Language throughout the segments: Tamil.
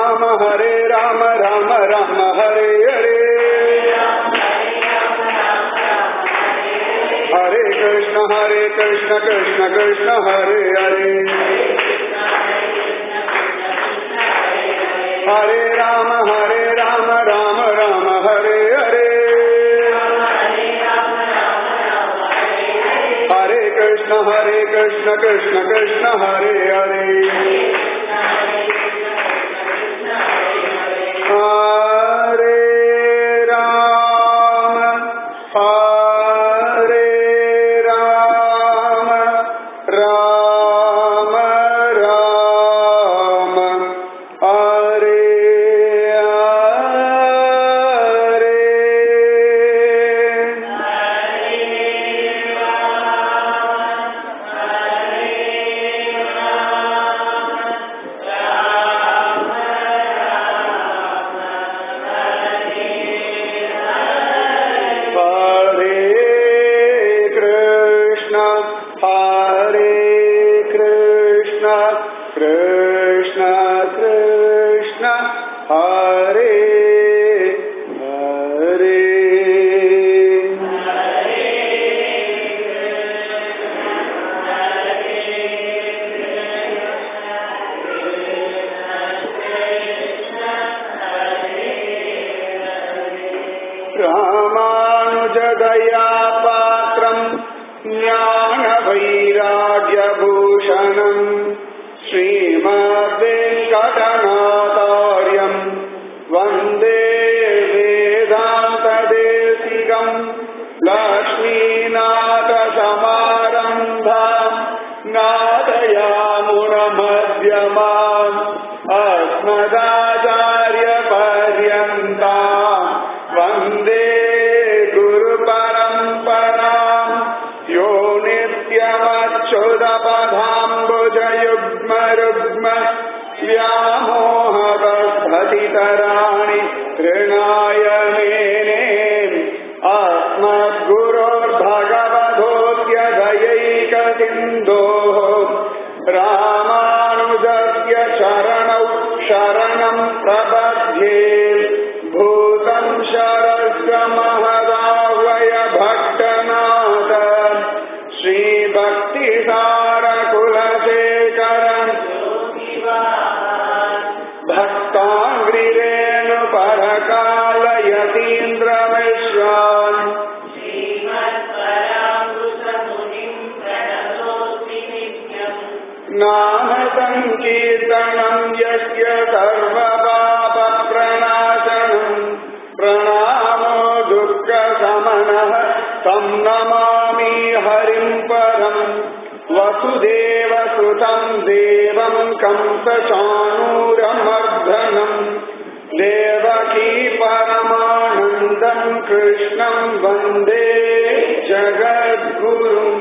Rama Hare Rama Rama Rama Hare Hare Hare Krishna Hare Krishna Krishna Krishna Hare Hare Hare Rama Hare Rama Rama Rama Hare Hare Hare Krishna Hare Krishna Krishna Krishna Hare Hare Hare Rama Hare Rama Rama Rama Hare Hare Hare Krishna, Hare Krishna, Krishna Krishna, Hare Hare. रामानुजदया पात्रम् ज्ञानवैराग्यभूषणम् श्रीमद्वेङ्कटनाथार्यम् वन्दे वेदान्तदेशिकम् लक्ष्मीनाथसमारम्भाम् नादयामुनमध्यमाम् अस्मदाचार्यपर्यन्ताम् वन्दे गुरुपरम्पराम् यो नित्यमच्युतपदाम्बुजयुग्मरुग्म व्यामोहवद्भतितराणि तृणाय मेने अस्मद्गुरोर्भगवधोऽत्यदयैकसिन्धोः रामानुजस्य शरणौ शरणम् प्रपद्ये भूतम् शरस्य महदावय भट्टनाथ श्रीभक्तिसारकुलशेखरम् भक्ताङ्ग्रिरेणुपरकालयतीन्द्रविश्वान् नाम सङ्कीर्तनम् यस्य सर्वपापप्रणाशनम् प्रणामो दुःखशमनः तम् नमामि हरिम् परम् वसुदेवसुतम् देवम् कंसचाणूरमर्दनम् देवकी परमानन्दम् कृष्णम् वन्दे जगद्गुरुम्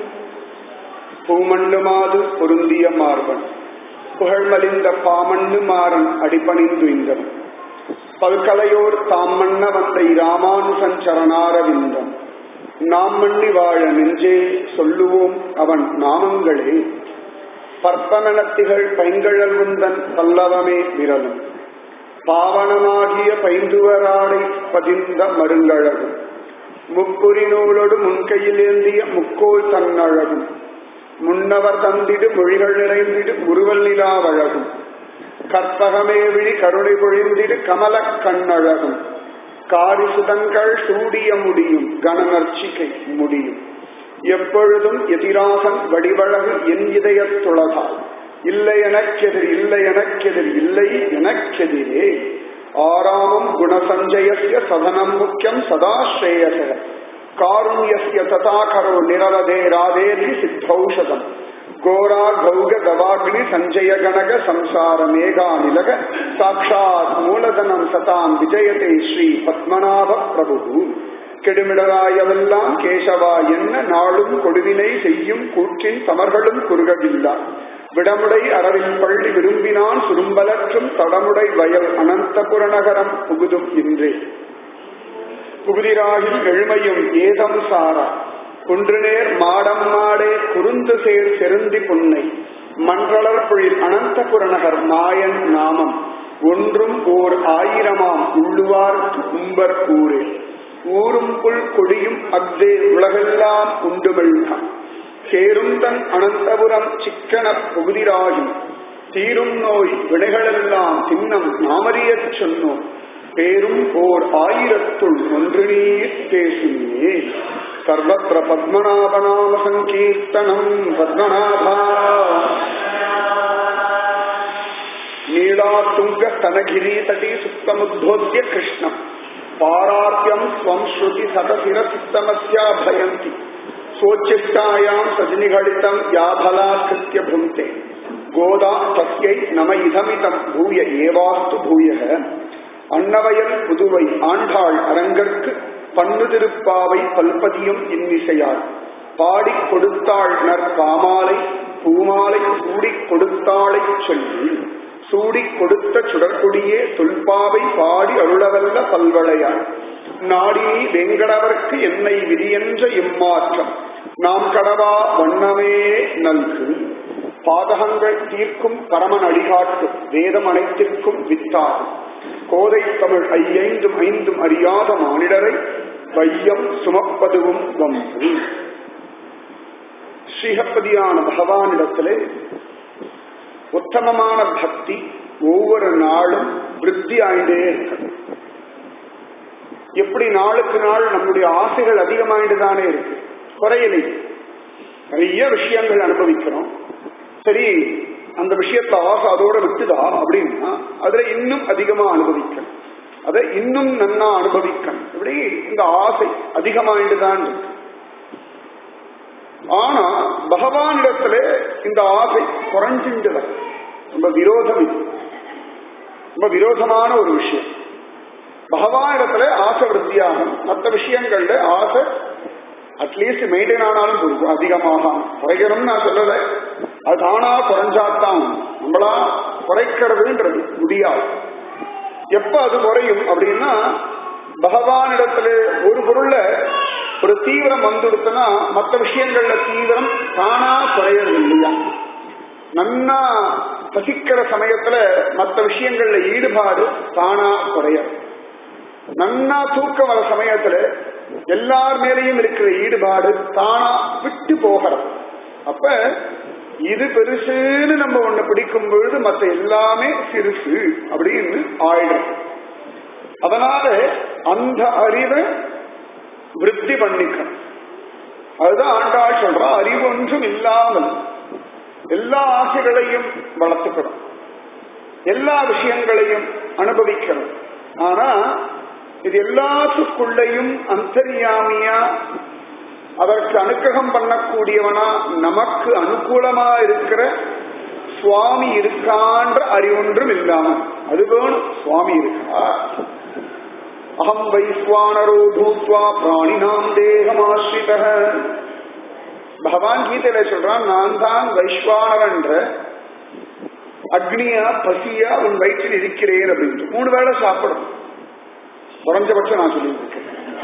பூமண்ணுமாது பொருந்திய மார்பன் புகழ்மலிந்த பாமண்ணு மாறன் அடிபணிந்து இங்கம் பல்கலையோர் தாம் மன்ன வந்த இராமானுசன் சரணாரவிந்தம் நாம் மண்ணி வாழ நெஞ்சே சொல்லுவோம் அவன் நாமங்களே பற்பமெனத்திகள் பைங்கழல் உந்தன் பல்லவமே விரலும் பாவனமாகிய பைந்துவராடை பதிந்த மருங்கழகும் முப்புரி நூலோடு முன்கையில் ஏந்திய முக்கோல் தன்னழகும் முன்னவர் தந்திடு மொழிகள் நிறைந்திடு முருவல் நிலாவழகும் கற்பகமே விழி கருணை பொழிந்திடு கமலக் கண்ணழகும் காரிசுதங்கள் சூடிய முடியும் கணநர்ச்சிகை முடியும் எப்பொழுதும் எதிராகன் வடிவழகு என் இதயத் துளகால் இல்லை எனக்கெதிர் இல்லை எனக்கெதிர் இல்லை எனக்கெதிரே ஆராமம் குணசஞ்சயஸ்ய சதனம் முக்கியம் சதாஸ்ரேயச காருண்யஸ்ய ததாகரோ நிரவதே ராதேதி சித்தௌஷதம் கோரா கௌக கவாக்னி சஞ்சய கணக சம்சார மேகா நிலக சாட்சாத் மூலதனம் சதாம் விஜயதே ஸ்ரீ பத்மநாப பிரபு கெடுமிடராயவெல்லாம் கேசவா என்ன நாளும் கொடுவினை செய்யும் கூற்றின் தமர்களும் குறுகவில்லா விடமுடை அரவின் பள்ளி விரும்பினான் சுரும்பலற்றும் தடமுடை வயல் அனந்தபுர நகரம் புகுதும் இன்றே புகுதிராகில் எழுமையும் ஏதம் சாரா குன்றுநேர் மாடம் மாடே குறுந்து சேர் செருந்தி புன்னை மன்றளர் பொழில் அனந்தபுர நகர் மாயன் நாமம் ஒன்றும் ஓர் ஆயிரமாம் உள்ளுவார்க்கு உம்பர் ஊரே ஊரும் புல் கொடியும் அஃதே உலகெல்லாம் உண்டுமெல்லாம் சேரும் தன் அனந்தபுரம் சிக்கன புகுதிராகி தீரும் நோய் வினைகளெல்லாம் தின்னம் நாமறியச் சொன்னோம் பேரும் ஓர் ஆயிரத்துள் ஒன்று நீர் பேசுமே சர்வத்திர பத்மநாபநாம சங்கீர்த்தனம் பத்மநாபா நீளாத்துங்க ஸ்தனகிரி தடி சுத்தமுத்தோத்திய கிருஷ்ணம் பாரார்த்தியம் ஸ்வம் ஸ்ருதி சதசிர சித்தமஸ்யா பயந்தி சோச்சிஷ்டாயாம் சஜினிகளிதம் யாபலாஸ்கிருத்திய புங்கே கோதா தஸ்யை நம இதமிதம் பூய ஏவாஸ்து பூய அன்னவயல் புதுவை ஆண்டாள் அரங்கற்கு பண்ணு திருப்பாவை பல்பதியும் இன்னிசையாள் பாடிக் கொடுத்தாள் நற்பாமாலை பூமாலை சூடிக் கொடுத்தாளை சொல்லி சூடிக் கொடுத்த சுடற்கொடியே தொல்பாவை பாடி அருளவல்ல பல்வளையாள் நாடி வெங்கடவர்க்கு என்னை விதியென்ற இம்மாற்றம் நாம் கடவா வண்ணமே நல்கு பாதகங்கள் தீர்க்கும் பரமன் அடிகாட்டு வேதம் அனைத்திற்கும் வித்தாகும் கோதை தமிழ் ஐயைந்தும் ஐந்தும் அறியாத மானிடரை வையம் சுமப்பதுவும் வம்பு ஸ்ரீஹப்பதியான பகவானிடத்திலே உத்தமமான பக்தி ஒவ்வொரு நாளும் விருத்தி ஆயிட்டே இருக்கு எப்படி நாளுக்கு நாள் நம்முடைய ஆசைகள் அதிகமாயிட்டு தானே இருக்கு குறையலை நிறைய விஷயங்கள் அனுபவிக்கிறோம் சரி அந்த விஷயத்த ஆசை அதோட விட்டுதா அப்படின்னா அதுல இன்னும் அதிகமா அனுபவிக்கணும் அதை இன்னும் நன்னா அனுபவிக்கணும் இப்படி இந்த ஆசை அதிகமாயிட்டு தான் இருக்கு ஆனா பகவானிடத்துல இந்த ஆசை குறைஞ்சிட்டு வரும் ரொம்ப விரோதம் இது ரொம்ப விரோதமான ஒரு விஷயம் பகவானிடத்துல ஆசை விருத்தியாகும் மற்ற விஷயங்கள்ல ஆசை அட்லீஸ்ட் மெயின்டைன் ஆனாலும் போதும் அதிகமாக குறைக்கணும்னு நான் சொல்லல அது தானா குறைஞ்சாத்தான் நம்மளா குறைக்கிறதுன்றது முடியாது எப்ப அது குறையும் அப்படின்னா பகவானிடத்துல ஒரு பொருள்ல ஒரு தீவிரம் வந்துடுத்துனா மற்ற விஷயங்கள்ல தீவிரம் தானா குறையறது இல்லையா நன்னா பசிக்கிற சமயத்துல மற்ற விஷயங்கள்ல ஈடுபாடு தானா குறையாது நன்னா தூக்கம் வர சமயத்துல எல்லார் மேலேயும் இருக்கிற ஈடுபாடு தானா விட்டு போகிறது அப்ப இது பெருசுன்னு நம்ம ஒண்ணு பிடிக்கும் பொழுது மற்ற எல்லாமே சிறுசு அப்படின்னு ஆயிடும் அதனால அந்த அறிவை விருத்தி பண்ணிக்கணும் அதுதான் ஆண்டாள் சொல்றா அறிவு ஒன்றும் இல்லாமல் எல்லா ஆசைகளையும் வளர்த்துக்கணும் எல்லா விஷயங்களையும் அனுபவிக்கணும் ஆனா இது எல்லாத்துக்குள்ளேயும் அந்தரியாமியா அதற்கு அனுக்கிரகம் பண்ணக்கூடியவனா நமக்கு அனுகூலமா இருக்கிற சுவாமி இருக்கான்ற அறிவொன்றும் இல்லாம அது வேணும் சுவாமி இருக்கா அகம் வைஸ்வானரோ பூத்வா பிராணினாம் தேகமாஸ்ரித பகவான் கீதையில சொல்றான் நான் தான் வைஸ்வானரன்ற அக்னியா பசியா உன் வயிற்றில் இருக்கிறேன் அப்படின்ட்டு மூணு வேளை சாப்பிடும் குறைஞ்சபட்சம் நான் சொல்லியிருக்கேன்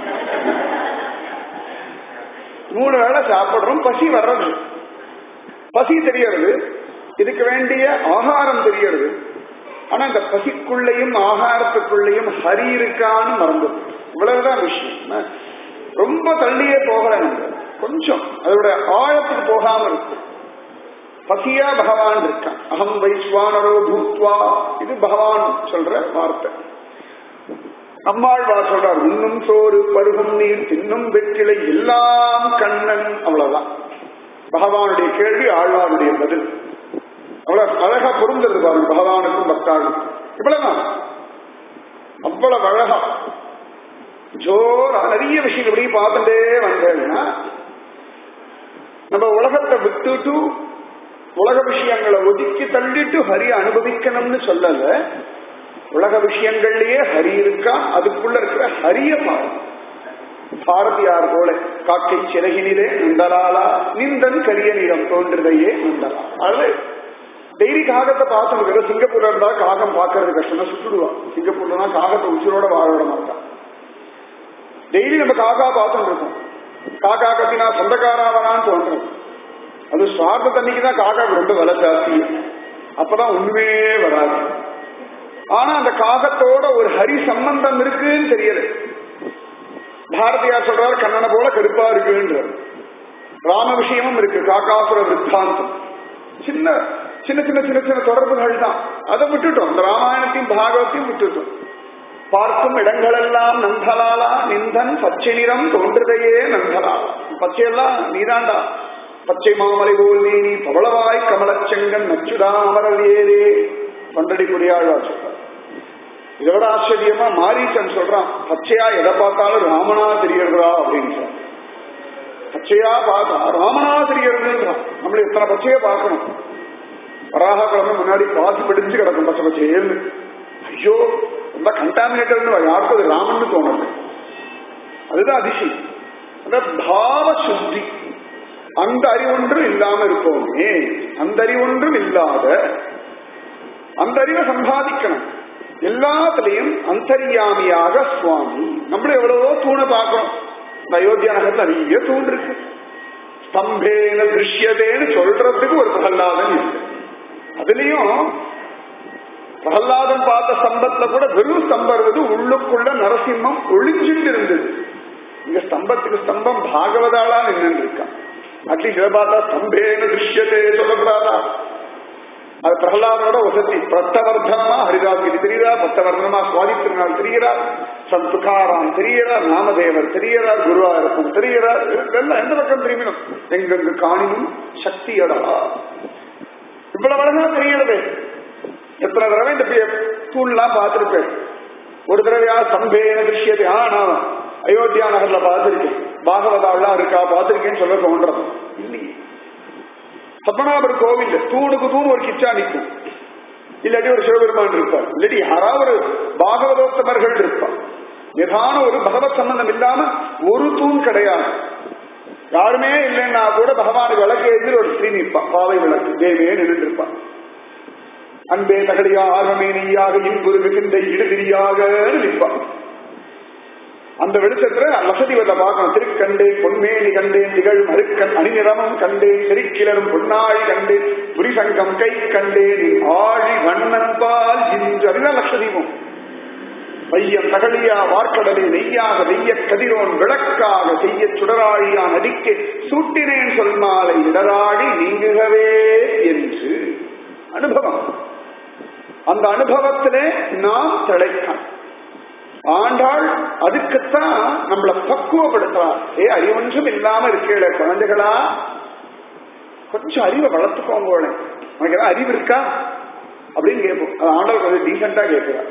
மூணு வேளை சாப்பிடுறோம் பசி வர்றது பசி தெரியறது இதுக்கு வேண்டிய ஆகாரம் தெரியறது ஆனா இந்த பசிக்குள்ளேயும் ஆகாரத்துக்குள்ளேயும் ஹரி இருக்கான்னு மறந்து இவ்வளவுதான் விஷயம் ரொம்ப தள்ளியே போகல நம்ம கொஞ்சம் அதோட ஆழத்துக்கு போகாம இருக்கு பசியா பகவான் இருக்கான் அகம் வைஸ்வானரோ பூத்வா இது பகவான் சொல்ற வார்த்தை நம்மாழ்வார் சொல்றார் உண்ணும் சோறு பருகும் நீர் தின்னும் வெற்றிலை எல்லாம் கண்ணன் அவ்வளவுதான் பகவானுடைய கேள்வி ஆழ்வாருடைய பதில் அவ்வளவு அழகா பொருந்தது பாருங்க பகவானுக்கும் பக்தாளுக்கும் இவ்வளவுதான் அவ்வளவு அழகா ஜோரா நிறைய விஷயம் இப்படி பார்த்துட்டே வந்தேன்னா நம்ம உலகத்தை விட்டுட்டு உலக விஷயங்களை ஒதுக்கி தள்ளிட்டு ஹரிய அனுபவிக்கணும்னு சொல்லல உலக விஷயங்கள்லயே ஹரி இருக்கா அதுக்குள்ள இருக்கிற ஹரிய பாரு பாரதியார் போல காக்கை சிறகினிலே நந்தலாலா நிந்தன் கரியனிடம் தோன்றுதையே நந்தலா அது டெய்லி காகத்தை பார்த்து சிங்கப்பூர்ல இருந்தா காகம் பார்க்கறது கஷ்டம்னா சுட்டுடுவான் சிங்கப்பூர்ல காகத்தை உச்சிரோட வாழ விட மாட்டான் டெய்லி நம்ம காக்கா பார்த்துட்டு இருக்கோம் காக்கா கத்தினா சொந்தக்காராவனான்னு தோன்றது அது சுவார்த்த தண்ணிக்கு தான் காக்காக்கு ரொம்ப விலை ஜாஸ்தி அப்பதான் ஒண்ணுமே வராது ஆனா அந்த காகத்தோட ஒரு ஹரி சம்பந்தம் இருக்குன்னு தெரியல பாரதியார் சொல்றாரு கண்ணனை போல கருப்பா இருக்குன்றார் ராம விஷயமும் இருக்கு காக்காசுர வித்தாந்தம் சின்ன சின்ன சின்ன சின்ன சின்ன தொடர்புகள் தான் அதை விட்டுட்டோம் இந்த ராமாயணத்தையும் பாகவத்தையும் விட்டுட்டோம் பார்க்கும் இடங்களெல்லாம் நந்தலாலா நிந்தன் பச்சை நிறம் தோன்றுதையே நந்தலாலா பச்சையெல்லாம் நீதாண்டா பச்சை மாமலை போல் நீ பவளவாய் கமலச்செங்கன் நச்சுடா அமரல் ஏரே பண்டடி குடியாழ்வா சொல்றார் இதோட ஆச்சரியமா மாரீச்சன் சொல்றான் பச்சையா எதை பார்த்தாலும் ராமனா தெரியறதா அப்படின்னு சொல்றான் பச்சையா பார்த்தா ராமனா தெரியறதுன்றான் நம்மள எத்தனை பச்சையா பார்க்கணும் வராக கிழமை முன்னாடி பாசி பிடிச்சு கிடக்கும் பச்சை பச்சையேன்னு ஐயோ ரொம்ப கண்டாமினேட்டர்னு யாருக்கும் அது ராமன்னு தோணுது அதுதான் அதிசயம் அந்த பாவ சுத்தி அந்த அறிவொன்றும் இல்லாம இருப்போமே அந்த அறிவொன்றும் இல்லாத அந்த அறிவை சம்பாதிக்கணும் எல்லாத்துலயும் அந்தரியாமியாக சுவாமி நம்மளும் எவ்வளவோ தூணை பார்க்கிறோம் இந்த அயோத்தியா நகரத்துல நிறைய தூண் இருக்கு ஸ்தம்பேன திருஷ்யதேன்னு சொல்றதுக்கு ஒரு பிரகலாதன் இருக்கு அதுலயும் பிரகலாதன் பார்த்த ஸ்தம்பத்துல கூட வெறும் ஸ்தம்பம் இருந்தது உள்ளுக்குள்ள நரசிம்மம் ஒளிஞ்சுட்டு இருந்தது இங்க ஸ்தம்பத்துக்கு ஸ்தம்பம் பாகவதாளா நின்று இருக்கான் அட்லீஸ்ட் இதை பார்த்தா ஸ்தம்பேன திருஷ்யதே சொல்லக்கூடாதா அது பிரகலாதனோட வசதி பிரத்தவர்தனமா ஹரிதாஸ் இது தெரியுதா பிரத்தவர்தனமா சுவாதி திருநாள் தெரிகிறார் சந்துகாராம் தெரிகிறார் நாமதேவர் தெரிகிறார் குருவாயூரப்பன் தெரிகிறார் எல்லாம் எந்த பக்கம் தெரியுமினும் எங்கெங்கு காணினும் சக்தியடா இவ்வளவு அழகா தெரியறது எத்தனை தடவை இந்த தூள்லாம் பார்த்திருப்பேன் ஒரு தடவையா சம்பேன திருஷ்யத்தை ஆ நான் அயோத்தியா நகர்ல பார்த்திருக்கேன் பாகவதாவெல்லாம் இருக்கா பார்த்திருக்கேன்னு சொல்ல தோன்றது இல்லையே பத்மநாபர் கோவில் தூணுக்கு தூண் ஒரு கிச்சா நிற்கும் இல்லாட்டி ஒரு சிவபெருமான் இருப்பார் இல்லாட்டி யாராவது ஒரு பாகவதோத்தமர்கள் இருப்பார் நிதான ஒரு பகவத் சம்பந்தம் இல்லாம ஒரு தூண் கிடையாது யாருமே இல்லைன்னா கூட பகவானுக்கு விளக்கு எழுதி ஒரு ஸ்ரீ நிற்பான் பாவை விளக்கு தேவியே நின்று இருப்பான் அன்பே தகடியா ஆர்வமே நீயாக இன்புரு மிகுந்த இடுதிரியாக நிற்பான் அந்த வெளிச்சத்துல வசதிவத்தை பார்க்கணும் திருக்கண்டே பொன்மேனி கண்டேன் திகழ் மறுக்கண் அணிநிறமும் கண்டேன் செருக்கிலரும் பொன்னாழி கண்டேன் புரிசங்கம் கை கண்டேன் ஆழி வண்ணன் பால் இன்று அதுதான் லட்சதீபம் வையம் தகழியா வார்க்கடலை நெய்யாக வெய்ய கதிரோன் விளக்காக செய்ய சுடராழியான் அடிக்க சூட்டினேன் சொல் மாலை இடராடி நீங்குகவே என்று அனுபவம் அந்த அனுபவத்திலே நாம் திளைக்கணும் ஆண்டாள் அதுக்குத்தான் நம்மளை பக்குவப்படுத்துறார் ஏ அறிவொன்றும் இல்லாம இருக்கேள குழந்தைகளா கொஞ்சம் அறிவை வளர்த்துக்கோங்க உனக்கு ஏதாவது அறிவு இருக்கா அப்படின்னு கேட்போம் அது ஆண்டாள் கொஞ்சம் டீசெண்டா கேட்கிறார்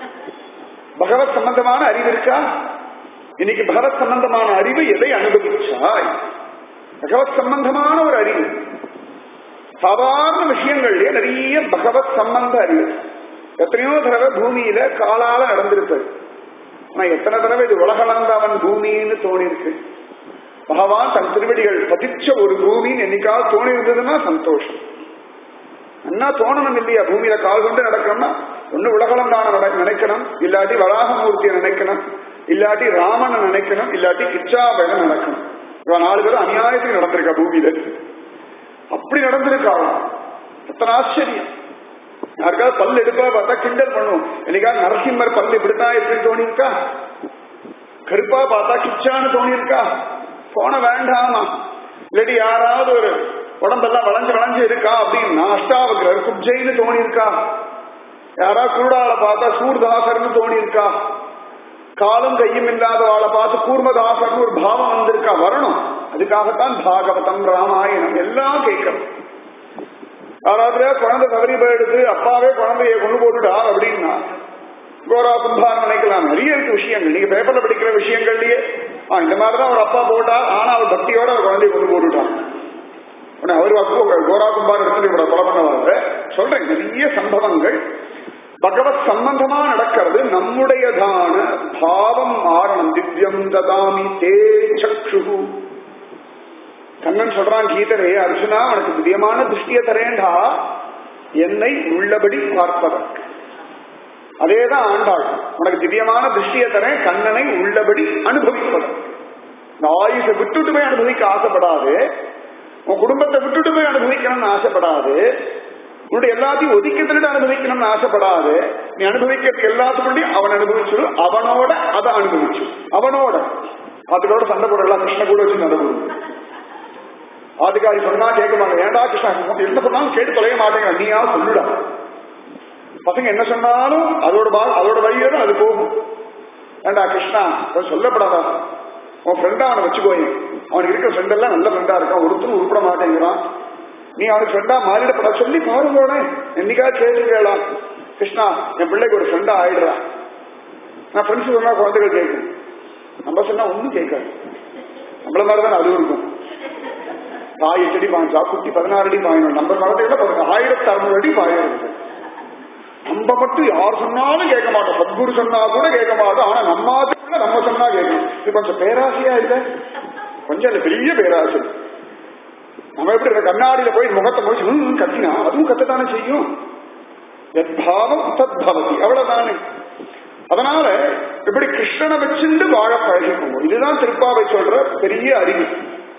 பகவத் சம்பந்தமான அறிவு இருக்கா இன்னைக்கு பகவத் சம்பந்தமான அறிவு எதை அனுபவிச்சாய் பகவத் சம்பந்தமான ஒரு அறிவு சாதாரண விஷயங்கள்லயே நிறைய பகவத் சம்பந்த அறிவு எத்தனையோ தடவை பூமியில காலால நடந்திருப்பது ஆனா எத்தனை தடவை இது உலகளந்தவன் பூமின்னு தோணி இருக்கு பகவான் தன் திருவடிகள் பதிச்ச ஒரு பூமின்னு என்னைக்காவது தோணி இருந்ததுன்னா சந்தோஷம் என்ன தோணணும் இல்லையா பூமியில கால் கொண்டு நடக்கணும்னா ஒண்ணு உலகளந்தான நினைக்கணும் இல்லாட்டி வராகமூர்த்தியை நினைக்கணும் இல்லாட்டி ராமனை நினைக்கணும் இல்லாட்டி கிச்சாபயனை நடக்கணும் இவன் நாலு பேரும் அநியாயத்துக்கு நடந்திருக்கா பூமியில அப்படி நடந்திருக்காங்க எத்தனை ஆச்சரியம் யாருக்காவது பல் எடுப்பா பார்த்தா கிண்டல் பண்ணுவோம் என்னைக்காவது நரசிம்மர் பல் இப்படித்தான் இருக்குன்னு தோணிருக்கா கருப்பா பார்த்தா கிச்சான்னு தோணிருக்கா போன வேண்டாமா இல்லாட்டி யாராவது ஒரு உடம்பெல்லாம் வளைஞ்சு வளைஞ்சு இருக்கா அப்படின்னா அஷ்டாவக்ரர் குப்ஜைன்னு தோணிருக்கா யாராவது குருடால பார்த்தா சூர்தாசர்னு தோணிருக்கா காலும் கையும் இல்லாத ஆளை பார்த்து கூர்மதாசர்னு ஒரு பாவம் வந்திருக்கா வரணும் அதுக்காகத்தான் பாகவதம் ராமாயணம் எல்லாம் கேட்கணும் யாராவது குழந்தை தவறி போயிடுது அப்பாவே குழந்தைய கொண்டு போட்டுடா அப்படின்னா கோரா கும்பார் நினைக்கலாம் நிறைய இருக்கு விஷயங்கள் நீங்க பேப்பர்ல படிக்கிற விஷயங்கள்லயே ஆ இந்த மாதிரிதான் ஒரு அப்பா போட்டா ஆனா அவர் பக்தியோட அவர் குழந்தைய கொண்டு போட்டுட்டான் அவர் அப்போ கோரா கும்பார் எடுத்து இவரை கொலை பண்ணவாங்க சொல்றேன் நிறைய சம்பவங்கள் பகவத் சம்பந்தமா நடக்கிறது நம்முடையதான பாவம் ஆரணம் திவ்யம் ததாமி தே சக்ஷு கண்ணன் சொல்றான் கீதரே அர்ஜுனா உனக்கு திவ்யமான திருஷ்டிய தரேண்டா என்னை உள்ளபடி பார்ப்பதற்கு அதேதான் ஆண்டாள் உனக்கு திவ்யமான திருஷ்டிய தரேன் கண்ணனை உள்ளபடி அனுபவிப்பதற்கு இந்த ஆயுஷை விட்டுட்டு போய் அனுபவிக்க ஆசைப்படாது உன் குடும்பத்தை விட்டுட்டு போய் அனுபவிக்கணும்னு ஆசைப்படாது உன்னுடைய எல்லாத்தையும் ஒதுக்கி தள்ளிட்டு அனுபவிக்கணும்னு ஆசைப்படாது நீ அனுபவிக்கிறது எல்லாத்துக்குள்ளயும் அவன் அனுபவிச்சிரு அவனோட அதை அனுபவிச்சு அவனோட அதுகளோட சண்டை போடலாம் கிருஷ்ண கூட வச்சு சண்டை போடும் ஆதிகாரி சொன்னா கேட்க மாட்டேன் ஏன்டா கிருஷ்ணா என்ன சொன்னாலும் கேட்டு தொலைய மாட்டேங்க நீயா சொல்லுடா பசங்க என்ன சொன்னாலும் அதோட பா அதோட வழியோட அது போகும் ஏண்டா கிருஷ்ணா கொஞ்சம் சொல்லப்படாதா உன் ஃப்ரெண்டா அவனை வச்சுக்கோங்க அவனுக்கு இருக்கிற ஃப்ரெண்ட் எல்லாம் நல்ல ஃப்ரெண்டா இருக்கான் ஒருத்தரும் உருப்பட மாட்டேங்கிறான் நீ அவனுக்கு ஃப்ரெண்டா மாறிடப்பட சொல்லி பாருங்களோட என்னைக்கா கேளுங்களா கிருஷ்ணா என் பிள்ளைக்கு ஒரு ஃப்ரெண்டா ஆயிடுறா நான் ஃப்ரெண்ட்ஸ் சொன்னா குழந்தைகள் கேட்கும் நம்ம சொன்னா ஒன்றும் கேட்காது நம்மள மாதிரி தான் அது இருக்கும் தாய் எட்டு அடி பாஞ்சா குட்டி பதினாறு அடி பாயணும் நம்ம குழந்தைகள பாருங்க ஆயிரத்தி அறுநூறு அடி பாயம் இருக்கு நம்ம மட்டும் யார் சொன்னாலும் கேட்க மாட்டோம் சத்குரு சொன்னா கூட கேட்க மாட்டோம் ஆனா நம்ம ஆத்துக்குள்ள நம்ம சொன்னா கேட்கணும் இது கொஞ்சம் பேராசையா இல்ல கொஞ்சம் இல்ல பெரிய பேராசை நம்ம எப்படி இந்த கண்ணாடியில போய் முகத்தை முடிச்சு ம் கத்தினா அதுவும் கத்தத்தானே செய்யும் எத்பாவம் தத்பவதி அவ்வளவுதானே அதனால இப்படி கிருஷ்ணனை வச்சுண்டு வாழ பழகிக்கோங்க இதுதான் திருப்பாவை சொல்ற பெரிய அறிவு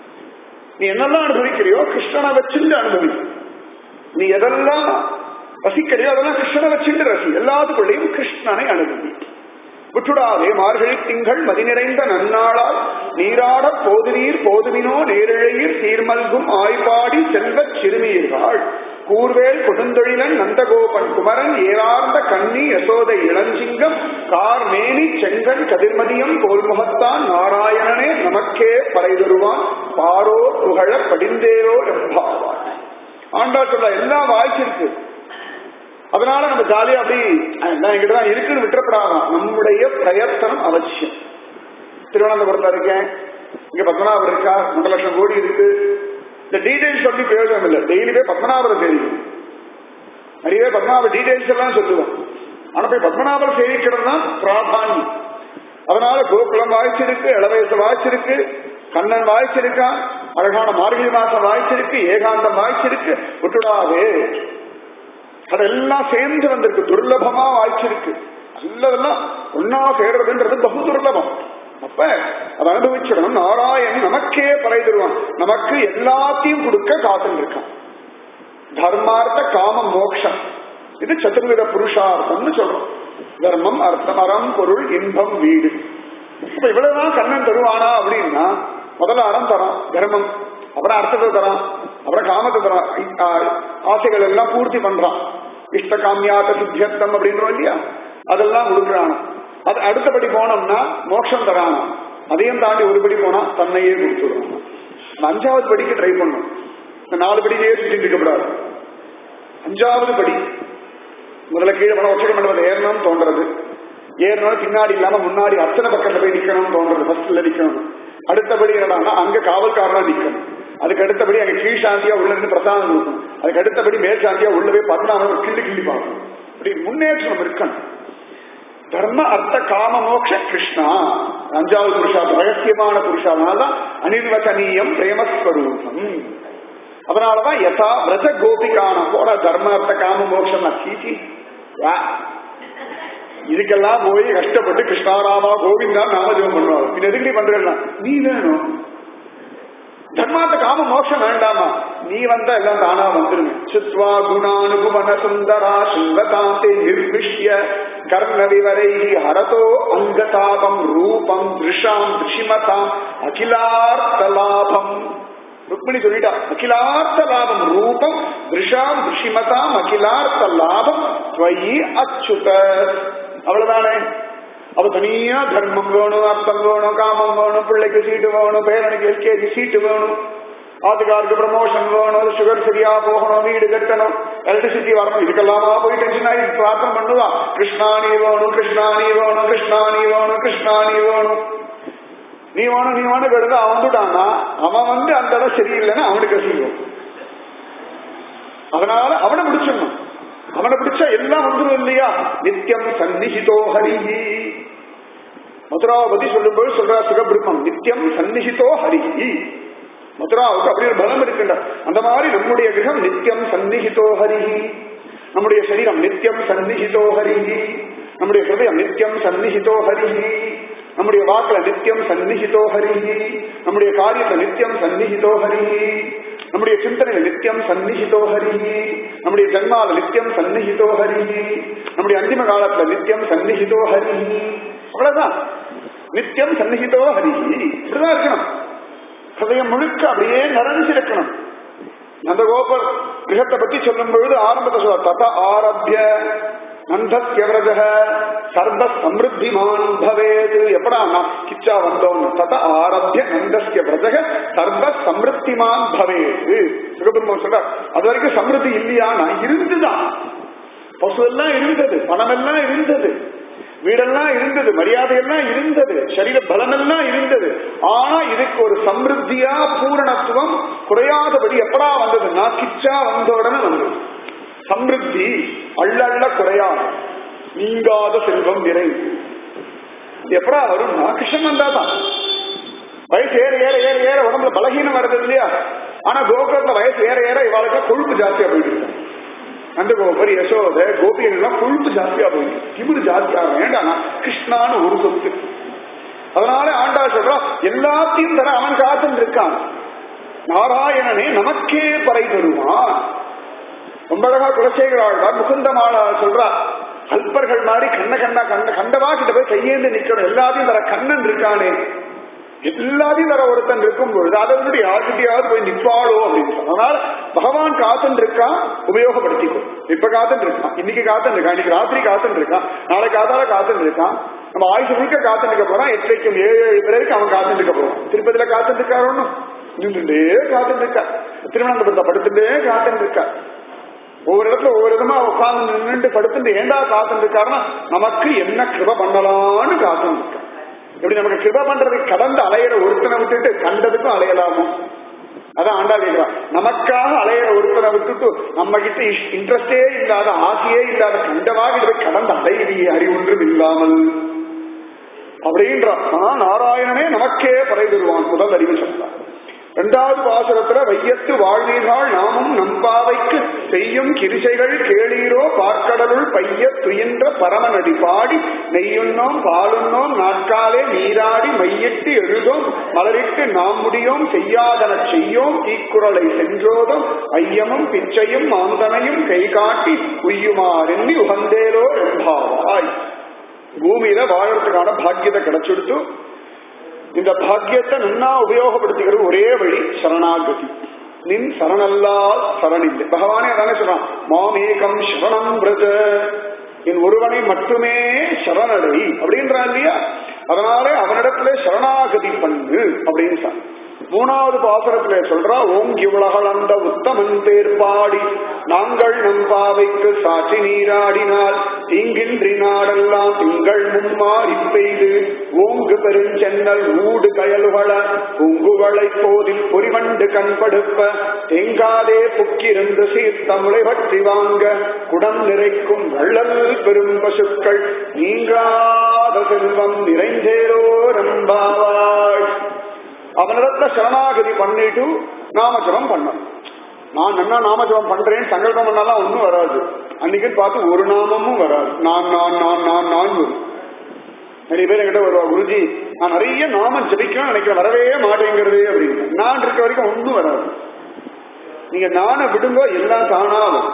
நீ என்னெல்லாம் அனுபவிக்கிறியோ கிருஷ்ணனை வச்சுண்டு அனுபவி நீ எதெல்லாம் ரசிக்கிறியோ அதெல்லாம் கிருஷ்ணனை வச்சுண்டு ரசி எல்லாத்துக்குள்ளேயும் கிருஷ்ணனை அனுபவி விட்டுடாதே மார்கழி திங்கள் மதி நிறைந்த நன்னாளால் நீராட போதுநீர் போதுமினோ நேரிழையீர் சீர்மல்கும் ஆய்பாடி செல்வச் சிறுமியர்கள் கூர்வேல் கொடுந்தொழிலன் நந்தகோபன் குமரன் ஏறார்ந்த கண்ணி யசோதை இளஞ்சிங்கம் கார் மேனி செங்கன் கதிர்மதியம் போல்முகத்தான் நாராயணனே நமக்கே பறை தருவான் பாரோ புகழ படிந்தேரோ எம்பாவான் ஆண்டா சொல்ல எல்லாம் வாய்ச்சிருக்கு அதனால நம்ம ஜாலியா அப்படி நான் எங்கிட்ட தான் இருக்குன்னு விட்டுறப்படாதான் நம்முடைய பிரயத்தனம் அவசியம் திருவனந்தபுரத்துல இருக்கேன் இங்க பத்மநாபர் இருக்கா மூன்று லட்சம் கோடி இருக்கு இந்த டீடைல்ஸ் சொல்லி பிரயோஜனம் இல்லை டெய்லி போய் பத்மநாபரை தெரியும் நிறைய பேர் பத்மநாப டீடைல்ஸ் எல்லாம் சொல்லுவோம் ஆனா போய் பத்மநாபர் சேவிக்கிறது தான் பிராதானியம் அதனால கோகுலம் வாய்ச்சிருக்கு இளவயசு வாய்ச்சிருக்கு கண்ணன் வாய்ச்சிருக்கான் அழகான மார்கழி மாசம் வாய்ச்சிருக்கு ஏகாந்தம் வாய்ச்சிருக்கு விட்டுடாதே அதெல்லாம் சேர்ந்து வந்திருக்கு துர்லபமா வாய்ச்சிருக்கு நல்லதெல்லாம் ஒன்னா சேர்றதுன்றது பகு துர்லபம் அப்ப அதை அனுபவிச்சிடணும் நாராயணன் நமக்கே பறை தருவான் நமக்கு எல்லாத்தையும் கொடுக்க காத்துட்டு இருக்கான் தர்மார்த்த காம மோக்ஷம் இது சதுர்வித புருஷார்த்தம்னு சொல்றோம் தர்மம் அர்த்தம் அறம் பொருள் இன்பம் வீடு இப்ப இவ்வளவுதான் கண்ணன் தருவானா அப்படின்னா முதல்ல அறம் தரான் தர்மம் அப்புறம் அர்த்தத்தை தரான் அப்புறம் காமத்தை தரான் ஆ- ஆசைகள் எல்லாம் பூர்த்தி பண்றான் இஷ்ட காமியாத்த சித்தியர்த்தம் அப்படின்றோம் இல்லையா அதெல்லாம் கொடுக்குறான் அது அடுத்தபடி போனோம்னா மோட்சம் தரானா அதையும் தாண்டி ஒரு படி போனா தன்னையே கொடுத்துடுறான் அந்த அஞ்சாவது படிக்கு ட்ரை பண்ணும் இந்த நாலு படியிலேயே சுற்றிட்டு இருக்கக்கூடாது அஞ்சாவது படி முதல்ல கீழே போன ஒற்றை மண்டபத்தில் ஏறணும்னு தோன்றது ஏறணும் பின்னாடி இல்லாம முன்னாடி அத்தனை பக்கத்துல போய் நிக்கணும்னு தோன்றது ஃபர்ஸ்ட்ல நிக்கணும் அடுத்தபடி என்னடான்னா அங்க காவல்காரனா நிக்கணும் அதுக்கு அடுத்தபடி அங்க கீழ் சாந்தியா உள்ள இருந்து பிரசாதம் கொடுக்கணும் அதுக்கு அடுத்தபடி மேல் சாந்தியா உள்ள போய் பதினாறு கிள்ளி கிள்ளி பார்க்கணும் இப்படி முன்னேற்றம் இருக்கணும் தர்ம அர்த்த காம மோக்ஷ கிருஷ்ணா அஞ்சாவது புருஷார்த்தம் ரகசியமான புருஷாதான் அனிர்வச்சனீயம் பிரேமஸ்வரூபம் அதனாலதான் யதா விரஜ கோபிகான போட தர்ம அர்த்த காம மோட்சம் சீச்சி வா. இதுக்கெல்லாம் போய் கஷ்டப்பட்டு கிருஷ்ணாராமா கோவிந்தா நாமஜபம் பண்ணுவாங்க பின்ன எதுக்கு நீ பண்றா நீ வேணும் தர்மாத்த காம மோட்சம் வேண்டாமா நீ வந்தா எல்லாம் தானா வந்துருங்க சித்வா குணானுகுமன சுந்தரா சுங்கதாந்தே நிர்விஷ்ய கர்ண விவரை ஹரதோ அங்கதாபம் ரூபம் திருஷாம் திருஷிமதாம் அகிலார்த்த லாபம் ருக்மிணி சொல்லிட்டா அகிலார்த்த லாபம் ரூபம் திருஷாம் திருஷிமதாம் அகிலார்த்த லாபம் துவயி அச்சுத அவ்வளவுதானே அவ தனியா தர்மம் வேணும் அர்த்தம் வேணும் காமம் வேணும் பிள்ளைக்கு சீட்டு வேணும் பேரனுக்கு எல்கேஜி சீட்டு வேணும் ஆத்துக்காருக்கு ப்ரமோஷன் வேணும் சுகர் சரியா போகணும் வீடு கட்டணும் எலக்ட்ரிசிட்டி வரணும் இதுக்கெல்லாமா போய் டென்ஷன் ஆகி பிரார்த்தனை பண்ணுவா கிருஷ்ணாணி வேணும் கிருஷ்ணாணி வேணும் கிருஷ்ணாணி வேணும் கிருஷ்ணாணி வேணும் நீ வேணும் நீ வேணும் கிடந்து அவன் வந்துட்டான்னா அவன் வந்து அந்த இடம் சரியில்லைன்னா அவனுக்கு அசிங்கம் அதனால அவனை பிடிச்சிடணும் அவனை பிடிச்சா எல்லாம் வந்துடும் இல்லையா நித்தியம் சந்நிஹிதோ ஹரிஹி மதுராவை பத்தி சொல்லும்போது சொல்றா சுகபிரம்மம் நித்தியம் சந்நிஹிதோ ஹரிஹி மதுராவுக்கு அப்படி ஒரு பலம் இருக்கின்ற அந்த மாதிரி நம்முடைய கிரகம் நித்தியம் சந்நிஹிதோ ஹரிஹி நம்முடைய சரீரம் நித்தியம் சந்நிஹிதோ ஹரிஹி நம்முடைய ஹிருதயம் நித்தியம் சந்நிஹிதோ ஹரிஹி நம்முடைய வாக்குல நித்தியம் சந்நிஹிதோ ஹரிஹி நம்முடைய காரியத்துல நித்தியம் சந்நிஹிதோ ஹரிஹி நம்முடைய சிந்தனை நித்தியம் சந்நிஹிதோ ஹரிஹி நம்முடைய ஜன்மால நித்தியம் சந்நிஹிதோ ஹரிஹி நம்முடைய அந்திம காலத்துல நித்தியம் சந்நிஹிதோ ஹரிஹி அவ்வளவுதான் நித்தியம் சந்நிஹிதோ ஹரிஹி இப்படிதான் இருக்கணும் ஹதயம் முழுக்க அப்படியே நிறைஞ்சிருக்கணும் நந்தகோபர் கிரகத்தை பத்தி சொல்லும் பொழுது ஆரம்பத்தை சொல்ல தத ஆரம்பிய நந்தத்யவிரஜ சர்வ சமிருத்திமான் பவேது எப்படா நான் கிச்சா வந்தோம் தத ஆரம்பிய நந்தஸ்ய விரஜக சர்வ சமிருத்திமான் பவேது சுகபிரம்மன் சொல்ற அது வரைக்கும் சமிருத்தி இல்லையா நான் இருந்துதான் பசு எல்லாம் இருந்தது பணம் எல்லாம் இருந்தது வீடெல்லாம் இருந்தது மரியாதையெல்லாம் இருந்தது சரீர பலமெல்லாம் இருந்தது ஆனா இதுக்கு ஒரு சமிருத்தியா பூரணத்துவம் குறையாதபடி எப்படா வந்ததுன்னா கிச்சா வந்த உடனே வந்தது சமிருத்தி அள்ளள்ள குறையாது நீங்காத செல்வம் விரை எப்படா வரும்னா கிருஷ்ணன் வந்தாதான் வயசு ஏற ஏற ஏற ஏற உடம்புல பலகீனம் வருது இல்லையா ஆனா கோகுலத்துல வயசு ஏற ஏற இவாளுக்கு கொழுப்பு ஜாஸ்தியா போயிட்டு இருக்கு அந்த கோபர் யசோத கோபிகள் எல்லாம் கொழுப்பு ஜாஸ்தியா போயிட்டு திமிரு ஜாஸ்தியா வேண்டாம் கிருஷ்ணான்னு ஒரு சொத்து அதனால ஆண்டா சொல்றான் எல்லாத்தையும் தர அவன் காத்துன்னு இருக்கான் நாராயணனே நமக்கே பறை தருவான் ரொம்ப அழகா குலசேகர ஆழ்வார் முகுந்தமாலா சொல்றா அல்பர்கள் மாதிரி கண்ண கண்ணா கண்ண கண்டவா கிட்ட போய் கையேந்து நிக்கணும் எல்லாத்தையும் தர கண்ணன் இருக்கானே எல்லாத்தையும் தர ஒருத்தன் இருக்கும் பொழுது அதை விட்டு யாருக்கிட்டையாவது போய் நிற்பாளோ அப்படின்னு அதனால பகவான் காத்துன்னு இருக்கான் உபயோகப்படுத்திக்கோ இப்ப காத்துன்னு இருக்கான் இன்னைக்கு காத்துன்னு இருக்கான் இன்னைக்கு ராத்திரி காத்துன்னு இருக்கான் நாளை காத்தால காத்துன்னு இருக்கான் நம்ம ஆயுஷ் முழுக்க காத்துன்னு இருக்க போறான் எட்டரைக்கும் ஏழு ஏழு பிறகு அவன் காத்துன்னு இருக்க போறான் திருப்பதியில காத்துன்னு இருக்காரு ஒண்ணும் நின்றுட்டே காத்துன்னு இருக்கா திருவனந்தபுரத்தை படுத்துட்டே காத்துன்னு இருக்கா ஒவ்வொரு இடத்துல ஒவ்வொரு விதமா உட்கார்ந்து நின்று படுத்துட்டு ஏண்டா காத்துட்டு இருக்காருன்னா நமக்கு என்ன கிருப பண்ணலாம்னு காத்துட்டு இருக்கா எப்படி நமக்கு கிருப பண்றதுக்கு கடந்து அலையிற ஒருத்தனை விட்டுட்டு கண்டதுக்கும் அலையலாமோ அதான் ஆண்டா கேட்கிறான் நமக்காக அலையிற ஒருத்தனை விட்டுட்டு நம்ம கிட்ட இன்ட்ரெஸ்டே இல்லாத ஆசையே இல்லாத கண்டவாக போய் கடந்து அலையிறியே அறிவொன்றும் இல்லாமல் அப்படின்றான் ஆனா நாராயணனே நமக்கே பறை தருவான் முதல் அறிவு சொன்னார் இரண்டாவது வாசகத்துல வையத்து வாழ்வீர்கள் நாமும் நம்பாவைக்கு செய்யும் கிரிசைகள் கேளீரோ பார்க்கடலுள் பைய துயின்ற பரமநடி பாடி நெய்யுண்ணோம் பாலுண்ணோம் நாட்காலே நீராடி மையிட்டு எழுதோம் மலரிட்டு நாம் முடியோம் செய்யாதன செய்யோம் தீக்குறளை சென்றோதும் ஐயமும் பிச்சையும் மாந்தனையும் கை காட்டி உய்யுமாறெண்ணி உகந்தேலோ என்பாவாய் பூமியில வாழறதுக்கான பாக்கியத்தை கிடைச்சுடுத்து இந்த பாக்கியத்தை நன்னா உபயோகப்படுத்திக்கிறது ஒரே வழி சரணாகதி நின் சரணல்லால் சரணில்லை பகவானே அதானே சொல்றான் மாமேகம் சரணம் பிரஜ என் ஒருவனை மட்டுமே சரணடை அப்படின்றான் இல்லையா அதனால அவனிடத்துல சரணாகதி பண்ணு அப்படின்னு சொன்ன மூணாவது பாசுரத்துல சொல்றா ஓங்கி உலகளந்த உத்தமன் பேர் பாடி நாங்கள் நம் பாவைக்கு சாட்சி நீராடினால் தீங்கின்றி நாடெல்லாம் திங்கள் மும்மாறி பெய்து ஓங்கு பெருஞ்சென்னல் ஊடு கயலுகள பூங்குவளை போதில் பொறிவண்டு கண்படுப்ப தேங்காதே புக்கிருந்து சீர்த்தமுளை பற்றி வாங்க குடம் நிறைக்கும் வள்ளல் பெரும் பசுக்கள் நீங்காத செல்வம் நிறைந்தேரோ நம்பாவாய் அவனிடத்துல சரணாகதி பண்ணிட்டு நாமஜபம் பண்ணணும் நான் என்ன நாமஜபம் பண்றேன்னு சங்கல்பம் பண்ணாலாம் ஒன்றும் வராது அன்னைக்கு பார்த்து ஒரு நாமமும் வராது நான் நான் நான் நான் நான் வரும் நிறைய பேர் என்கிட்ட வருவா குருஜி நான் நிறைய நாமம் ஜபிக்கணும்னு நினைக்கிறேன் வரவே மாட்டேங்கிறது அப்படின்னு நான் இருக்க வரைக்கும் ஒன்றும் வராது நீங்க நானை விடுங்கோ எல்லாம் தானாகும்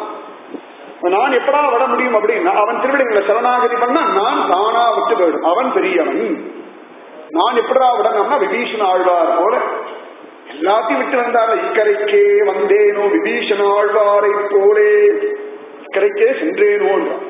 நான் எப்படா விட முடியும் அப்படின்னா அவன் திருவிடைகளை சரணாகதி பண்ணா நான் தானா விட்டு போயிடும் அவன் பெரியவன் நான் எப்படா விடணும்னா விபீஷண ஆழ்வார் போல எல்லாத்தையும் விட்டு வந்தார இக்கரைக்கே வந்தேனோ விபீஷண ஆழ்வாரை போலே இக்கரைக்கே சென்றேனோ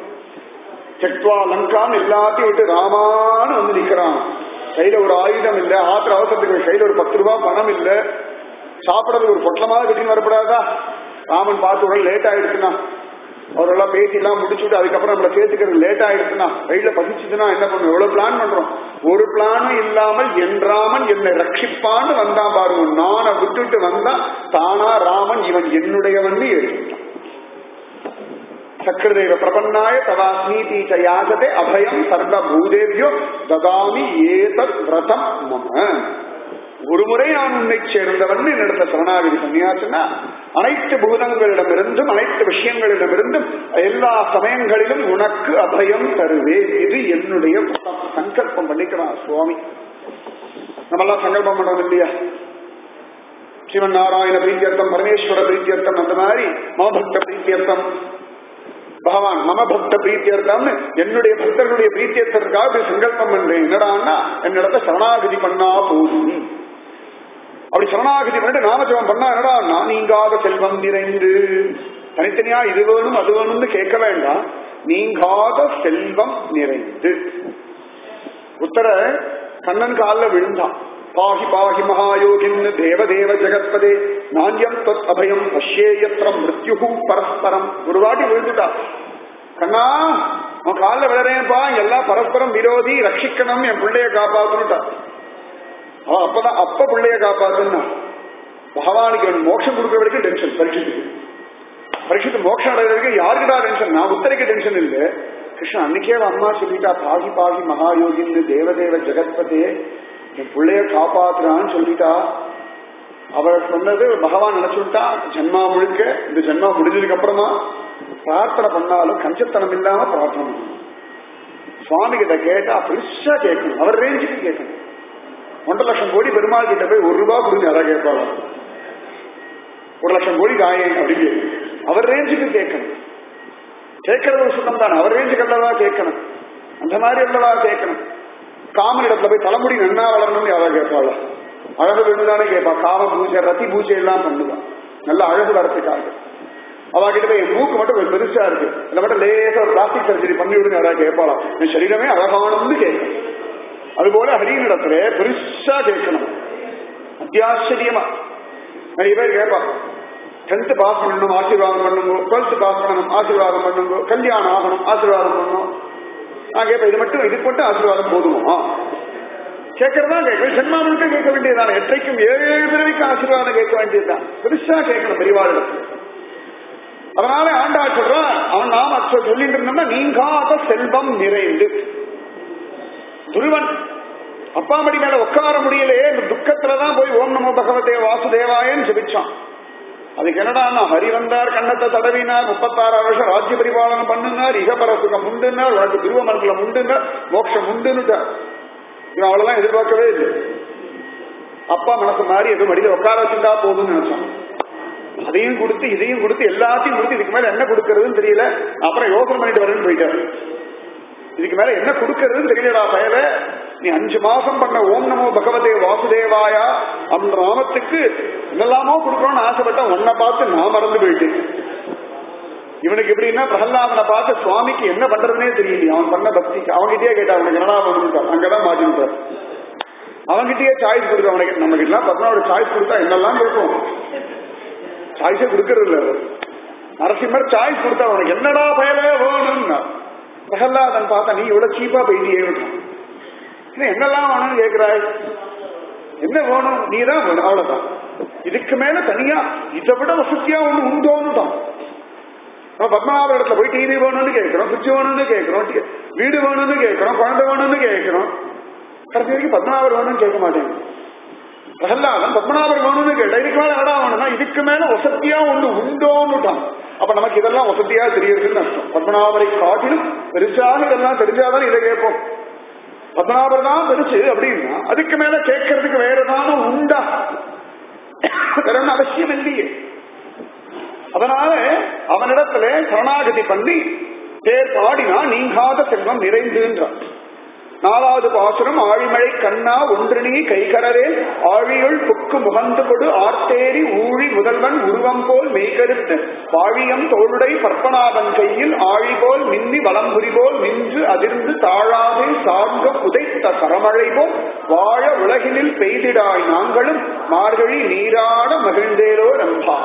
செக்வா லங்கான்னு எல்லாத்தையும் விட்டு ராமான்னு வந்து நிக்கிறான் கையில ஒரு ஆயுதம் இல்ல ஆத்திர அவசரத்துக்கு கையில ஒரு பத்து ரூபாய் பணம் இல்ல சாப்பிடறதுக்கு ஒரு பொட்டலமாக கட்டின்னு வரப்படாதா ராமன் பார்த்து உடனே லேட் ஆயிடுச்சுன்னா அவரெல்லாம் பேசி எல்லாம் முடிச்சுட்டு அதுக்கப்புறம் நம்மளை சேர்த்துக்கிறது லேட் ஆயிடுச்சுன்னா கையில பதிச்சுதுன்னா என்ன பண்ணும் எவ்வளவு பிளான் பண்றோம் ஒரு பிளானும் இல்லாமல் என் ராமன் என்னை ரட்சிப்பான்னு வந்தான் பாருங்க நானை விட்டுட்டு வந்தா தானா ராமன் இவன் என்னுடையவன் ஏற்றுட்டான் சக்கரதேவ பிரபன்னாய தவாஸ்மீதி ச யாசதே அபயம் சர்வ பூதேவியோ ததாமி ஏதத் விரதம் மம ஒரு முறை நான் உன்னை சேர்ந்தவன் என்னிடத்த சரணாகதி பண்ணியாச்சுன்னா அனைத்து பூதங்களிடமிருந்தும் அனைத்து விஷயங்களிடமிருந்தும் எல்லா சமயங்களிலும் உனக்கு அபயம் தருவேன் இது என்னுடைய சங்கல்பம் பண்ணிக்கிறான் சுவாமி நம்மெல்லாம் சங்கல்பம் பண்றோம் இல்லையா சிவன் நாராயண பிரீத்தியர்த்தம் பரமேஸ்வர பிரீத்தியர்த்தம் அந்த மாதிரி மமபக்த பிரீத்தியர்த்தம் பகவான் மம பக்த பிரீத்தியர்த்தம் என்னுடைய பக்தர்களுடைய பிரீத்தியர்த்தத்துக்காக இப்படி சங்கல்பம் பண்றேன் என்னடான்னா என்னிடத்த சரணாகதி பண்ணா போதும் அப்படி சரணாகதி பண்ணிட்டு நாமஜபம் பண்ணா என்னடா நீங்காத செல்வம் நிறைந்து தனித்தனியா இது வேணும் அது வேணும்னு கேட்க வேண்டாம் நீங்காத செல்வம் நிறைந்து உத்தர கண்ணன் காலில் விழுந்தான் பாகி பாகி மகாயோகின் தேவதேவ ஜெகத்பதே நாண்யம் தொத் அபயம் பஷ்யேயத்திரம் மிருத்யு பரஸ்பரம் ஒரு வாட்டி விழுந்துட்டா கண்ணா உன் காலில் விழறேன்ப்பா எல்லாம் பரஸ்பரம் விரோதி ரட்சிக்கணும் என் பிள்ளைய காப்பாத்துனுட்டா அவன் அப்பதான் அப்ப பிள்ளைய காப்பாத்துன்னா பகவானுக்கு அவன் மோட்சம் கொடுக்குற வரைக்கும் டென்ஷன் பரீட்சித்துக்கு பரீட்சித்து மோட்சம் அடைகிறதுக்கு யாருக்குடா டென்ஷன் நான் உத்தரைக்கு டென்ஷன் இல்லை கிருஷ்ணன் அன்னைக்கே அவன் அம்மா சொல்லிட்டா பாகி பாகி மகாயோகின்னு தேவதேவ ஜெகத்பதே என் பிள்ளைய காப்பாத்துறான்னு சொல்லிட்டா அவர் சொன்னது பகவான் நினைச்சுட்டா ஜென்மா முழுக்க இந்த ஜென்மா முடிஞ்சதுக்கு அப்புறமா பிரார்த்தனை பண்ணாலும் கஞ்சத்தனம் இல்லாம பிரார்த்தனை பண்ணணும் சுவாமி கிட்ட கேட்டா பெருசா கேட்கணும் அவர் ரேஞ்சுக்கு கேட்கணும் ஒன்றரை லட்சம் கோடி பெருமாள் கிட்ட போய் ஒரு ரூபா கொடுங்க யாரா கேட்பாளா ஒரு லட்சம் கோடி தாயேன் அப்படின்னு அவர் ரேஞ்சுக்கு கேட்கணும் கேட்கறது ஒரு சுத்தம் தான் அவர் ரேஞ்சுக்கு அல்லவா கேட்கணும் அந்த மாதிரி அல்லவா கேட்கணும் காமன் இடத்துல போய் தலைமுடி நன்னா வளரணும்னு யாராவது கேட்பாளா அழகு வேணுதானே கேட்பா காம பூஜை ரத்தி பூஜை எல்லாம் பண்ணுவான் நல்ல அழகு வரத்துக்காக அவகிட்ட போய் என் மூக்கு மட்டும் கொஞ்சம் பெருசா இருக்கு இல்லை மட்டும் லேசா ஒரு பிளாஸ்டிக் சர்ஜரி பண்ணி விடுங்க யாராவது கேட்பாளா என் சரீரமே அழகானம்னு கேட்கணும் அதுபோல ஹரியினிடத்துல பெருசா கேட்கணும் அத்தியாச்சரியமா நிறைய பேர் கேட்பான் டென்த் பாஸ் பண்ணணும் ஆசீர்வாதம் பண்ணுங்க டுவெல்த் பாஸ் பண்ணணும் ஆசீர்வாதம் பண்ணுங்க கல்யாணம் ஆகணும் ஆசீர்வாதம் பண்ணணும் நான் கேட்பேன் இது மட்டும் இதுக்கு மட்டும் ஆசீர்வாதம் போதுமா கேட்கறதா கேட்க ஜென்மாவுக்கு கேட்க வேண்டியதுதான் எற்றைக்கும் ஏழு ஏழு பிறவிக்கு ஆசீர்வாதம் கேட்க வேண்டியதுதான் பெருசா கேட்கணும் பெரியவாளிடத்துல அதனால ஆண்டா சொல்றான் அவன் நாம சொல்லிட்டு இருந்தோம்னா நீங்காத செல்வம் நிறைந்து துருவன் அப்பா மடி மேல உட்கார முடியலையே இந்த துக்கத்துலதான் போய் ஓம் நமோ பகவதே வாசுதேவாயன்னு ஜபிச்சான் அதுக்கு என்னடா ஹரி வந்தார் கண்ணத்தை தடவினார் முப்பத்தாறு வருஷம் ராஜ்ய பரிபாலனம் பண்ணுனார் இகபர சுகம் உண்டுனார் உனக்கு துருவமண்டலம் உண்டுனார் மோட்சம் உண்டுன்னுட்டார் இவன் அவ்வளவுதான் எதிர்பார்க்கவே இல்லை அப்பா மனசு மாதிரி எதுவும் மடியில உட்கார வச்சுட்டா போதும்னு நினைச்சான் அதையும் கொடுத்து இதையும் கொடுத்து எல்லாத்தையும் கொடுத்து இதுக்கு மேல என்ன கொடுக்கறதுன்னு தெரியல அப்புறம் யோசனை பண்ணிட்டு வரேன்னு போயிட்டாரு இதுக்கு மேல என்ன கொடுக்கறதுன்னு தெரியலடா பயல நீ அஞ்சு மாசம் பண்ண ஓம் நமோ பகவதே வாசுதேவாயா அந்த நாமத்துக்கு என்னெல்லாமோ கொடுக்கணும்னு ஆசைப்பட்ட உன்னை பார்த்து நான் மறந்து போயிட்டேன் இவனுக்கு எப்படின்னா பிரகலாதனை பார்த்து சுவாமிக்கு என்ன பண்றதுனே தெரியல அவன் பண்ண பக்திக்கு அவன்கிட்டயே கேட்டா அவனுக்கு என்னடா பண்ணுட்டான் அங்கதான் மாட்டிட்டார் அவன்கிட்டயே சாய்ஸ் கொடுக்க அவனுக்கு நம்ம கிட்ட பத்மாவோட சாய்ஸ் கொடுத்தா என்னெல்லாம் கொடுக்கும் சாய்ஸே கொடுக்கறது இல்ல அவர் நரசிம்மர் சாய்ஸ் கொடுத்தா அவனுக்கு என்னடா பயலே வேணும்னா பிரகலாதன் பார்த்தா நீ இவ்வளவு சீப்பா போயிட்டு ஏவிட்டான் என்னெல்லாம் வேணும்னு கேட்கிறாய் என்ன வேணும் நீ தான் வேணும் அவ்வளவுதான் இதுக்கு மேல தனியா இதை விட வசதியா ஒண்ணு உண்டோன்னுட்டான் நம்ம பத்மநாப இடத்துல போய் டிவி வேணும்னு கேட்கிறோம் சுவிட்ச் வேணும்னு கேட்கிறோம் வீடு வேணும்னு கேட்கிறோம் குழந்தை வேணும்னு கேட்கிறோம் கடைசி வரைக்கும் பத்மநாபர் வேணும்னு கேட்க மாட்டேன் பிரகலாதன் பத்மநாபர் வேணும்னு கேட்டா இதுக்கு மேல இடம் வேணும்னா இதுக்கு மேல வசதியா ஒண்ணு உண்டோன்னுட்டான் அப்ப நமக்கு இதெல்லாம் வசதியா தெரியறதுன்னு அர்த்தம் பத்மநாபரை காட்டிலும் பெருசாக இதெல்லாம் தெரிஞ்சாதான் இதை கேட்போம் பத்மநாபர் தான் பெருசு அப்படின்னா அதுக்கு மேல கேட்கறதுக்கு வேற ஏதாவது உண்டா வேற ஒன்றும் அவசியம் இல்லையே அதனால அவனிடத்துல சரணாகதி பண்ணி பேர் பாடினா நீங்காத செல்வம் நிறைந்துன்றான் நாலாவது பாசுரம் ஆழிமழை கண்ணா ஒன்று நீ கைகரவே ஆழியுள் புக்கு முகந்து கொடு ஆர்த்தேரி ஊழி முதல்வன் உருவம் போல் மெய்கருத்து பாழியம் தோளுடை பற்பனாபன் கையில் ஆழி போல் மின்னி வலம்புரி போல் நின்று அதிர்ந்து தாழாதே சார்ந்த புதைத்த சரமழை போல் வாழ உலகினில் பெய்திடாய் நாங்களும் மார்கழி நீராட மகிழ்ந்தேரோ ரம்பா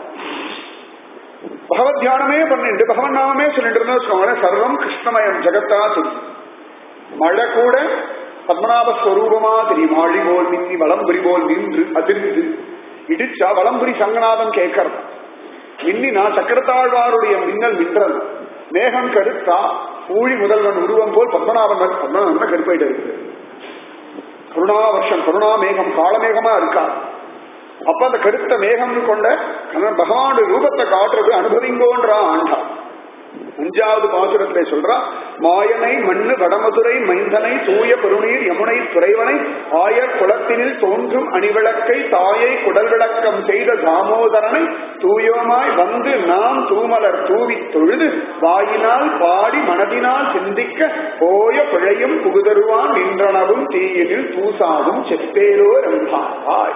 பகவத் தியானமே பண்ணிட்டு பகவன் நாமமே சொல்லிட்டு இருந்தோம் வச்சுக்கோங்களேன் சர்வம் கிருஷ்ணமயம் ஜெகத்தா தெரியும் மழை கூட பத்மநாப ஸ்வரூபமா தெரியும் ஆழி போல் மின்னி வளம்புரி போல் நின்று அதிர்ந்து இடிச்சா வளம்புரி சங்கநாதம் கேட்கறது மின்னினா சக்கரத்தாழ்வாருடைய மின்னல் மின்றல் மேகம் கருத்தா ஊழி முதல்வன் உருவம் போல் பத்மநாபன் பத்மநாபன் கருப்பாயிட்டு இருக்கு கருணா வருஷம் கருணா மேகம் காலமேகமா இருக்கா அப்ப அந்த கருத்த மேகம் கொண்ட பகவானுடைய ரூபத்தை காட்டுறது அனுபவிங்கோன்றா ஆண்டா அஞ்சாவது பாசுரத்திலே சொல்றா மாயனை மண்ணு வடமதுரை மைந்தனை தூய பெருநீர் யமுனை துறைவனை ஆயர் குளத்தினில் தோன்றும் அணிவிளக்கை தாயை குடல் விளக்கம் செய்த தாமோதரனை தூயோமாய் வந்து நாம் தூமலர் தூவி தொழுது வாயினால் பாடி மனதினால் சிந்திக்க போய பிழையும் புகுதருவான் நின்றனவும் தீயினில் தூசாவும் செப்பேலோ ரம்பாய்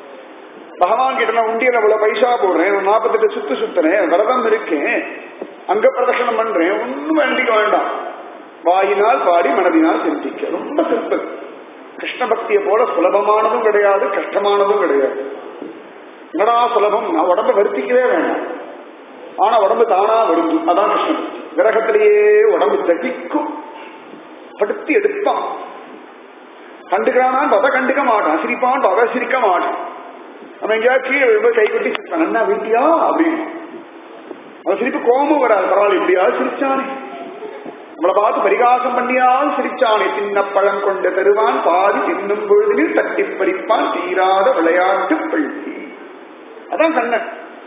பகவான் கிட்ட நான் உண்டியல இவ்வளவு பைசா போடுறேன் நாற்பத்தெட்டு சுத்து சுத்துறேன் விரதம் இருக்கேன் அங்க பிரதர்ஷனம் பண்றேன் ஒண்ணும் வேண்டிக்க வேண்டாம் வாயினால் பாடி மனதினால் சிந்திக்க ரொம்ப சிம்பிள் கிருஷ்ண பக்தியை போல சுலபமானதும் கிடையாது கஷ்டமானதும் கிடையாது என்னடா சுலபம் நான் உடம்ப வருத்திக்கவே வேண்டாம் ஆனா உடம்பு தானா வருந்தும் அதான் கிருஷ்ண பக்தி விரகத்திலேயே உடம்பு தட்டிக்கும் படுத்தி எடுப்பான் கண்டுக்கிறான் பத கண்டுக்க மாட்டான் சிரிப்பான் பத சிரிக்க மாட்டான் அவன் எங்கேயாவது கீழே விழும்போது கை கொட்டி சிரிப்பான் அண்ணா வீட்டியா அப்படின்னு அவன் சிரிப்பு கோபம் வராது பரவாயில்ல இப்படியாவது சிரிச்சானே நம்மளை பார்த்து பரிகாசம் பண்ணியால் சிரிச்சானே சின்ன பழம் கொண்டு தருவான் பாதி தின்னும் பொழுதில் தட்டி பறிப்பான் தீராத விளையாட்டு பள்ளி அதான் கண்ணன்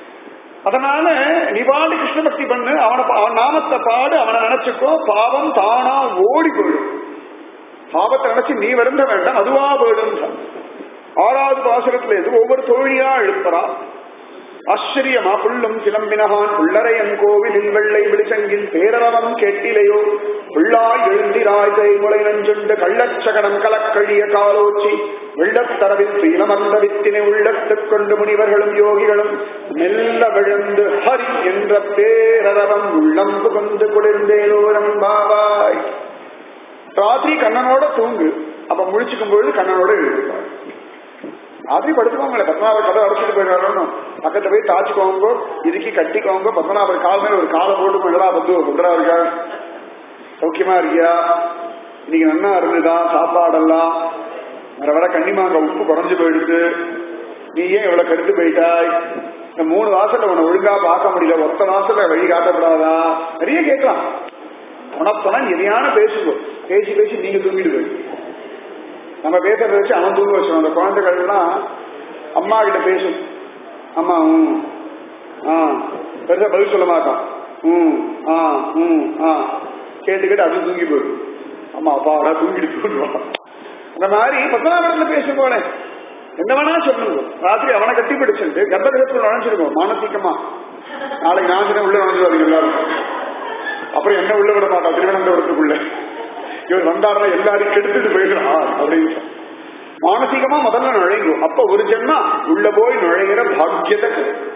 அதனால நீ பாடு கிருஷ்ண பக்தி பண்ணு அவனை அவன் நாமத்தை பாடு அவனை நினைச்சுக்கோ பாவம் தானா ஓடி போயிடும் பாவத்தை நினைச்சு நீ வருந்த வேண்டாம் அதுவா போயிடும் ஆறாவது பாசுரத்துல இருந்து ஒவ்வொரு தோழியா எழுப்புறா ஆச்சரியமா புள்ளும் சிலம்பினகான் உள்ளரையன் கோவிலில் வெள்ளை விழிச்சங்கில் பேரளவம் கேட்டிலையோ உள்ளாய் எழுந்திராய் முளை நஞ்சுண்டு கள்ளச்சகடம் கலக்கழிய காலோச்சி வெள்ளத்தரவில் சீலமர்ந்த வித்தினை உள்ளத்துக் கொண்டு முனிவர்களும் யோகிகளும் மெல்ல விழுந்து ஹரி என்ற பேரரவம் உள்ளம் புகுந்து குளிர்ந்தேலோரம் பாவாய் ராத்திரி கண்ணனோட தூங்கு அப்ப முழிச்சுக்கும் பொழுது கண்ணனோட எழுதுவார் ராத்திரி படுத்துக்கோங்களேன் பத்மநாபர் கதை அடைச்சிட்டு போயிடுறாரு பக்கத்துல போய் தாச்சுக்கோங்க இதுக்கி கட்டிக்கோங்க பத்மநாபர் கால் மேல ஒரு காலை போட்டு பண்ணலா பத்து சொல்றா இருக்கா சௌக்கியமா இருக்கியா இன்னைக்கு நன்னா இருந்துதா சாப்பாடெல்லாம் வர வர கன்னிமாங்க உப்பு குறைஞ்சு போயிடுது நீ ஏன் இவ்வளவு கருத்து போயிட்டாய் இந்த மூணு வாசல்ல உன்னை ஒழுங்கா பார்க்க முடியல ஒத்த வாசல்ல வழி காட்டப்படாதா நிறைய கேட்கலாம் உனப்பனா எதையான பேசுங்க பேசி பேசி நீங்க தூங்கிடுது நம்ம பேசுறத வச்சு அவன் தூங்க வச்சிடும் அந்த குழந்தைகள்லாம் அம்மா கிட்ட பேசும் அம்மா ம் ஆ பெருசா பதில் சொல்ல மாட்டான் ம் ஆ ம் ஆ கேட்டு கேட்டு அது தூங்கி போயிடும் அம்மா அப்பாடா தூங்கிட்டு தூங்குவான் அந்த மாதிரி பத்மநாபடத்துல பேசும் போல என்ன வேணா சொல்லுங்க ராத்திரி அவனை கட்டி பிடிச்சிட்டு கர்ப்பகிரகத்தில் நுழைஞ்சிருக்கோம் மானசீகமா நாளைக்கு நான் சொன்ன உள்ள நுழைஞ்சிருவாங்க எல்லாரும் அப்புறம் என்ன உள்ள விட மாட்டான் திருவனந்தபுரத்துக்குள்ள இவர் வந்தாருன்னா எல்லாரையும் கெடுத்துட்டு போயிடுறான் அப்படின்னு மானசீகமா முதல்ல நுழைங்கும் அப்ப ஒரு ஜென்மா உள்ள போய் நுழைகிற பாக்கியத்தை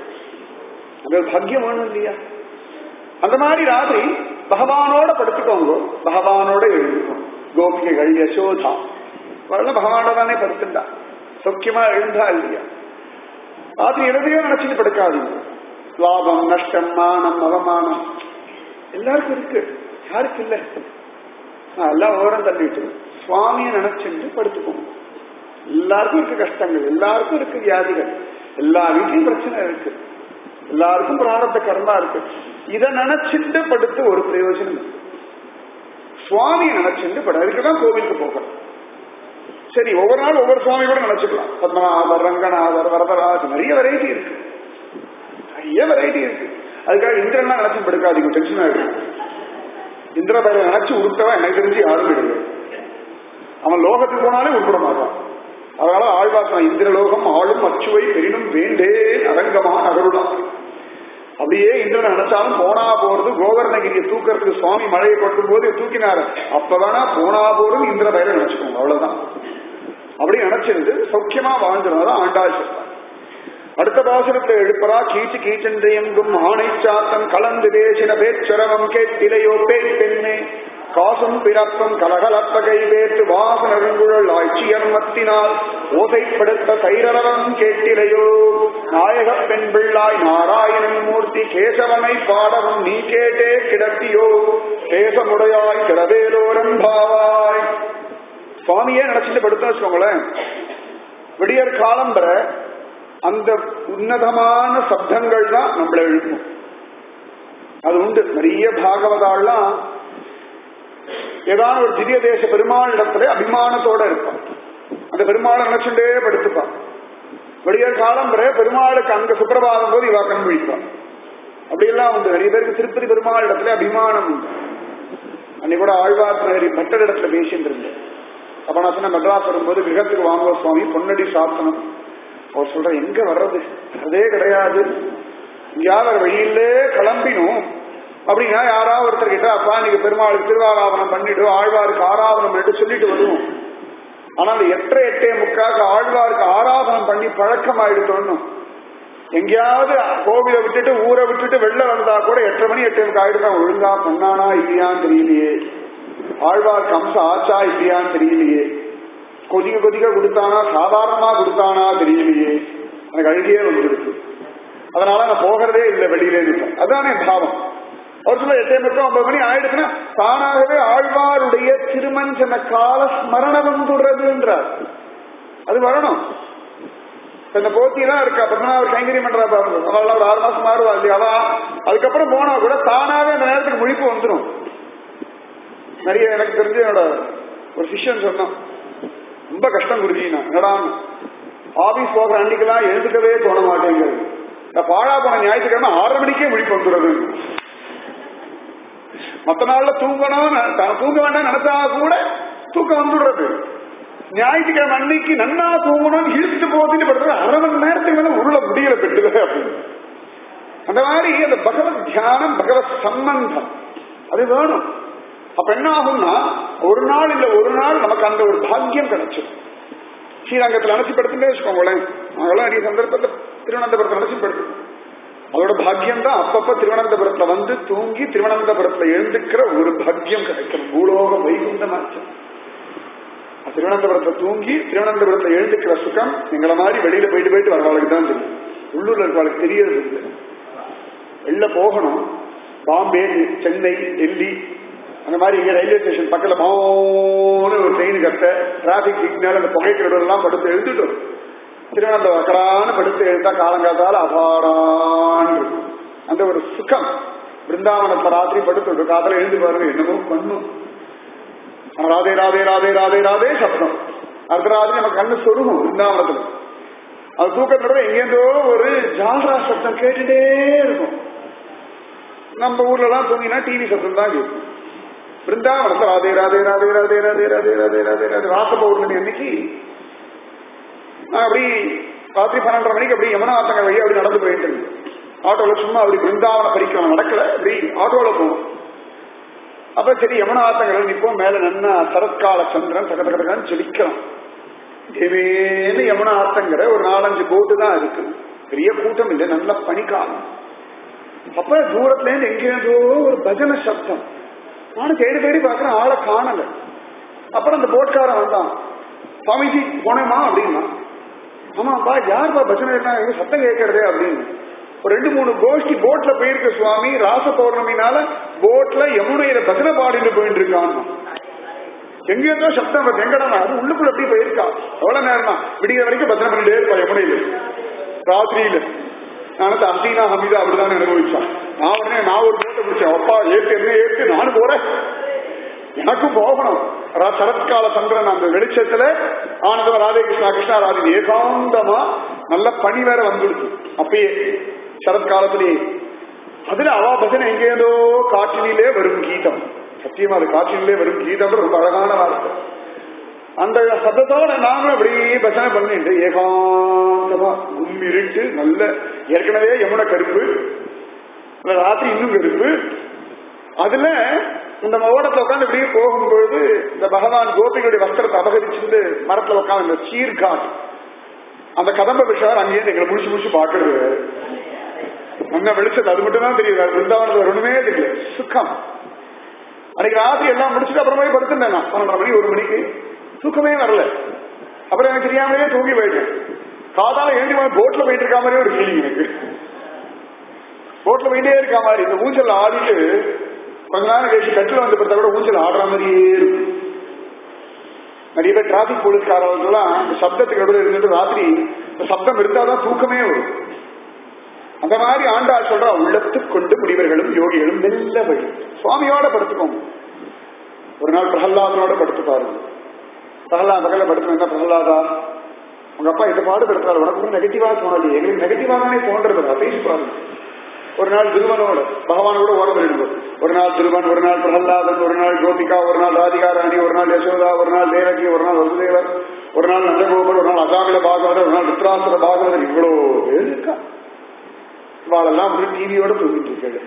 அது பாக்கியம் வேணும் இல்லையா அந்த மாதிரி ராத்திரி பகவானோட படுத்துக்கோங்க பகவானோட எழுதுக்கும் கோபிகைகள் யசோதா வரல பகவானோட தானே படுத்துண்டா சௌக்கியமா எழுந்தா இல்லையா ராத்திரி எதையோ நினைச்சிட்டு படுக்காதீங்க லாபம் நஷ்டம் மானம் அவமானம் எல்லாருக்கும் இருக்கு யாருக்கு இல்லை எல்லாம் ஓரம் தள்ளிட்டு சுவாமியை நினைச்சுட்டு படுத்துக்கோங்க எல்லாருக்கும் இருக்கு கஷ்டங்கள் எல்லாருக்கும் இருக்கு வியாதிகள் எல்லா வீட்லயும் பிரச்சனை இருக்கு எல்லாருக்கும் பிராரத்த கர்மா இருக்கு இத நினைச்சுட்டு படுத்து ஒரு பிரயோஜனம் இல்லை. சுவாமியை நினைச்சுட்டு படு அதுக்குதான் கோவிலுக்கு போகணும் சரி ஒவ்வொரு நாள் ஒவ்வொரு சுவாமி கூட நினைச்சுக்கலாம் பத்மநாபர் ரங்கநாதர் வரதராஜ் நிறைய வெரைட்டி இருக்கு நிறைய வெரைட்டி இருக்கு அதுக்காக இந்திரன்லாம் நினைச்சு படுக்காதீங்க டென்ஷன் ஆயிடும் இந்திர பயிரை நினைச்சு உருட்டவன் எனக்கு தெரிஞ்சு யாரும் கிடையாது அவன் லோகத்துக்கு போனாலே உருப்பிட மாட்டான் அதனால ஆழ்வாசனம் இந்திரலோகம் ஆளும் அச்சுவை பெரினும் வேண்டே அரங்கமா நகருடான் அப்படியே இந்திரன் நினைச்சாலும் போனா போறது கோவர்ணகிரியை தூக்கறதுக்கு சுவாமி மழையை கொட்டும் போது தூக்கினாரு அப்ப வேணா போனா போறது இந்திர பயிரை நினைச்சுக்கோங்க அவ்வளவுதான் அப்படி நினைச்சிருந்து சௌக்கியமா வாழ்ந்துருந்ததான் ஆண்டாள் சொல்றான் அடுத்த பாசனத்தை எழுப்பரா கீச்சு கீச்சென்றையெங்கும் ஆணை சாத்தம் கலந்து பேசின பேச்சரவம் கேட்டிலையோ பேய் பெண்ணே காசும் பிறப்பும் கலகலப்பகை வேற்று வாசனருங்குழல் ஆட்சியர் மத்தினால் ஓசைப்படுத்த சைரவம் கேட்டிலையோ நாயக பெண் பிள்ளாய் நாராயணன் மூர்த்தி கேசவனை பாடவும் நீ கேட்டே கிடத்தியோ தேசமுடையாய் கிடவேலோரம் பாவாய் சுவாமியே நினைச்சிட்டு படுத்த வச்சுக்கோங்களேன் விடியற் காலம் வர அந்த உன்னதமான சப்தங்கள் தான் நம்மளை எழுப்பும் அது உண்டு நிறைய பாகவதாலாம் ஏதாவது ஒரு திவ்ய தேச பெருமாள் இடத்துல அபிமானத்தோட இருப்பான் அந்த பெருமாளை நினைச்சுட்டே படுத்துப்பான் விடியற் காலம் வரை பெருமாளுக்கு அங்க சுப்பிரபாதம் போது இவா கண் விழிப்பான் அப்படியெல்லாம் உண்டு நிறைய பேருக்கு திருப்பதி பெருமாள் இடத்துல அபிமானம் உண்டு அன்னைக்கு கூட ஆழ்வார் நகரி பட்டர் இடத்துல பேசிட்டு இருந்தேன் அப்ப நான் சொன்ன மெட்ராஸ் வரும்போது கிரகத்துக்கு வாங்குவ சுவாமி பொன்னடி சாத்தனம் அவர் சொல்ற எங்க வர்றது அதே கிடையாது எங்கேயாவது வழியிலே கிளம்பினோம் அப்படின்னா யாராவது ஒருத்தர் கிட்ட அப்பா நீங்க பெருமாளுக்கு திருவாராதனம் பண்ணிட்டு ஆழ்வாருக்கு ஆராதனம் பண்ணிட்டு சொல்லிட்டு வருவோம் ஆனால் எட்டரை எட்டே முக்காக்கு ஆழ்வாருக்கு ஆராதனம் பண்ணி பழக்கம் ஆயிடுத்தோன்னு எங்கேயாவது கோவிலை விட்டுட்டு ஊரை விட்டுட்டு வெளில வந்தா கூட எட்டரை மணி எட்டே முக்கா ஆயிடுதான் ஒழுங்கா பண்ணானா இல்லையான்னு தெரியலையே ஆழ்வார் கம்ச ஆச்சா இல்லையான்னு தெரியலையே கொதிக்க கொதிக்க கொடுத்தானா சாதாரணமா கொடுத்தானா தெரியலையே எனக்கு அழுகியே வந்துருக்கு அதனால நான் போகிறதே இல்லை வெளியிலே நிற்பேன் அதானே பாவம் ஒரு சில எட்டே முக்கம் ஒன்பது மணி ஆயிடுச்சுன்னா தானாகவே ஆழ்வாருடைய திருமஞ்சன கால ஸ்மரணம் வந்துடுறதுன்றார் அது வரணும் இப்ப இந்த போத்தி எல்லாம் இருக்கா பத்மநாபர் கைங்கரி பண்றா பாருங்க அவள் ஒரு ஆறு மாசம் மாறுவா இல்லையா அவ அதுக்கப்புறம் போனா கூட தானாவே அந்த நேரத்துக்கு முழிப்பு வந்துடும் நிறைய எனக்கு தெரிஞ்சு என்னோட ஒரு சிஷ்யன் சொன்னான் ரொம்ப கஷ்டம் குருஜினா என்னடா ஆபீஸ் போகிற அன்னைக்கெல்லாம் எழுந்துக்கவே தோண மாட்டேங்குது இந்த பாழா போன ஞாயிற்றுக்கிழமை ஆறரை மணிக்கே முழிப்பு வந்துடுறது மத்த நாள்ல தூங்கணும் தான் தூங்க வேண்டாம் நினைச்சா கூட தூக்கம் வந்துடுறது ஞாயிற்றுக்கிழமை அன்னைக்கு நன்னா தூங்கணும் இழுத்து போகுதுன்னு படுறது அரை மணி நேரத்துக்கு மேல உருள முடியல பெட்டுல அப்படின்னு அந்த மாதிரி அந்த பகவத் தியானம் பகவத் சம்பந்தம் அது வேணும் அப்ப என்ன ஆகும்னா ஒரு நாள் இல்ல ஒரு நாள் நமக்கு அந்த ஒரு பாக்கியம் கிடைச்சிடும் ஸ்ரீரங்கத்தில் அனுப்பிப்படுத்துட்டே வச்சுக்கோங்களேன் நாங்களாம் நிறைய சந்தர்ப்பத்தில் திருவனந்தபுரத்தை அனுப்பிப்படுத்து அதோட பாக்கியம் தான் அப்பப்ப திருவனந்தபுரத்துல வந்து தூங்கி திருவனந்தபுரத்துல எழுந்துக்கிற ஒரு பாக்கியம் கிடைக்கும் பூலோக வைகுண்டமாச்சு திருவனந்தபுரத்தை தூங்கி திருவனந்தபுரத்துல எழுந்துக்கிற சுகம் எங்களை மாதிரி வெளியில போயிட்டு போயிட்டு வரவாளுக்கு தான் தெரியும் உள்ளூர்ல இருக்கவாளுக்கு தெரியறது இல்லை வெளில போகணும் பாம்பே சென்னை டெல்லி அந்த மாதிரி இங்க ரயில்வே ஸ்டேஷன் பக்கத்துல மௌன ஒரு ட்ரெயின் கட்ட டிராபிக் சிக்னல் அந்த புகைக்கிறவர் எல்லாம் படுத்து எழுதிட்டோம் திருவனந்தபுரம் அக்கடான்னு படுத்து எழுந்தா காலங்காத்தால அபாடான் அந்த ஒரு சுகம் பிருந்தாவனத்துல ராத்திரி படுத்து காதல எழுந்து பாருங்க என்னமோ பண்ணும் ராதே ராதே ராதே ராதே ராதே சப்தம் அடுத்த ராத்திரி நம்ம கண்ணு சொருகும் பிருந்தாவனத்துல அது தூக்கத்தோட எங்கேருந்தோ ஒரு ஜால்ரா சப்தம் கேட்டுட்டே இருக்கும் நம்ம ஊர்ல எல்லாம் தூங்கினா டிவி சப்தம் தான் கேட்கும் பிருந்தாவனத்துல ராதே ராதே ராதே ராதே ராதே ராதே ராதே ராதே ராதே ராச பௌர்ணமி அன்னைக்கு நான் அப்படி ராத்திரி பன்னெண்டரை மணிக்கு அப்படி யமுனா ஆத்தங்க வழியா அப்படி நடந்து போயிட்டு இருந்தேன் ஆட்டோல சும்மா அப்படி பிருந்தாவன பரிக்கிரமம் நடக்கல அப்படி ஆட்டோல போகும் அப்ப சரி யமுனா ஆத்தங்கரை நிப்போம் மேல நன்னா சரத்கால சந்திரன் தக தக தகன்னு ஜொலிக்கலாம் தேவேன்னு யமுனா ஆத்தங்கரை ஒரு நாலஞ்சு போட்டு தான் இருக்கு பெரிய கூட்டம் இல்லை நல்ல பனிக்காலம் அப்ப தூரத்துல இருந்து எங்கேயோ ஒரு பஜன சப்தம் நானும் தேடி தேடி பார்க்கிறேன் ஆளை காணல அப்புறம் அந்த போட்காரன் வந்தான் சுவாமிஜி போனேமா அப்படின்னா ஆமாப்பா யாருப்பா பஜனை எங்க சத்தம் கேட்கறதே அப்படின்னு ஒரு ரெண்டு மூணு கோஷ்டி போட்ல போயிருக்க சுவாமி ராச பௌர்ணமினால போட்ல யமுனையில பஜனை பாடிட்டு போயிட்டு இருக்கான் எங்க இருந்தோ சப்தம் வருது எங்கடா அது உள்ளுக்குள்ள எப்படி போயிருக்கா எவ்வளவு நேரமா விடிய வரைக்கும் பஜனை பண்ணிட்டே இருப்பா யமுனையில ராத்திரியில நானும் அசீனா ஹமீதா அப்படிதான் அனுபவிச்சான் நான் உடனே நான் ஒரு போட்டை பிடிச்சேன் அப்பா ஏத்து என்ன ஏத்து நானும் போறேன் எனக்கும் போகணும் சரத்கால சந்திரன் அந்த வெளிச்சத்துல ஆனந்தம் ராதே கிருஷ்ணா கிருஷ்ணா ராதே ஏகாந்தமா நல்ல பனி வேற வந்துடுச்சு அப்பயே சரத்காலத்திலேயே அதுல அவா பஜனை எங்கேயோ காற்றினிலே வரும் கீதம் சத்தியமா அது காற்றினிலே வரும் கீதம் ரொம்ப அழகான வார்த்தை அந்த சத்தத்தோட நாங்களும் அப்படியே பஜனை பண்ணிட்டு ஏகாந்தமா கும்மிருட்டு நல்ல ஏற்கனவே யமுன கருப்பு ராத்திரி இன்னும் கருப்பு அதுல இந்த ஓடத்துல உட்காந்து இப்படியே போகும்பொழுது இந்த பகவான் கோபிகளுடைய வஸ்திரத்தை அபகரிச்சுட்டு மரத்துல உட்காந்து இந்த சீர்காட் அந்த கதம்ப விஷயம் அங்கேயே எங்களை முடிச்சு முடிச்சு பாக்குறது நல்லா வெளிச்சது அது மட்டும் தான் தெரியுது அது பிருந்தாவனத்துல ஒண்ணுமே தெரியல சுக்கம் அன்னைக்கு ராத்திரி எல்லாம் முடிச்சுட்டு அப்புறம் போய் படுத்துட்டேன் நான் பன்னெண்டரை மணி ஒரு மணிக்கு தூக்கமே வரல அப்புறம் எனக்கு தெரியாமலே தூங்கி போயிட்டேன் காதால எழுதி போட்ல போயிட்டு இருக்க மாதிரியே ஒரு ஃபீலிங் எனக்கு போட்ல போயிட்டே இருக்க மாதிரி இந்த ஊஞ்சல் ஆடிட்டு கொஞ்ச நேரம் கழிச்சு கட்டில வந்து படுத்தா கூட ஊஞ்சல் ஆடுற மாதிரியே இருக்கும் நிறைய பேர் டிராபிக் போலீஸ்காரர்கள்லாம் இந்த சப்தத்துக்கு நடுவில் இருந்துட்டு ராத்திரி இந்த சப்தம் இருந்தாதான் தூக்கமே வரும் அந்த மாதிரி ஆண்டாள் சொல்றா உள்ளத்துக் கொண்டு முனிவர்களும் யோகிகளும் மெல்ல வழி சுவாமியோட படுத்துக்கோங்க ஒரு நாள் பிரகலாதனோட படுத்து பாருங்க பிரகலாத பகல படுத்து என்ன பிரகலாதா உங்க அப்பா இந்த பாடு படுத்துறாரு உனக்கு நெகட்டிவா தோணலையே எங்களுக்கு நெகட்டிவா தானே தோன்றது பேசி பாருங்க ஒரு நாள் திருவனோட பகவானோட ஓட போயிடுவோம் ஒரு நாள் திருவன் ஒரு நாள் பிரகலாதன் ஒரு நாள் கோபிகா ஒரு நாள் ராதிகா ராணி ஒரு நாள் யசோதா ஒரு நாள் தேவகி ஒரு நாள் வசுதேவர் ஒரு நாள் நந்தகோபர் ஒரு நாள் அசாமில பாகவதர் ஒரு நாள் ருத்ராசுர பாகவதர் இவ்வளோ பேர் இருக்கா இவாளெல்லாம் வந்து டிவியோட தூங்கிட்டு இருக்காரு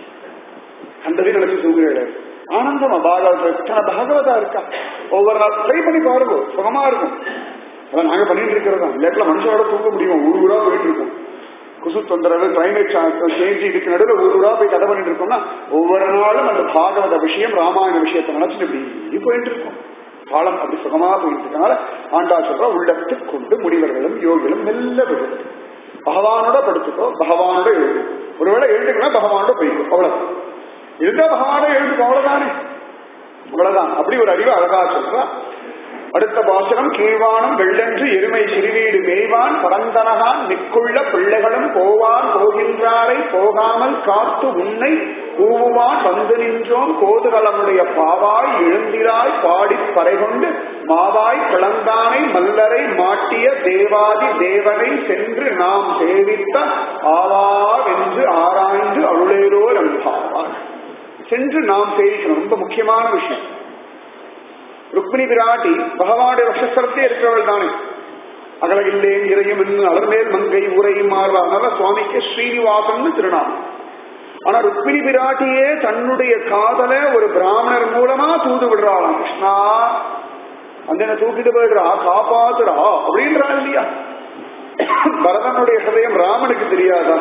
கண்டதையும் நினைச்சு தூங்குறாரு ஆனந்தமா பாகவத எத்தனை பாகவதா இருக்கா ஒவ்வொரு நாள் ட்ரை பண்ணி பாருங்க சுகமா இருக்கும் அதான் நாங்க பண்ணிட்டு இருக்கிறதா இல்லாட்டில மனுஷனோட தூங்க முடியும் ஊர் ஊரா போயிட்டு இருக்கோம் குசு தொந்தரவு கிளைமேட் சேஞ்ச் இதுக்கு நடுவில் ஊர் ஊரா போய் கதை பண்ணிட்டு இருக்கோம்னா ஒவ்வொரு நாளும் அந்த பாகவத விஷயம் ராமாயண விஷயத்தை நினைச்சிட்டு இப்படி போயிட்டு இருக்கோம் காலம் அப்படி சுகமா போயிட்டு இருக்கனால ஆண்டா சொல்ற உள்ளத்து கொண்டு முனிவர்களும் யோகிகளும் மெல்ல விடுது பகவானோட படுத்துக்கோ பகவானோட எழுது ஒருவேளை எழுதுக்கணும் பகவானோட போய்க்கும் அவ்வளவு இருந்தா பகவானோட எழுதுக்கோ அவ்வளவுதானே அவ்வளவுதான் அப்படி ஒரு அறிவு அழகா சொல்றா அடுத்த பாசனம் கீழ்வானம் வெள்ளென்று எருமை சிறுவீடு மேய்வான் பரந்தனகான் மிக்குள்ள பிள்ளைகளும் போவான் போகின்றாரை போகாமல் காத்து உன்னை கூவுவான் வந்து நின்றோம் கோதுகளமுடைய பாவாய் எழுந்திராய் பாடிப் பறைகொண்டு மாவாய் பிளந்தானை மல்லரை மாட்டிய தேவாதி தேவனை சென்று நாம் சேவித்த ஆவாவென்று ஆராய்ந்து அருளேரோ நம்பாவார் சென்று நாம் சேவிக்கணும் ரொம்ப முக்கியமான விஷயம் ருக்மிணி பிராட்டி பகவானுடைய வசஸ்தலத்தே இருக்கிறவள் தானே அகலகில்லேன் இறையும் என்று அலர்மேல் மங்கை உரையும் மாறுவார் அதனால சுவாமிக்கு ஸ்ரீனிவாசன் திருநாமம் ஆனா ருக்மிணி பிராட்டியே தன்னுடைய காதல ஒரு பிராமணர் மூலமா தூது விடுறாளாம் கிருஷ்ணா அந்த என்ன தூக்கிட்டு போயிடுறா காப்பாத்துறா அப்படின்றா இல்லையா பரதனுடைய ஹதயம் ராமனுக்கு தெரியாதா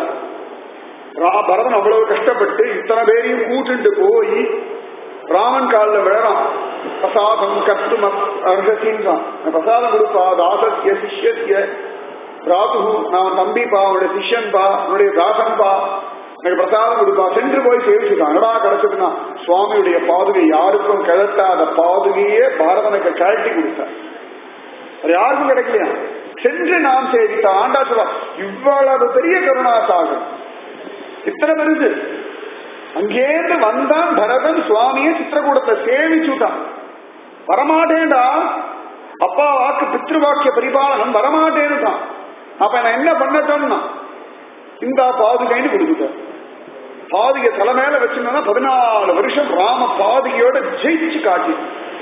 ரா- பரதன் அவ்வளவு கஷ்டப்பட்டு இத்தனை பேரையும் கூட்டுண்டு போய் ராமன் காலில் விழறான் பிரசாதம் கத்தும் அர்ஹசின்றான் பிரசாதம் கொடுப்பா தாசஸ்ய சிஷ்யஸ்ய ராது நான் தம்பிப்பா அவனுடைய சிஷ்யன்பா அவனுடைய தாசன்பா எனக்கு பிரசாதம் கொடுப்பா சென்று போய் சேவிச்சுட்டான் என்னடா கிடைச்சதுன்னா சுவாமியுடைய பாதுகை யாருக்கும் கிழத்தாத பாதுகையே பாரதனுக்கு கழட்டி கொடுத்தார் அது யாருக்கும் கிடைக்கலையா சென்று நாம் சேவித்த ஆண்டா சொல்வா இவ்வளவு பெரிய கருணா சாகர் இத்தனை பெருசு அங்கேருந்து வந்தான் பரதன் சுவாமியை சித்திரகூடத்தை சேவிச்சுட்டான் வரமாட்டேன்டா அப்பா வாக்கு பித்ருவாக்கிய பரிபாலனம் வரமாட்டேன்னுட்டான் அப்ப நான் என்ன பண்ணட்டோம்னா இந்த பாதுகைன்னு கொடுத்துட்டேன் பாதுகை தலை மேல வச்சிருந்தா பதினாலு வருஷம் ராம பாதுகையோட ஜெயிச்சு காட்டி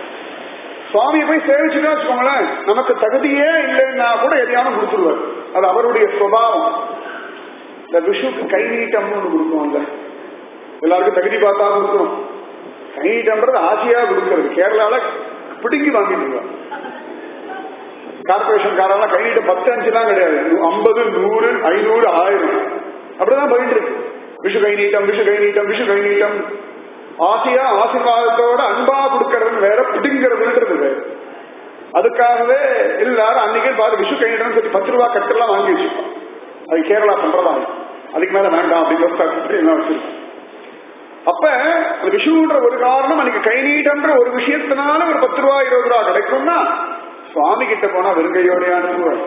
சுவாமியை போய் சேவிச்சுட்டா வச்சுக்கோங்களேன் நமக்கு தகுதியே இல்லைன்னா கூட எதையாவது கொடுத்துருவார் அது அவருடைய சுபாவம் இந்த விஷுக்கு கை நீட்டம்னு ஒண்ணு கொடுக்குவோம்ல எல்லாருக்கும் தகுதி பார்த்தா கொடுக்கணும் கை நீட்டம்ன்றது ஆசையா கொடுக்கறது கேரளால பிடுங்கி வாங்கிட்டு கார்பரேஷன் காரெல்லாம் கை நீட்டம் பத்து அஞ்சுலாம் கிடையாது ஐம்பது நூறு ஐநூறு ஆயிரம் அப்படிதான் போயிட்டு இருக்கு விஷு கை நீட்டம் விஷு கை நீட்டம் விஷு கை நீட்டம் ஆசையா ஆசீர்வாதத்தோட அன்பா கொடுக்கறதுன்னு வேற பிடுங்கிறதுன்றது வேற அதுக்காகவே எல்லாரும் அன்னைக்கே பார்த்து விஷு கை நீட்டம் சொல்லி பத்து ரூபா கட்டெல்லாம் வாங்கி வச்சுப்பான் அது கேரளா சம்பிரதாயம் அதுக்கு மேல வேண்டாம் அப்படிங்கிற எல்லாம் வச்சிருக்கோம் அப்ப அந்த விஷுன்ற ஒரு காரணம் அன்னைக்கு கை நீட்டன்ற ஒரு விஷயத்தினால ஒரு பத்து ரூபா இருபது ரூபா கிடைக்கும்னா சுவாமி கிட்ட போனா வெறுங்கையோடைய அனுப்புவார்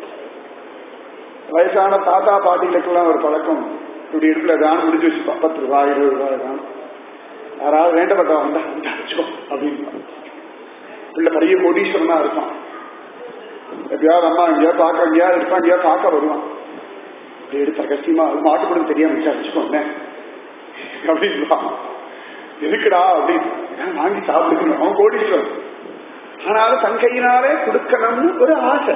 வயசான தாத்தா பாட்டிகளுக்கெல்லாம் ஒரு பழக்கம் இப்படி இடத்துல தான் முடிஞ்சு வச்சுப்பா பத்து ரூபா இருபது ரூபா தான் யாராவது வேண்டப்பட்டா வந்தா வந்தா வச்சுக்கோ அப்படின்னு பிள்ளை பெரிய கோடீஸ்வரனா இருப்பான் எப்பயாவது அம்மா எங்கேயாவது பார்க்க எங்கேயாவது இருப்பான் எங்கேயாவது பார்க்க வருவான் அப்படி எடுத்து ரகசியமா மாட்டுப்படும் தெரியாம விசாரிச்சுக்கோங்க அப்படின்லாம் எதுக்குடா அப்படின்னு "ஏன் வாங்கி சாப்பிடுக்கணும் அவன் கோடீஸ்வரன் ஆனாலும் தன் கையினாலே கொடுக்கணும்னு ஒரு ஆசை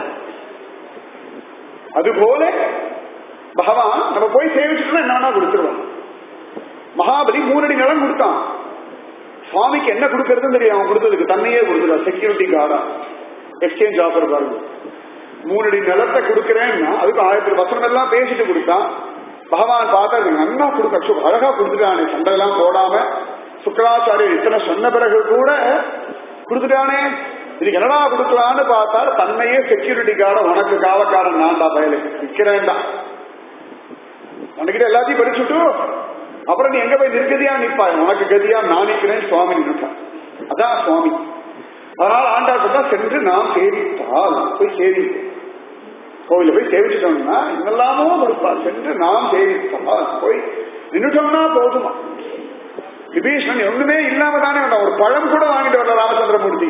அதுபோல பகவான் நம்ம போய் சேவிச்சுட்டோம்னா என்ன வேணா கொடுத்துருவான் மகாபலி மூணடி நிலம் கொடுத்தான் சுவாமிக்கு என்ன கொடுக்கறதுன்னு தெரியும் அவன் கொடுத்ததுக்கு தன்னையே கொடுத்துருவான் செக்யூரிட்டி கார்டா எக்ஸ்சேஞ்ச் ஆஃபர் பாருங்க மூணடி நிலத்தை கொடுக்கறேன்னா அதுக்கு ஆயிரத்தி வசனம் எல்லாம் பேசிட்டு கொடுத்தான் பகவான் பார்த்தா இது நல்லா கொடுக்க சு, அழகா கொடுத்துட்டானே சண்டையெல்லாம் போடாம சுக்கராச்சாரியர் இத்தனை சொன்ன பிறகு கூட கொடுத்துட்டானே இதுக்கு என்னடா கொடுக்கலான்னு பார்த்தா தன்னையே செக்யூரிட்டி கார்டு உனக்கு காவக்காரன் நான்டா பயலு விற்கிறேன்டா உனக்கிட்ட எல்லாத்தையும் படிச்சுட்டு அப்புறம் நீ எங்க போய் நிற்கதியா நிற்பாய் உனக்கு கதியா நான் நிற்கிறேன் சுவாமி நிற்கான் அதான் சுவாமி அதனால ஆண்டா சொல்றா சென்று நாம் சேவித்தால் போய் சேவி கோவில போய் சேவிச்சிட்டோம்னா என்னெல்லாமோ கொடுப்பார் சென்று நாம் சேவித்தால் போய் நின்றுட்டோம்னா போதுமா விபீஷணன் ஒண்ணுமே இல்லாம தானே வந்தான் ஒரு பழம் கூட வாங்கிட்டு வரல ராமச்சந்திரமூர்த்தி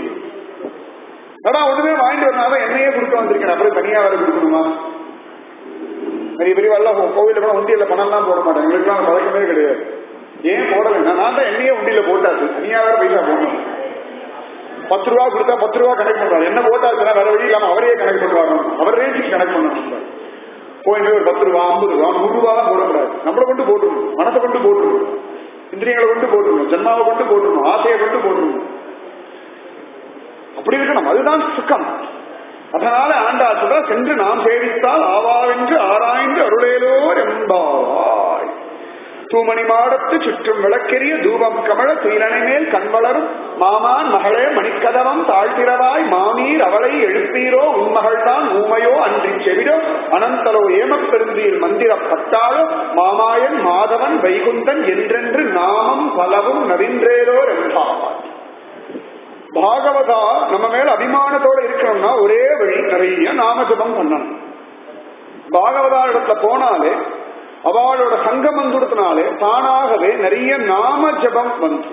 அடா ஒண்ணுமே வாங்கிட்டு வரனால என்னையே கொடுக்க வந்திருக்கேன் அப்புறம் தனியா வேற கொடுக்கணுமா நிறைய பெரிய எல்லாம் கோவில கூட உண்டியல்ல பணம்லாம் போட மாட்டாங்க எங்களுக்குலாம் பழக்கமே கிடையாது ஏன் போடலை நான் நான் தான் என்னையே உண்டியில போட்டாச்சு தனியா வேற பைசா போடணும் பத்து ரூபா கொடுத்தா பத்து ரூபா கணக்கு பண்ணுவார் என்ன போட்டாச்சுன்னா வேற வழி இல்லாம அவரே கணக்கு பண்ணுவாங்க அவர் ரேஞ்சுக்கு கணக்கு பண்ணணும் போய் ஒரு பத்து ரூபா ஐம்பது ரூபா நூறு ரூபா தான் போடக்கூடாது நம்மளை கொண்டு போட்டுருணும் மனத்தை கொண்டு போட்டுருணும் இந்திரியங்களை கொண்டு போட்டுருணும் ஜென்மாவை கொண்டு போட்டுருணும் ஆசையை கொண்டு போட்டுருணும் அப்படி இருக்கணும் அதுதான் சுக்கம் அதனால ஆண்டாள் சொல்ற சென்று நாம் சேவித்தால் ஆவாவென்று ஆராய்ந்து அருளேலோர் என்பாவாய் தூமணி மாடத்து சுற்றும் விளக்கெரிய தூபம் கமழ துயிலனை மேல் கண்வளரும் மாமான் மகளே மணிக்கதவம் தாழ்த்திரவாய் மாமீர் அவளை எழுப்பீரோ உன்மகள்தான் ஊமையோ அன்றி செவிடோ அனந்தரோ ஏமப் பெருந்தியில் மந்திரப்பட்டாளோ மாமாயன் மாதவன் வைகுந்தன் என்றென்று நாமம் பலவும் நவீன்றேரோர் என்பாவாய் பாகவதா நம்ம மேல அபிமானத்தோட இருக்கணும்னா ஒரே வழி நிறைய நாமஜபம் பண்ணணும் பாகவதா இடத்துல போனாலே அவளோட சங்கம் வந்துடுத்தினாலே தானாகவே நிறைய நாம ஜபம் வந்து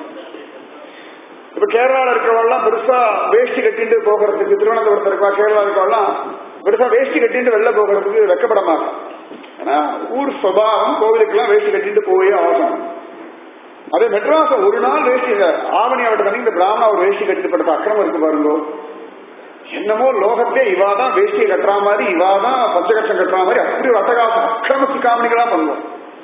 இப்ப கேரளால இருக்கிறவெல்லாம் பெருசா வேஷ்டி கட்டிட்டு போகிறதுக்கு திருவனந்தபுரத்துல இருக்கா கேரளா இருக்கவெல்லாம் பெருசா வேஷ்டி கட்டிட்டு வெளில போகிறதுக்கு வெக்கப்பட மாட்டோம் ஏன்னா ஊர் சுபாவம் கோவிலுக்கெல்லாம் வேஷ்டி கட்டிட்டு போயே ஆகணும் அதே மெட்ராஸ் ஒரு நாள் வேஷ்டி ஆவணி அவட்ட தனி இந்த பிராமணா ஒரு வேஷ்டி கட்டிட்டு படுத்த அக்கிரமம் இருக்கு பாருங்க என்னமோ லோகத்தே இவாதான் வேஷ்டியை கட்டுற மாதிரி இவாதான் பஞ்சகட்சம் கட்டுற மாதிரி அப்படி ஒரு அட்டகாசம் அக்கிரம சிக்காமணிகளா பண்ணுவோம்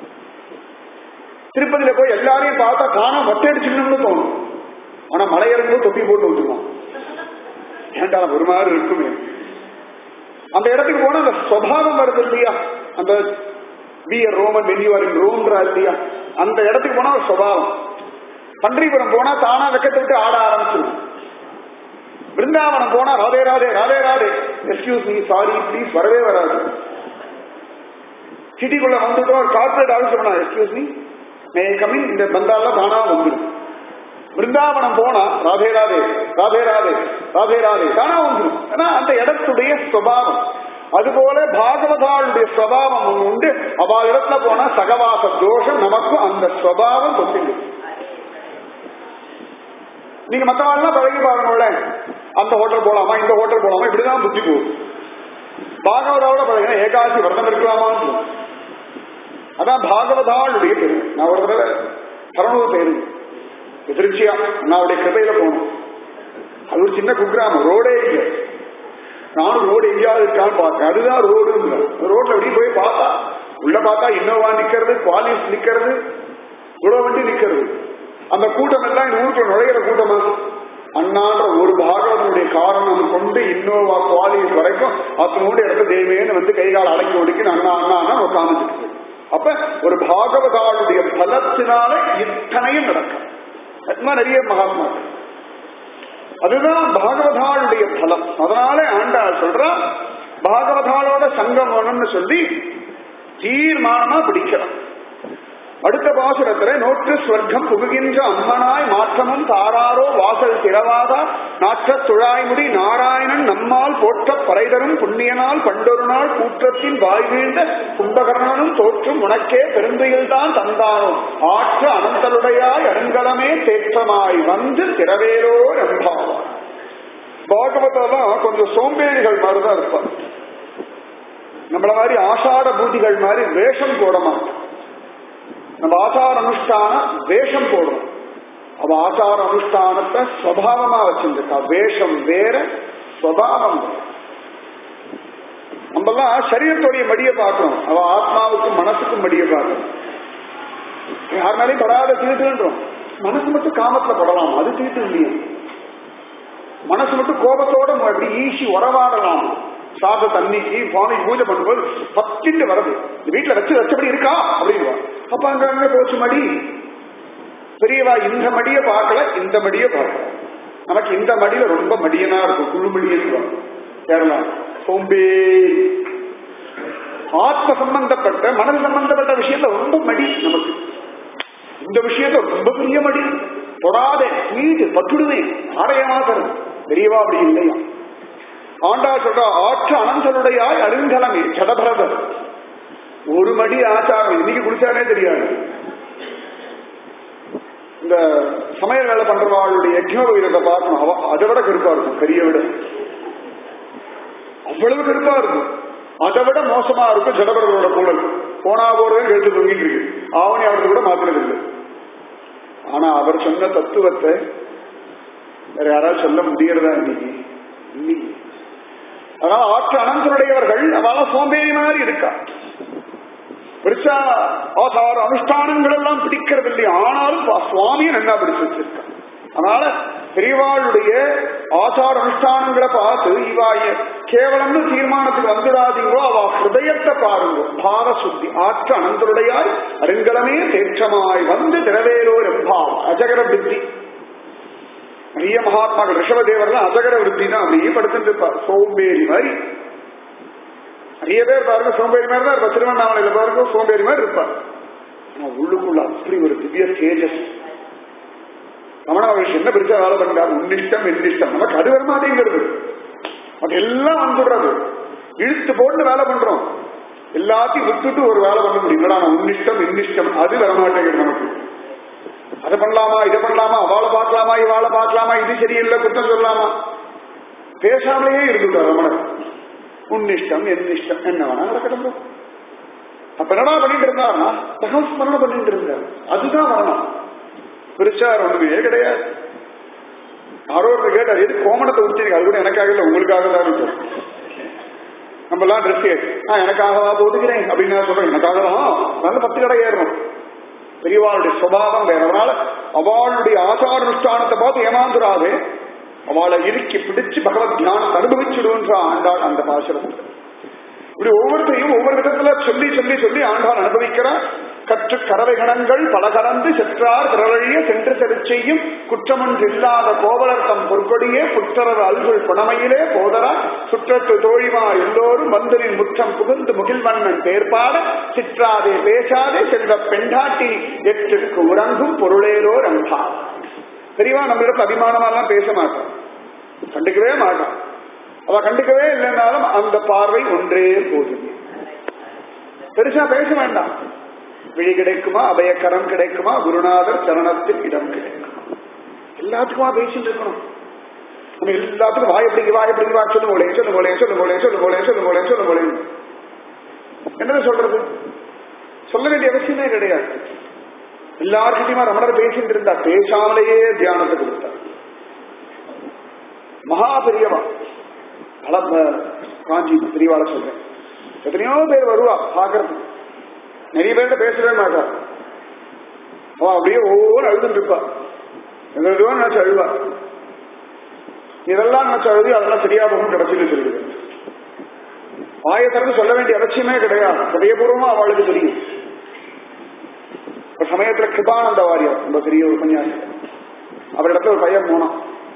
திருப்பதியில போய் எல்லாரையும் பார்த்தா காணா மொட்டை அடிச்சுக்கணும்னு தோணும் ஆனா மலையிறங்கும் தொப்பி போட்டு விட்டுருவான் ஏன்டா ஒரு மாதிரி இருக்குமே அந்த இடத்துக்கு போனா அந்த சுவாவம் வருது இல்லையா அந்த பி ரோமன் வென்யூஆர் இன் ரோம்ன்றா இல்லையா அந்த இடத்துக்கு போனா ஒரு சுவாவம் பன்றிபுரம் போனா தானா வெக்கத்தை விட்டு ஆட ஆரம்பிச்சிடும் பிருந்தாவனம் போனா Radhe Radhe Radhe Radhe excuse me sorry please வரவே வராது சிட்டிக்குள்ள வந்துட்டோம் ஒரு கார்பரேட் ஆஃபீஸ் பண்ணா எக்ஸ்கியூஸ் மீ மே கமிங் இந்த பந்தாலாம் தானா வந்துடும் பிருந்தாவனம் போனா ராதே ராதே ராதே ராதே ராதே ராதே தானா வந்துடும் ஏன்னா அந்த இடத்துடைய சுவாவம் அதுபோல பாகவதாளுடைய சுவாவம் ஒண்ணு உண்டு அவா இடத்துல போனா சகவாச தோஷம் நமக்கும் அந்த சுவாவம் கொத்திங்க நீங்க மத்தவாள்லாம் பழகி பாருங்கள அந்த ஹோட்டல் போலாமா இந்த ஹோட்டல் போலாமா இப்படிதான் புத்தி போகும் பாகவதாவோட பழகினா ஏகாசி விரதம் இருக்கலாமான்னு தோணும். அதான் பாகவதாளுடைய பெருமை நான் ஒரு தடவை பரநூறு போயிருந்தேன் எதிர்ச்சியா அண்ணாவுடைய கிருபையில போனோம் அது ஒரு சின்ன குக்கிராமம் ரோடே இல்லை நானும் ரோடு எங்கேயாவது இருக்கான்னு பார்த்தேன் அதுதான் ரோடு ரோட்ல அப்படியே போய் பார்த்தா உள்ள பார்த்தா இன்னோவா நிக்கிறது குவாலிஸ் நிக்கிறது குட வண்டி நிக்கிறது அந்த கூட்டம் எல்லாம் இந்த ஊருக்குள்ள நுழையிற கூட்டமா அண்ணான்ற ஒரு பாகவனுடைய காரணம் கொண்டு இன்னோவா குவாலிஸ் வரைக்கும் அத்தனோடு இடத்த தெய்வேன்னு வந்து கை கால் அடக்கி ஒடுக்கி அண்ணா அண்ணா அண்ணா உட்காந்துட்டு அப்ப ஒரு பாகவதாளுடைய பலத்தினால இத்தனையும் நடக்கும் அதுதான் நிறைய மகாத்மா அதுதான் பாகவதாளுடைய பலம் அதனால ஆண்டாள் சொல்றா பாகவதாளோட சங்கம் வேணும்னு சொல்லி தீர்மானமா பிடிக்கலாம் அடுத்த பாசுரத்துல நோற்று ஸ்வர்க்கம் புகுகின்ற அம்மனாய் மாற்றமும் தாராரோ வாசல் திறவாதா நாற்ற துழாய்முடி நாராயணன் நம்மால் போற்ற பறைதரும் புண்ணியனால் பண்டொரு நாள் கூற்றத்தின் வாய் வீழ்ந்த கும்பகர்ணனும் தோற்றும் உனக்கே பெருந்தையில்தான் தந்தானோ ஆற்ற அனந்தலுடையாய் அருங்கலமே தேற்றமாய் வந்து திறவேலோ என்பாவார் பாகவதெல்லாம் கொஞ்சம் சோம்பேறிகள் மாதிரிதான் இருப்பார் நம்மள மாதிரி ஆஷாட பூதிகள் மாதிரி வேஷம் போட மாட்டோம் நம்ம ஆச்சார அனுஷ்டான வேஷம் போடுறோம் அவ ஆச்சார அனுஷ்டானத்தை ஸ்வபாவமா வச்சிருக்கா வேஷம் வேற ஸ்வபாவம் வேற. நம்மெல்லாம் சரீரத்துடைய மடிய பார்க்கணும் அவ ஆத்மாவுக்கும் மனசுக்கும் மடிய பார்க்கணும் யார் மேலேயும் படாத தீட்டுன்றோம் மனசு மட்டும் காமத்துல படலாம் அது தீட்டு இல்லையா மனசு மட்டும் கோபத்தோட அப்படி ஈசி உறவாடலாம் சாத தண்ணிக்கு சுவாமி பூஜை பண்ணும்போது பத்திட்டு வருது இந்த வீட்டுல வச்சு வச்சபடி இருக்கா அப்படின்வா அப்ப அங்க அங்க போச்சு மடி பெரியவா இந்த மடிய பார்க்கல இந்த மடிய பார்க்கல நமக்கு இந்த மடியில ரொம்ப மடியனா இருக்கும் குழுமடின்னு கேரளா சோம்பே ஆத்ம சம்பந்தப்பட்ட மனது சம்பந்தப்பட்ட விஷயத்துல ரொம்ப மடி நமக்கு இந்த விஷயத்த ரொம்ப பெரிய மடி தொடாதே மீது பட்டுடுவேன் ஆரையமா தரும் பெரியவா அப்படி இல்லையா ஆண்டா சொல்ற ஆற்று அனந்தலுடையாய் அருங்கலமே ஜடபரதர் ஒரு மடி ஆச்சாரம் இன்னைக்கு குடிச்சானே தெரியாது இந்த சமையல் வேலை பண்றவாளுடைய யஜ்னோ வீரத்தை பார்க்கணும் அவ அதை விட கருப்பா இருக்கும் கரிய விட அவ்வளவு கருப்பா இருக்கும் அதை விட மோசமா இருக்கும் ஜடபரர்களோட கூடல் போனா போறதும் எழுத்து தொங்கிட்டு இருக்கு ஆவணி அவருக்கு கூட மாத்தினது இல்லை ஆனா அவர் சொன்ன தத்துவத்தை வேற யாராவது சொல்ல முடியறதா இன்னைக்கு இல்லையே அதனால ஆற்று அனந்தனுடையவர்கள் அவள சோம்பேறி மாதிரி இருக்கா பெருசா ஆசார அனுஷ்டானங்கள் எல்லாம் பிடிக்கிறது இல்லையா ஆனாலும் பா- சுவாமியை நல்லா பிடிச்சு வச்சிருக்கா அதனால பெரியவாளுடைய ஆசார அனுஷ்டானங்களை பார்த்து இவா எ- கேவலம்னு தீர்மானத்துக்கு வந்துடாதீங்களோ அவ ஹிருதயத்தை பாருங்க பாவ சுத்தி ஆற்று அனந்தருடையாய் அருங்கலமே தேற்றமாய் வந்து திரவேலோர் எம்பாவம் அஜகர புத்தி நிறைய மகாத்மாக்கள் ரிஷபதேவர்லாம் அஜகர விருத்தி தான் அப்படியே படுத்துட்டு இருப்பார் சோம்பேறி மாதிரி நிறைய பேர் பாருங்க சோம்பேறி மாதிரி தான் இருப்பார் திருவண்ணாமலையில பாருங்க சோம்பேறி மாதிரி இருப்பார் ஆனா உள்ளுக்குள்ள அப்படி ஒரு திவ்ய தேஜஸ் ரமண மகர்ஷி என்ன பெருசா வேலை பண்றாரு உன்னிஷ்டம் என்னிஷ்டம் நமக்கு அது வர மாட்டேங்கிறது அது எல்லாம் வந்துடுறது இழுத்து போட்டு வேலை பண்றோம் எல்லாத்தையும் விட்டுட்டு ஒரு வேலை பண்ண முடியும் நான் உன்னிஷ்டம் என்னிஷ்டம் அது வர மாட்டேங்குது நமக்கு அதை பண்ணலாமா இதை பண்ணலாமா அவளை பார்க்கலாமா இவாளை பார்க்கலாமா இது சரியில்லை குற்றம் சொல்லலாமா பேசாமலேயே இருந்துட்டார் ரமணர் உன்னிஷ்டம் என்னிஷ்டம் என்ன வேணா நடக்கட்டும் அப்ப என்னடா பண்ணிட்டு இருந்தாருன்னா சகஸ்மரணம் பண்ணிட்டு இருந்தார் அதுதான் வரணும் பெருசா ஒண்ணுமே கிடையாது யாரோ ஒருத்தர் கேட்டார் எது கோமணத்தை ஊற்றினீங்க அது கூட எனக்காக இல்லை உங்களுக்காக தான் இருக்கு நம்ம எல்லாம் ட்ரெஸ் நான் எனக்காகவா போட்டுக்கிறேன் அப்படின்னு நான் சொல்றேன் எனக்காக தான் நல்ல பத்து கடை ஏறணும் பெரியவாளுடைய சுபாவம் வேற அதனால அவளுடைய ஆச்சார அனுஷ்டானத்தை பார்த்து ஏமாந்துடாது அவளை இறுக்கி பிடிச்சு பகவத் தியானத்தை அனுபவிச்சுடுன்ற ஆண்டாள் அந்த பாசுரத்தில் இப்படி ஒவ்வொருத்தையும் ஒவ்வொரு விதத்துல சொல்லி சொல்லி சொல்லி ஆண்டாள் அனுபவிக்கிறார் கற்று கறவை கணங்கள் பல கலந்து செற்றார் திரளிய சென்று செருச்செய்யும் குற்றமொன்று இல்லாத கோவலர் தம் பொற்கொடியே புற்றரவு அல்குள் புனமையிலே போதரா சுற்றத்து தோழிமா எல்லோரும் வந்தனின் முற்றம் புகுந்து முகில்வண்ணன் பேர்பாட சிற்றாதே பேசாதே செல்வ பெண்டாட்டி எட்டுக்கு உறங்கும் பொருளேரோ ரம்பா பெரியவா நம்மளிடத்துல அபிமானமாலாம் பேச மாட்டான் கண்டுக்கவே மாட்டான் அவ கண்டுக்கவே இல்லைன்னாலும் அந்த பார்வை ஒன்றே போதும் பெருசா பேச வேண்டாம் விழி கிடைக்குமா அபயக்கரம் கிடைக்குமா குருநாதர் சரணத்தில் இடம் கிடைக்குமா எல்லாத்துக்குமா பேசிட்டு இருக்கணும் நம்ம எல்லாத்துக்கும் வாய் எப்படி வாய் எப்படி வா சொல்லு போலே சொல்லு போலே சொல்லு போலே சொல்லு போலே சொல்லு போலே சொல்லு போலே என்னது சொல்றது சொல்ல வேண்டிய அவசியமே கிடையாது எல்லார்கிட்டயுமா ரமணர் பேசிட்டு இருந்தா பேசாமலேயே தியானத்தை கொடுத்தார் மகா பெரியவா பல காஞ்சி பெரியவாள சொல்றேன் எத்தனையோ பேர் வருவா பாக்குறது நிறைய பேர்கிட்ட பேசவே மாட்டா அவ அப்படியே ஒவ்வொரு அழுதுட்டு இருப்பா எங்களுக்கோ நினைச்சு அழுவா இதெல்லாம் நினைச்சு அழுதி அதெல்லாம் சரியா போகும் கிடைச்சிட்டு சொல்லுது வாயை திறந்து சொல்ல வேண்டிய அவசியமே கிடையாது ஹதயபூர்வமா அவளுக்கு தெரியும் ஒரு சமயத்துல கிருபானந்த வாரியம் ரொம்ப பெரிய ஒரு உபன்யாசி அவரிடத்துல ஒரு பையன் போனான்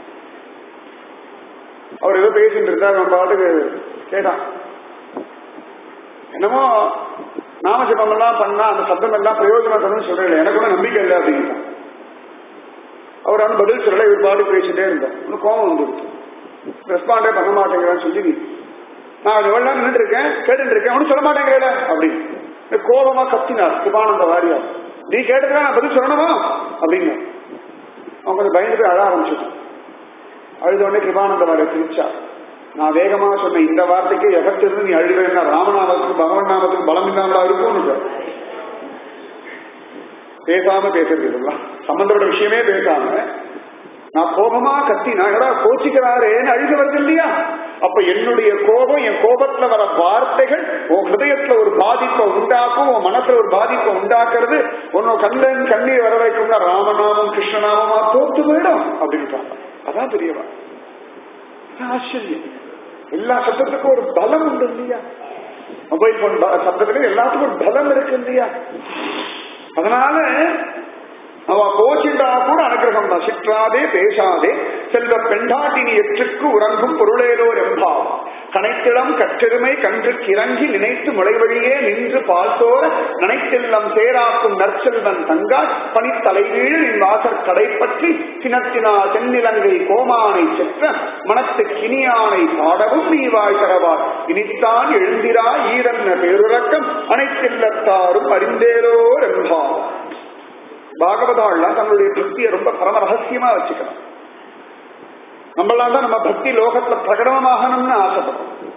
அவர் ஏதோ பேசிட்டு இருந்தார் நம்ம பாட்டுக்கு கேட்டான் என்னமோ நாமஜபம் எல்லாம் பண்ணா அந்த சப்தம் எல்லாம் பிரயோஜனம் தரும் சொல்றேன் எனக்கு கூட நம்பிக்கை இல்லை அப்படின்ட்டான் அவர் வந்து பதில் சொல்லல இவர் பாட்டு பேசிட்டே இருந்தார் ஒன்னும் கோபம் வந்துருச்சு ரெஸ்பாண்டே பண்ண மாட்டேங்கிறான்னு சொல்லி நான் எவ்வளவு நேரம் நின்றுட்டு இருக்கேன் கேட்டுட்டு இருக்கேன் ஒன்னும் சொல்ல மாட்டேங்கிறேல அப்படின்னு கோபமா கத்தினார் கிருபானந்த வாரியார் நீ கேட்டதுக்கு நான் பதில் சொல்லணுமா அப்படின்னு அவன் கொஞ்சம் பயந்து போய் அழ ஆரம்பிச்சுட்டான் அழுத உடனே கிருபானந்த வாரியார் சிரிச்சா நான் வேகமா சொன்ன இந்த வார்த்தைக்கு எகத்திலிருந்து நீ அழுவேன்னா ராமநாமத்துக்கு பகவன் நாமத்துக்கு பலம் இல்லாமலா இருக்கும்னு பேசாம பேசுறது இதெல்லாம் சம்பந்தப்பட்ட விஷயமே பேசாம நான் கோபமா கத்தி நான் என்னடா கோச்சிக்கிறாரேன்னு அழுக வருது இல்லையா அப்ப என்னுடைய கோபம் என் கோபத்துல வர வார்த்தைகள் உன் ஹிருதயத்துல ஒரு பாதிப்பை உண்டாக்கும் உன் மனசுல ஒரு பாதிப்பை உண்டாக்குறது உன்னோட கண்ணன் கண்ணீர் வர வைக்கும்னா ராமநாமம் கிருஷ்ணநாமமா தோத்து போயிடும் அப்படின்றாங்க அதான் பெரியவா ஆச்சரியம் எல்லா சப்தத்துக்கும் ஒரு பலம் உண்டு இல்லையா மொபைல் போன் சப்தத்துக்கு எல்லாத்துக்கும் ஒரு பலம் இருக்கு இல்லையா அதனால அவ கோச்சிண்டா கூட அனுகிரகம் தான் சிற்றாதே பேசாதே செல்வ பெண்டாட்டினி எற்றுக்கு உறங்கும் பொருளேலோ ரெம்பாம் கனைத்திடம் கற்றெருமை கன்று கிறங்கி நினைத்து முளைவழியே நின்று பால் தோற நினைத்தெல்லாம் சேராக்கும் நற்செல்வன் தங்காய் பனித்தலைவீழ் என் வாசற் கடை பற்றி சினத்தினால் தென்னிலங்கை கோமானை செற்ற மனத்து கினியானை பாடவும் நீவாய் தரவார் இனித்தான் எழுந்திரா ஈரன்ன பேருறக்கம் அனைத்தில்லத்தாரும் அறிந்தேரோ ரெம்பாம் பாகவதாள்லாம் தங்களுடைய பக்தியை ரொம்ப பரம ரகசியமா வச்சுக்கணும் நம்மளாம் தான் நம்ம பக்தி லோகத்துல பிரகடனமாகணும்னு ஆசைப்படுறோம்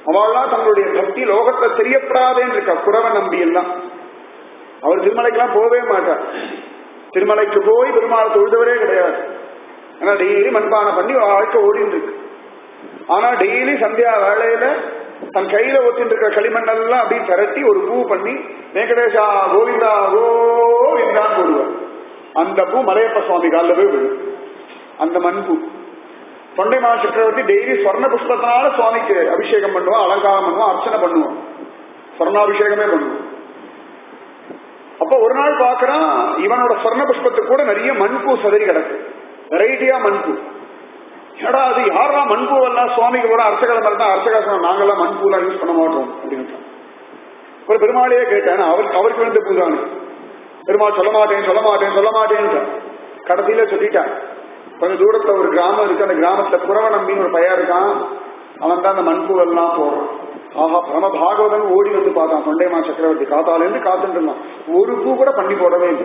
அவள்லாம் தங்களுடைய பக்தி லோகத்தை தெரியப்படாதேன்னு இருக்கா குறவ நம்பி எல்லாம் அவர் திருமலைக்கெல்லாம் போகவே மாட்டார் திருமலைக்கு போய் பெருமாளை தொழுதவரே கிடையாது ஏன்னா டெய்லி மண்பானை பண்ணி வாழ்க்கை ஓடிட்டு இருக்கு ஆனா டெய்லி சந்தியா வேளையில தன் கையில ஒத்திட்டு இருக்கிற களிமண்ணெல்லாம் அப்படியே திரட்டி ஒரு பூ பண்ணி வெங்கடேஷா கோவிந்தா கோவிந்தான் போடுவார் அந்த பூ மலையப்ப சுவாமி காலில் போய் விழும் அந்த மண் பூ தொண்டைமா சக்கரவர்த்தி டெய்லி ஸ்வர்ண புஷ்பத்தினால சுவாமிக்கு அபிஷேகம் பண்ணுவோம் அலங்காரம் பண்ணுவோம் அர்ச்சனை பண்ணுவோம் ஸ்வர்ணாபிஷேகமே பண்ணுவோம் அப்ப ஒரு நாள் பாக்குறான் இவனோட ஸ்வர்ண புஷ்பத்துக்கு கூட நிறைய மண்பூ சதறி கிடக்கு வெரைட்டியா மண்பூ ஏடா அது யாரா மண்பூ எல்லாம் சுவாமிக்கு கூட அர்ச்சகலை மாதிரி தான் அர்ச்சகா சொன்னா நாங்கெல்லாம் மண்பூலாம் யூஸ் பண்ண மாட்டோம் அப்படின்னு ஒரு பெருமாளையே கேட்டேன் அவருக்கு அவருக்கு வந்து பூதானு பெருமாள் சொல்ல மாட்டேன் சொல்ல மாட்டேன் சொல்ல மாட்டேன்னு கடைசியில சொல்லிட்டான் கொஞ்சம் தூரத்துல ஒரு கிராமம் இருக்கு அந்த கிராமத்துல புறவ நம்பின்னு ஒரு பையன் இருக்கான் அவன் தான் அந்த மண்பூ எல்லாம் போடுறான் ஆஹா பரம பாகவதன் ஓடி வந்து பார்த்தான் தொண்டைமா சக்கரவர்த்தி காத்தால இருந்து காத்துட்டு இருந்தான் ஒரு பூ கூட பண்ணி போடவே இல்லை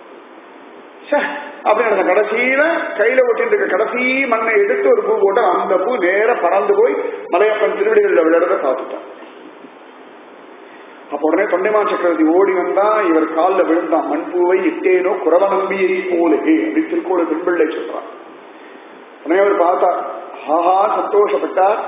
அப்படி கடைசியில கையில ஒட்டிட்டு இருக்க கடைசி மண்ணை எடுத்து ஒரு பூ போட்டு அந்த பூ நேர பறந்து போய் மலையப்பன் திருவிடிகளில் விளையாட பார்த்துட்டான் அப்ப உடனே தொண்டைமான் சக்கரவர்த்தி ஓடி வந்தா இவர் காலில் விழுந்தான் மண்பூவை இட்டேனோ குறவ நம்பியை போலே அப்படி திருக்கோள பெண்பிள்ளை சொல்றான் உடனே அவர் பார்த்தா ஆஹா சந்தோஷப்பட்டார்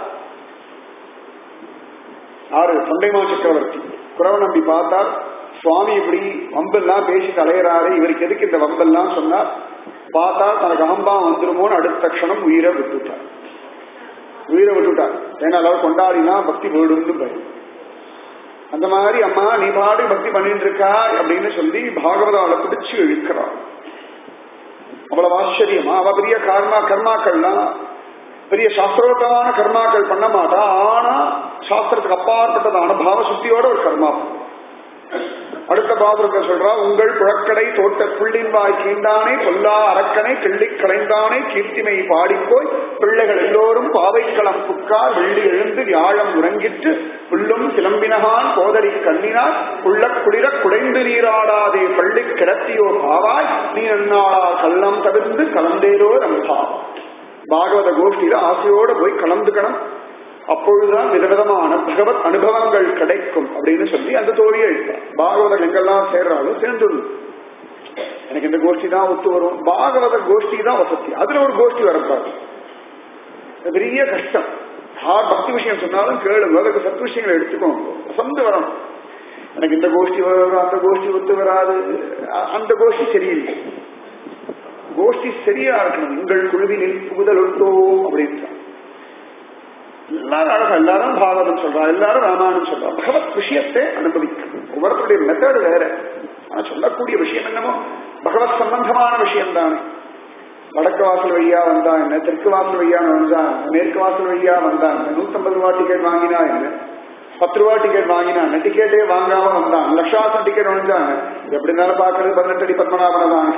யாரு தொண்டைமா சக்கரவர்த்தி குறவ நம்பி பார்த்தார் சுவாமி இப்படி வம்பெல்லாம் பேசி தலையறாரு இவருக்கு எதுக்கு இந்த வம்பெல்லாம் சொன்னார் பார்த்தா தனக்கு அகம்பா வந்துருமோன்னு அடுத்த க்ஷணம் உயிரை விட்டுட்டார் உயிரை விட்டுட்டார் ஏன்னா அளவு கொண்டாடினா பக்தி போயிடும்னு பயம் அந்த மாதிரி அம்மா நீ பாடு பக்தி பண்ணிட்டு இருக்கா அப்படின்னு சொல்லி பாகவதாவை பிடிச்சு இழுக்கிறாள் அவ்வளவு ஆச்சரியமா அவ பெரிய கர்மா கர்மாக்கள்லாம் பெரிய சாஸ்திரோத்தமான கர்மாக்கள் பண்ண மாட்டா ஆனா சாஸ்திரத்துக்கு அப்பாற்பட்டதான பாவ சுத்தியோட ஒரு கர்மா அடுத்த பாசுரத்தை சொல்றா உங்கள் புழக்கடை தோட்ட புள்ளின் வாய் கீண்டானே பொல்லா அரக்கனை கிள்ளி களைந்தானே கீர்த்திமை பாடிப்போய் பிள்ளைகள் எல்லோரும் பாவைக்களம் புக்கார் வெள்ளி எழுந்து வியாழம் உறங்கிற்று புல்லும் சிலம்பினகான் கோதரி கண்ணினார் உள்ள குளிர குடைந்து நீராடாதே பள்ளி கிடத்தியோ பாவாய் நீ என்னாளா கள்ளம் தவிர்ந்து கலந்தேரோ ரம்பா பாகவத கோஷ்டியில ஆசையோட போய் கலந்துக்கணும் அப்பொழுதுதான் விதவிதமான பகவத் அனுபவங்கள் கிடைக்கும் அப்படின்னு சொல்லி அந்த தோழியை எழுத்தார் பாகவதர் எங்கெல்லாம் சேர்றாலும் சேர்ந்துடும் எனக்கு இந்த கோஷ்டி தான் ஒத்து வரும் பாகவத கோஷ்டி தான் வசதி அதுல ஒரு கோஷ்டி வரப்பாரு பெரிய கஷ்டம் யார் பக்தி விஷயம் சொன்னாலும் கேளுங்க அதுக்கு சத்து விஷயங்களை எடுத்துக்கோங்க வசந்து வரணும் எனக்கு இந்த கோஷ்டி வரும் அந்த கோஷ்டி ஒத்து வராது அந்த கோஷ்டி சரியில்லை கோஷ்டி சரியா இருக்கணும் உங்கள் குழுவினில் புகுதல் உண்டோம் அப்படின்றான் எல்லாரும் அழகா எல்லாரும் பாகவதம் சொல்றா எல்லாரும் ராமாயணம் சொல்றா பகவத் விஷயத்தை அனுபவிக்கணும் ஒவ்வொருத்தருடைய மெத்தட் வேற ஆனா சொல்லக்கூடிய விஷயம் என்னமோ பகவத் சம்பந்தமான விஷயம் தானே வடக்கு வாசல் வழியா வந்தா என்ன தெற்கு வாசல் வழியா வந்தா மேற்கு வாசல் வழியா வந்தா என்ன நூத்தம்பது ரூபா டிக்கெட் வாங்கினா என்ன பத்து ரூபா டிக்கெட் வாங்கினான் டிக்கெட்டே வாங்காம வந்தான் லட்சாசம் டிக்கெட் வாங்கிட்டாங்க எப்படி இருந்தாலும் பாக்குறது பதினெட்டு அடி பத்மநாபன தானே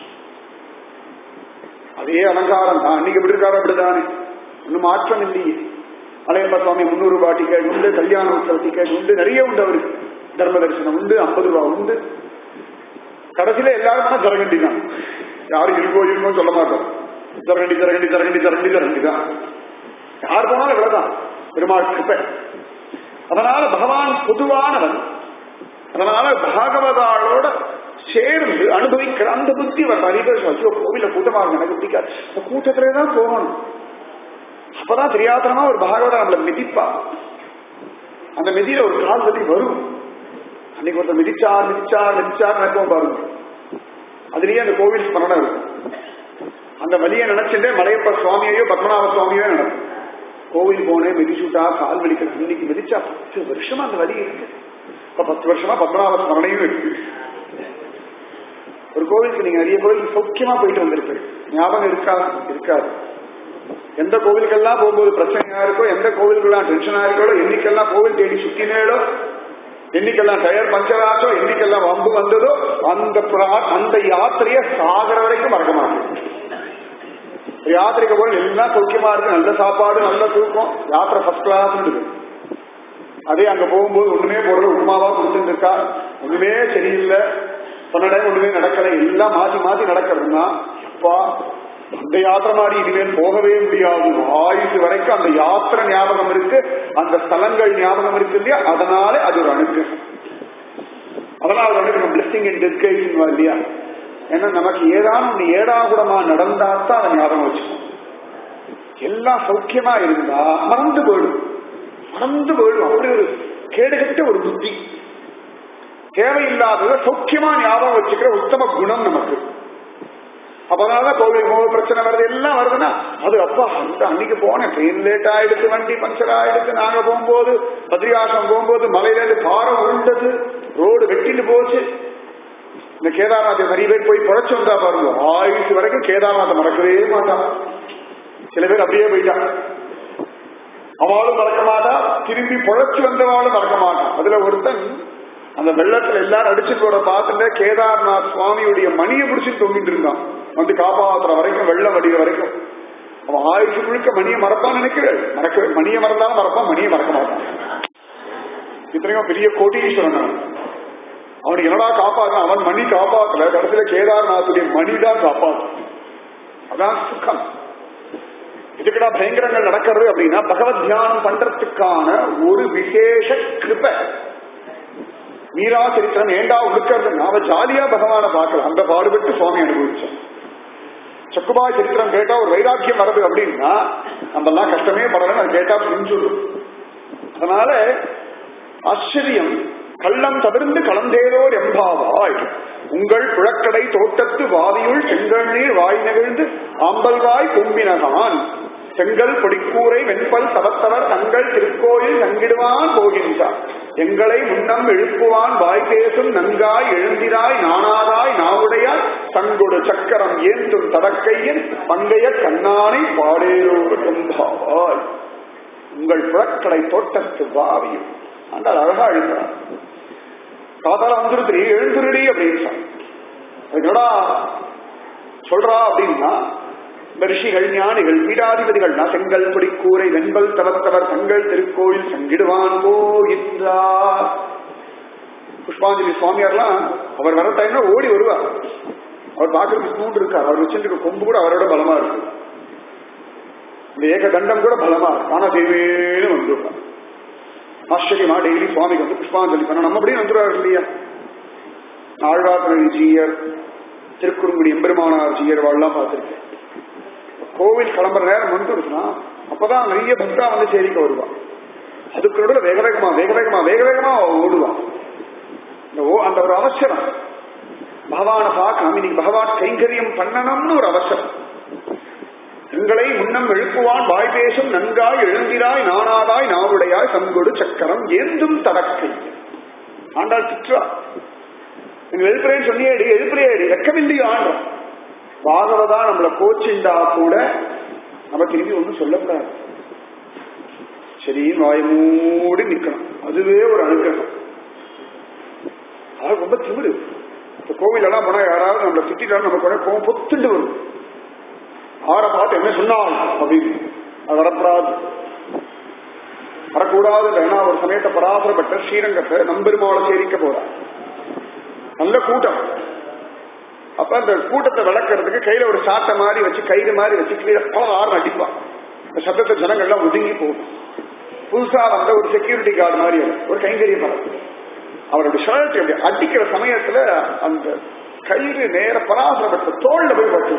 அதே அலங்காரம் தான் அன்னைக்கு எப்படி இருக்காரு அப்படிதானே ஒன்னும் மாற்றம் இல்லையே அலையப்ப சுவாமி முந்நூறு ரூபாய் டிக்கெட் உண்டு கல்யாண உற்சவ டிக்கெட் உண்டு நிறைய உண்டு அவருக்கு தர்ம தரிசனம் உண்டு ஐம்பது ரூபாய் உண்டு கடைசியில எல்லாரும் ஜரகண்டி தான் யாரும் இருக்கோ இருக்கோ சொல்ல மாட்டோம் ஜரகண்டி ஜரகண்டி ஜரகண்டி ஜரகண்டி ஜரகண்டி தான் யார் போனாலும் இவ்வளவுதான் பெருமாள் கிருப்பை அதனால பகவான் பொதுவானவன் அதனால பாகவதாளோட சேர்ந்து அனுபவிக்கிற அந்த புத்தி வர நிறைய பேர் ஐயோ கோவில கூட்டமா இருக்கு எனக்கு பிடிக்காது அந்த கூட்டத்திலே தான் போகணும் அப்பதான் தெரியாதனமா ஒரு பாகவதா நம்மள மிதிப்பா அந்த மிதியில ஒரு கால் வலி வரும் அன்னைக்கு ஒருத்தர் மிதிச்சார் மிதிச்சார் மிதிச்சார் நினைப்போம் பாருங்க அதுலயே அந்த கோவில் ஸ்மரணம் இருக்கும் அந்த வலியை நினைச்சுட்டே மலையப்ப சுவாமியையோ பத்மநாப சுவாமியோ நடக்கும் கோவில் போனேன் மிதிச்சுட்டா கால் வலிக்கிறது இன்னைக்கு மிதிச்சா பத்து வருஷமா அந்த வலி இருக்கு இப்ப பத்து வருஷமா பத்மநாப ஸ்மரணையும் இருக்கு ஒரு கோவிலுக்கு நீங்க நிறைய கோவிலுக்கு சௌக்கியமா போயிட்டு வந்திருப்பீங்க ஞாபகம் இருக்கா இருக்காது எந்த கோவிலுக்கெல்லாம் போகும்போது பிரச்சனையா இருக்கோ எந்த கோவிலுக்கெல்லாம் டென்ஷனா இருக்கோ என்னைக்கெல்லாம் கோவில் தேடி சுத்தினேடோ என்னைக்கெல்லாம் டயர் பஞ்சர் ஆச்சோ என்னைக்கெல்லாம் வம்பு வந்ததோ அந்த அந்த யாத்திரைய சாகர வரைக்கும் மறக்க மாட்டேன் யாத்திரைக்கு போய் எல்லாம் சௌக்கியமா இருக்கு நல்ல சாப்பாடு நல்ல தூக்கம் யாத்திரை ஃபர்ஸ்ட் கிளாஸ் இருக்கு அதே அங்க போகும்போது ஒண்ணுமே பொருள் உண்மாவா கொடுத்துட்டு இருக்கா ஒண்ணுமே சரியில்லை சொன்ன டைம் ஒண்ணுமே நடக்கல எல்லாம் மாத்தி மாத்தி நடக்கிறதுனா அப்பா அந்த யாத்திரை மாதிரி இனிமேல் போகவே முடியாது ஆயுசு வரைக்கும் அந்த யாத்திரை ஞாபகம் இருக்கு அந்த ஸ்தலங்கள் ஞாபகம் இருக்கு இல்லையா அதனால அது ஒரு அனுகிரகம் அதனால வந்து நம்ம பிளஸிங் இன் டிஸ்கைஸ் இல்லையா ஏன்னா நமக்கு ஏதாவது ஒண்ணு ஏடாகுடமா நடந்தா தான் அதை ஞாபகம் வச்சுக்கணும் எல்லாம் சௌக்கியமா இருந்தா மறந்து போயிடும் மறந்து போயிடும் அப்படி ஒரு கேடுகட்ட ஒரு புத்தி தேவையில்லாதத சௌக்கியமா ஞாபகம் வச்சுக்கிற உத்தம குணம் நமக்கு அப்பதான் கோவில் மோக பிரச்சனை வருது எல்லாம் வருதுன்னா அது அப்பா அந்த அன்னைக்கு போனேன் ட்ரெயின் லேட் ஆயிடுச்சு வண்டி பஞ்சர் ஆயிடுச்சு நாங்க போகும்போது பத்ரிகாசம் போகும்போது மலையில இருந்து பாரம் உருண்டது ரோடு வெட்டிட்டு போச்சு இந்த கேதார்நாத்தை நிறைய பேர் போய் பழச்சு வந்தா பாருங்க ஆயுசு வரைக்கும் கேதார்நாத்தை மறக்கவே மாட்டான் சில பேர் அப்படியே போயிட்டான் அவளும் மறக்க மாட்டா திரும்பி பொழைச்சு வந்தவாளும் மறக்க மாட்டான் அதுல ஒருத்தன் அந்த வெள்ளத்துல எல்லாரும் அடிச்சு போற பார்த்துட்டு கேதார்நாத் சுவாமியுடைய மணியை பிடிச்சி தொங்கிட்டு இருந்தான் வந்து காப்பாத்துற வரைக்கும் வெள்ளம் வடிகிற வரைக்கும் அவன் ஆயுசு முழுக்க மணியை மறப்பான்னு நினைக்கிறேன் மறக்க மணியை மறந்தாலும் மறப்பான் மணியை மறக்க மாட்டான் இத்தனையும் பெரிய கோட்டீஸ்வரன் அவன். அவனுக்கு என்னடா காப்பாற்ற அவன் மணி காப்பாத்தல கடைசியில கேதார்நாத்துடைய மணி தான் காப்பாத்து அதான் சுகம் இதுக்குடா பயங்கரங்கள் நடக்கிறது அப்படின்னா பகவத் தியானம் பண்றதுக்கான ஒரு விசேஷ கிருபை மீரா சரித்திரம் ஏண்டா உடுக்கிறது நாம ஜாலியா பகவானை பார்க்கலாம் அந்த பாடுபட்டு சுவாமி அனுபவிச்சோம் சக்குபாய் சரித்திரம் கேட்டா ஒரு வைராக்கியம் வருது அப்படின்னா நம்ம எல்லாம் கஷ்டமே படலன்னு அது கேட்டா புரிஞ்சுடும் அதனால ஆச்சரியம் கள்ளம் தவிர்ந்து கலந்தேரோர் எம்பாவாய் உங்கள் புழக்கடை தோட்டத்து வாதியுள் செங்கல் நீர் வாய் நெகிழ்ந்து ஆம்பல்வாய் கும்பினகான் செங்கல் பொடிக்கூரை வெண்பல் தவத்தவர் தங்கள் திருக்கோயில் தங்கிடுவான் போகின்றார் எங்களை முன்னம் எழுப்புவான் வாய் பேசும் நன்காய் எழுந்திராய் நானாதாய் நாவுடையாய் தங்கொடு சக்கரம் ஏந்தும் தடக்கையின் பங்கைய கண்ணானை பாடேரோர் எம்பாவாய் உங்கள் புழக்கடை தோட்டத்து வாவியும் ஆனால் அழகா எழுதுறார் காதால வந்துருத்தி எழுந்துருடி அப்படின்னு சொன்னார். அது என்னடா சொல்றா அப்படின்னா இந்த ரிஷிகள் ஞானிகள் பீடாதிபதிகள் செங்கல் பொடி கூரை வெண்பல் தவத்தவர் தங்கள் திருக்கோயில் சங்கிடுவான் போகின்றார் புஷ்பாஞ்சலி சுவாமியார்லாம் அவர் வர டைம்ல ஓடி வருவார் அவர் பார்க்கறதுக்கு தூண்டு இருக்கார் அவர் வச்சிருக்க கொம்பு கூட அவரோட பலமா இருக்கு இந்த ஏக தண்டம் கூட பலமா இருக்கு ஆனா தேவேன்னு வந்துருப்பார் ஆச்சரியமா டெய்லி சுவாமிக்கு வந்து புஷ்பாஞ்சலி பண்ண நம்ம அப்படியே வந்துடுவார் இல்லையா ஆழ்வார்கழி ஜீயர் திருக்குறுங்குடி எம்பெருமானார் ஜீயர் வாழலாம் பார்த்திருக்கேன் கோவில் கிளம்புற நேரம் வந்துடுச்சுன்னா அப்பதான் நிறைய பக்தா வந்து சேரிக்க வருவான் அதுக்கு நடுவில் வேக வேகமா வேக வேகமா வேக வேகமா ஓடுவான் இந்த ஓ அந்த ஒரு அவசரம் பகவானை பார்க்கணும் இன்னைக்கு பகவான் கைங்கரியம் பண்ணணும்னு ஒரு அவசரம் எங்களை முன்னம் எழுப்புவான் வாய் பேசும் நன்காய் எழுந்திராய் நானாதாய் நாவுடையாய் தங்கொடு சக்கரம் ஏந்தும் தடக்கை ஆண்டாள் திட்டுறா நீங்க எழுப்புறேன்னு சொன்னியேடி எழுப்புறியேடி வெக்கமில்லையோ ஆண்டோம் பாகவதா நம்மளை கோச்சிண்டா கூட நம்ம திரும்பி ஒன்றும் சொல்லக்கூடாது சரின்னு வாய மூடி நிக்கணும் அதுவே ஒரு அனுகிரகம் அது ரொம்ப திமிரு இப்ப கோவில் எல்லாம் போனா யாராவது நம்மளை திட்டாலும் நமக்கு உடனே கோவம் பொத்துண்டு வரும் ஆற பார்த்து என்ன சொன்னாள் அப்படின்னு அது வரப்படாது வரக்கூடாது ஏன்னா ஒரு சமயத்தை பராசரப்பட்ட ஸ்ரீரங்கத்தை நம்பெருமாளை சேரிக்க போறார் நல்ல கூட்டம் அப்ப அந்த கூட்டத்தை விளக்குறதுக்கு கையில ஒரு சாட்டை மாதிரி வச்சு கயிறு மாதிரி வச்சு கீழே பல ஆறு அடிப்பான் இந்த சத்தத்தை ஜனங்கள்லாம் ஒதுங்கி போகும் புதுசா வந்த ஒரு செக்யூரிட்டி கார்டு மாதிரி ஒரு கைங்கரிய மரம் அவருடைய ஷர்ட் அப்படி அடிக்கிற சமயத்துல அந்த கயிறு நேர பராசரப்பட்ட தோல்ல போய் பட்டு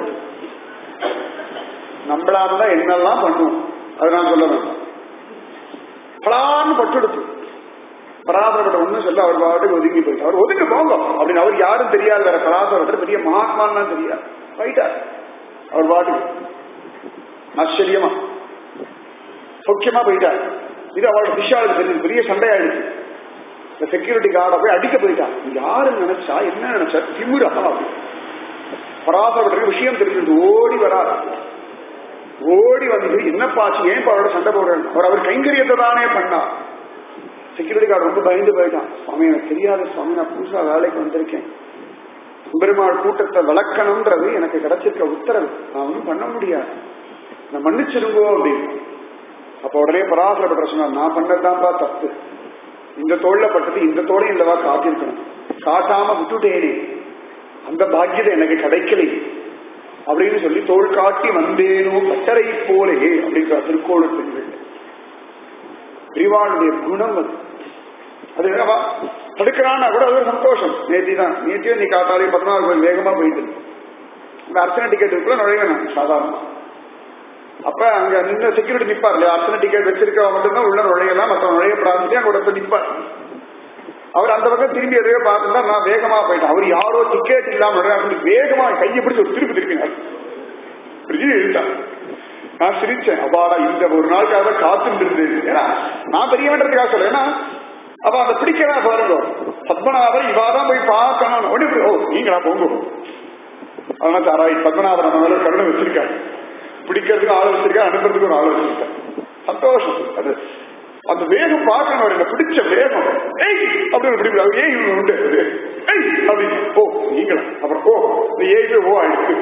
நம்மளாலதான் என்னெல்லாம் பண்ணுவோம் அது நான் சொல்ல வேண்டாம் பலான்னு பட்டுடுத்து பராசரப்பட்ட ஒண்ணும் சொல்ல அவர் பாட்டுக்கு ஒதுங்கி போயிட்டு அவர் ஒதுங்கி போங்க அப்படின்னு அவர் யாரும் தெரியாது வேற பராசரப்பட்ட பெரிய மகாத்மான்லாம் தெரியாது போயிட்டார் அவர் பாட்டுக்கு ஆச்சரியமா சௌக்கியமா போயிட்டார் இது அவரோட விஷாலுக்கு தெரிஞ்சு பெரிய சண்டையாயிடுச்சு இந்த செக்யூரிட்டி கார்டை போய் அடிக்க போயிட்டான் யாரு நினைச்சா என்ன நினைச்சா திமுறா பராசரப்பட்ட விஷயம் தெரிஞ்சது ஓடி வராது ஓடி வந்து என்ன பாச்சு ஏன் இப்ப அவரோட சண்டை போடுறேன் அவர் அவர் கைங்கரியத்தை தானே பண்ணார் செக்யூரிட்டி கார்டு ரொம்ப பயந்து போயிட்டான் சுவாமி எனக்கு தெரியாத சுவாமி நான் புதுசா வேலைக்கு வந்திருக்கேன் பெருமாள் கூட்டத்தை விளக்கணும்ன்றது எனக்கு கிடைச்சிருக்க உத்தரவு நான் ஒன்றும் பண்ண முடியாது நான் மன்னிச்சிருங்கோ அப்படின்னு அப்ப உடனே பராசரப்பட்ட சொன்னார் நான் பண்ணதுதான்ப்பா தப்பு இந்த தோல்ல பட்டது இந்த தோடையும் இல்லவா காத்திருக்கணும் காட்டாம விட்டுட்டேனே அந்த பாக்கியத்தை எனக்கு கிடைக்கலை அப்படின்னு சொல்லி தோல் காட்டி வந்தேனோ பட்டரை போலே அப்படிங்கிற திருக்கோள பெண்கள் பெரிவாளுடைய குணம் அது அது அவ தடுக்கிறான்னா கூட அது ஒரு சந்தோஷம் நேத்தி தான் நேத்தியும் நீ காத்தாலே பதினாறு கோயில் வேகமா போயிட்டு இந்த அர்ச்சனை டிக்கெட் இருக்குள்ள நுழைவேன் சாதாரண அப்ப அங்க நின்று செக்யூரிட்டி நிப்பார் இல்லையா அர்ச்சனை டிக்கெட் வச்சிருக்கவங்க மட்டும்தான் உள்ள நுழையலாம் மற்ற நுழையப்படாது அங்க ஒருத்தர் நிப்பார் அவர் அந்த பக்கம் திரும்பி எதையோ பார்த்துட்டா நான் வேகமா போயிட்டேன் அவர் யாரோ டிக்கெட் இல்லாம நுழையாரு வேகமா கையை பிடிச்சி ஒரு திருப்பி திருப்பினார் பெரிய எழுத்தார் நான் சிரிச்சேன் அப்பாடா இந்த ஒரு நாளுக்காக காத்துட்டு இருந்தது ஏன்னா நான் பெரியவன்றதுக்காக சொல்ல ஏன்னா அப்ப அந்த பிடிக்கிறா பாருங்க பத்மநாபர் இவாதான் போய் பார்க்கணும் உடனே இப்படி, ஓ நீங்களா போங்க அதனால சாராய் பத்மநாபர் நம்ம மேல கருணை வச்சிருக்காரு பிடிக்கிறதுக்கு ஆள் வச்சிருக்காரு அனுப்புறதுக்கு ஒரு ஆள் வச்சிருக்காரு சந்தோஷம் அது அந்த வேகம் பார்க்கணும் அவர் என்ன பிடிச்ச வேகம் ஏய் அப்படின்னு பிடிக்கல அவர் ஏய் இவங்க உண்டு ஏய் அப்படின்னு ஓ நீங்களா அப்புறம் ஓ இந்த ஏய் ஓ ஆயிடுச்சு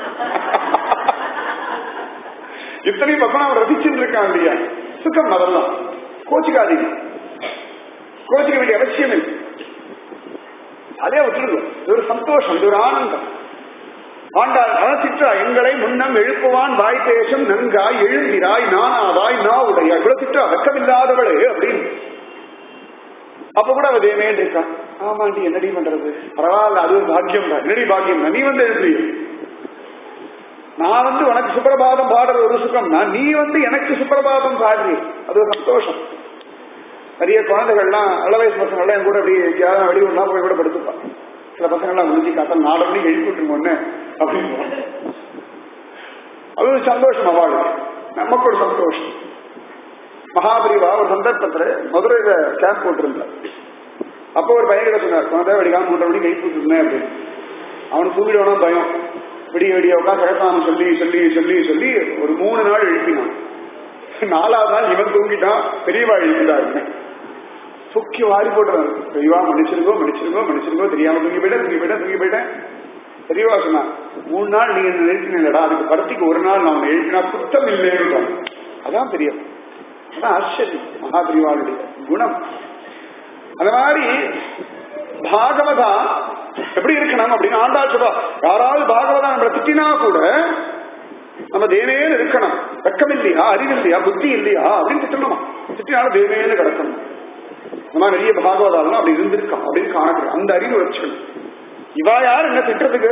இத்தனையும் பத்மநாபன் ரசிச்சுட்டு இருக்கான் இல்லையா சுகம் அதெல்லாம் கோச்சிக்காதீங்க கோச்சிக்க வேண்டிய அவசியம் இல்லை அதே விட்டுருங்க இது ஒரு சந்தோஷம் இது ஒரு ஆனந்தம் ஆண்டாள் அழச்சிற்றா எங்களை முன்னம் எழுப்புவான் வாய் பேசும் நன்காய் எழுந்திராய் நானாவாய் நா உடையாய் இவ்வளவு திட்டா வெக்கமில்லாதவளே அப்படின்னு அப்ப கூட அவ தேமேன் இருக்கான் ஆமாண்டி என்னடி பண்றது பரவாயில்ல அது ஒரு பாக்கியம் தான் என்னடி பாக்கியம் தான் நீ வந்து எழுப்பிய நான் வந்து உனக்கு சுப்பிரபாதம் பாடுற ஒரு சுகம் நான் நீ வந்து எனக்கு சுப்பிரபாதம் பாடுறீ அது ஒரு சந்தோஷம் நிறைய குழந்தைகள்லாம் நல்ல வயசு பசங்கள்லாம் என் கூட அப்படி எங்கேயாவது வெளியூர்லாம் போய் கூட படுத்துப்பான் சில பசங்கள்லாம் முடிஞ்சு காத்தா நாலு மணிக்கு எழுப்பி விட்டுருங்க அப்படின்னு அது ஒரு சந்தோஷம் அவளுக்கு நமக்கு ஒரு சந்தோஷம் மகாபிரிவா ஒரு சந்தர்ப்பத்துல மதுரையில கேம்ப் போட்டிருந்தார் அப்போ ஒரு பையன் கிட்ட சொன்னார் குழந்தை வெடிக்காம மூன்றரை மணிக்கு எழுப்பி விட்டுருந்தேன் அப்படின்னு அவனுக்கு தூங்கிடுவானா பயம் விடிய விடிய உட்காந்து கிடத்தான் சொல்லி சொல்லி சொல்லி சொல்லி ஒரு மூணு நாள் எழுப்பினான் நாலாவது நாள் இவன் தூங்கிட்டான் பெரியவா எழுப்பிட்டாரு தூக்கி வாரி போட்டுறாரு பெரியவா மன்னிச்சிருக்கோ மன்னிச்சிருக்கோ மன்னிச்சிருக்கோ தெரியாம தூங்கி போயிட்டேன் தூங்கி போயிட்டேன் தூங்கி போயிட்டேன் பெரியவா சொன்னா மூணு நாள் நீங்க என்ன எழுப்பினீங்கடா அதுக்கு படத்துக்கு ஒரு நாள் நான் உன்னை எழுப்பினா குத்தம் இல்லைன்னு அதான் தெரியும் அதான் ஆச்சரியம் மகாபிரிவாளுடைய குணம் அந்த மாதிரி பாகவதா எப்படி இருக்கணும் அப்படின்னு ஆண்டாள் சொல்றா யாராவது பாகவதா நம்மளை திட்டினா கூட நம்ம தேவேன்னு இருக்கணும் வெக்கம் இல்லையா அறிவு இல்லையா புத்தி இல்லையா அப்படின்னு திட்டணுமா திட்டினாலும் தேவேன்னு கிடக்கணும் இந்த மாதிரி நிறைய பாகவதாலாம் அப்படி இருந்திருக்கான் அப்படின்னு காணப்படுது அந்த அறிவு வச்சுக்கணும் இவா யார் என்ன திட்டத்துக்கு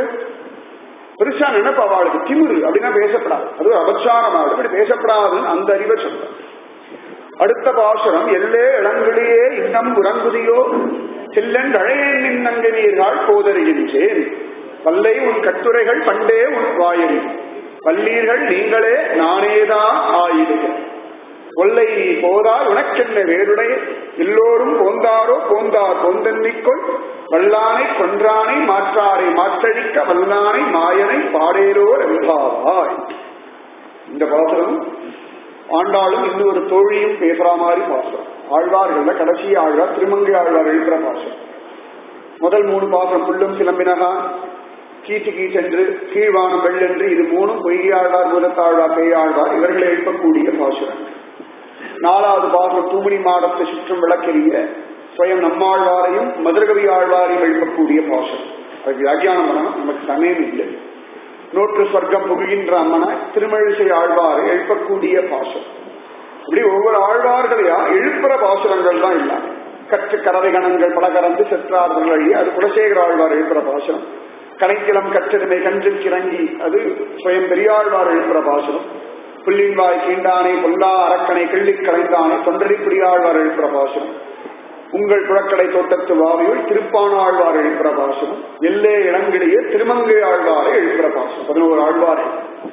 பெருசா நினைப்பா அவளுக்கு திமிரு அப்படின்னா பேசப்படாது அது ஒரு அபச்சாரமாக இப்படி பேசப்படாதுன்னு அந்த அறிவை சொல்றான் அடுத்த பாசுரம் எல்லே இளங்களிலே இன்னம் உறங்குதியோ செல்லன் அழையேன் நின்னங்கனீர்கள் போதறிகின்றேன் பல்லை உன் கட்டுரைகள் பண்டே உன் வாயறி பல்லீர்கள் நீங்களே நானேதான் ஆயிடுக கொல்லை போதால் உனக்கென்ன வேறுடைய எல்லோரும் போந்தாரோ போந்தார் போந்தன்னிக்கொள் வல்லானை கொன்றானை மாற்றாரை மாற்றழிக்க வல்லானை மாயனை பாடேரோ ரவிபாவாய் இந்த பாசுரம் ஆண்டாளும் இன்னும் ஒரு தோழியும் பேசுற மாதிரி பாசுரம் ஆழ்வார்கள்ல கடைசி ஆழ்வார் திருமங்கை ஆழ்வார் எழுப்புற பாசுரம் முதல் மூணு பாசுரம் புல்லும் சிலம்பினகா கீச்சு கீச்சென்று கீழ்வானம் வெள்ளென்று இது மூணும் பொய்யாழ்வார் பூதத்தாழ்வார் பேயாழ்வார் இவர்களை எழுப்பக்கூடிய பாசுரம் நாலாவது பாசுரம் தூமணி மாடத்தை சுற்றும் விளக்கெரிய ஸ்வயம் நம்மாழ்வாரையும் மதுரகவி ஆழ்வாரையும் எழுப்பக்கூடிய பாசுரம் அதுக்கு வியாக்கியானம் பண்ணணும் நமக்கு சமயம் இல்லை நூற்று சொர்க்கம் புகுகின்ற அம்மனாய் திருமழிசை ஆழ்வாரை எழுப்பக்கூடிய பாசம் இப்படி ஒவ்வொரு ஆழ்வார்களையா எழுப்புற பாசுரங்கள் தான் இல்லாம கற்று கரவை கணங்கள் பல கறந்து செற்றார்கள் வழி அது குலசேகர ஆழ்வார் எழுப்புற பாசுரம் கலைக்கிளம் கற்றெருமை கன்றில் கிறங்கி அது சுயம் பெரியாழ்வார் எழுப்புற பாசுரம் புள்ளின்வாய் கீண்டானை பொல்லா அரக்கனை கிள்ளிக் கலைந்தானை தொண்டரிப்புடியாழ்வார் எழுப்புற பாசுரம் உங்கள் புழக்கடை தோட்டத்து வாவியுள் திருப்பானாழ்வார் எழுப்புற பாசனம் எல்லே இளங்கிலேயே திருமங்கை ஆழ்வாரை எழுப்புற பாசனம் பதினோரு ஆழ்வாரை